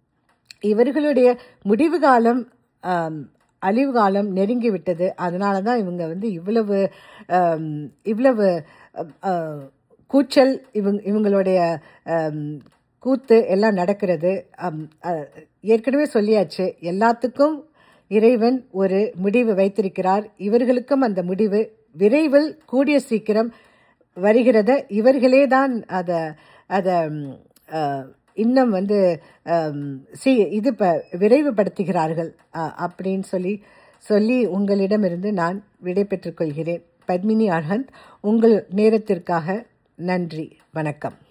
இவர்களுடைய முடிவு காலம் ஆம், அழிவு காலம் நெருங்கி விட்டது அதனால தான் இவங்க வந்து இவ்வளவு ஆம், இவ்வளவு அம், ஆ, கூச்சல் இவங்க இவங்களுடைய ஆம், கூத்து எல்லாம் நடக்கிறது ஆம், ஆ, ஏற்கனவே சொல்லியாச்சு எல்லாத்துக்கும் இறைவன் ஒரு முடிவு வைத்திருக்கிறார் இவர்களுக்கும் அந்த முடிவு விரைவில் கூடிய சீக்கிரம் வருகிறத இவர்களே தான் அதை அதை ம், அஹ், இன்னும் வந்து அம், சி இது ப விரைவுபடுத்துகிறார்கள் அ- அப்படின்னு சொல்லி சொல்லி உங்களிடமிருந்து நான் விடை பெற்றுக் கொள்கிறேன் பத்மினி அர்ஹந்த் உங்கள் நேரத்திற்காக நன்றி வணக்கம்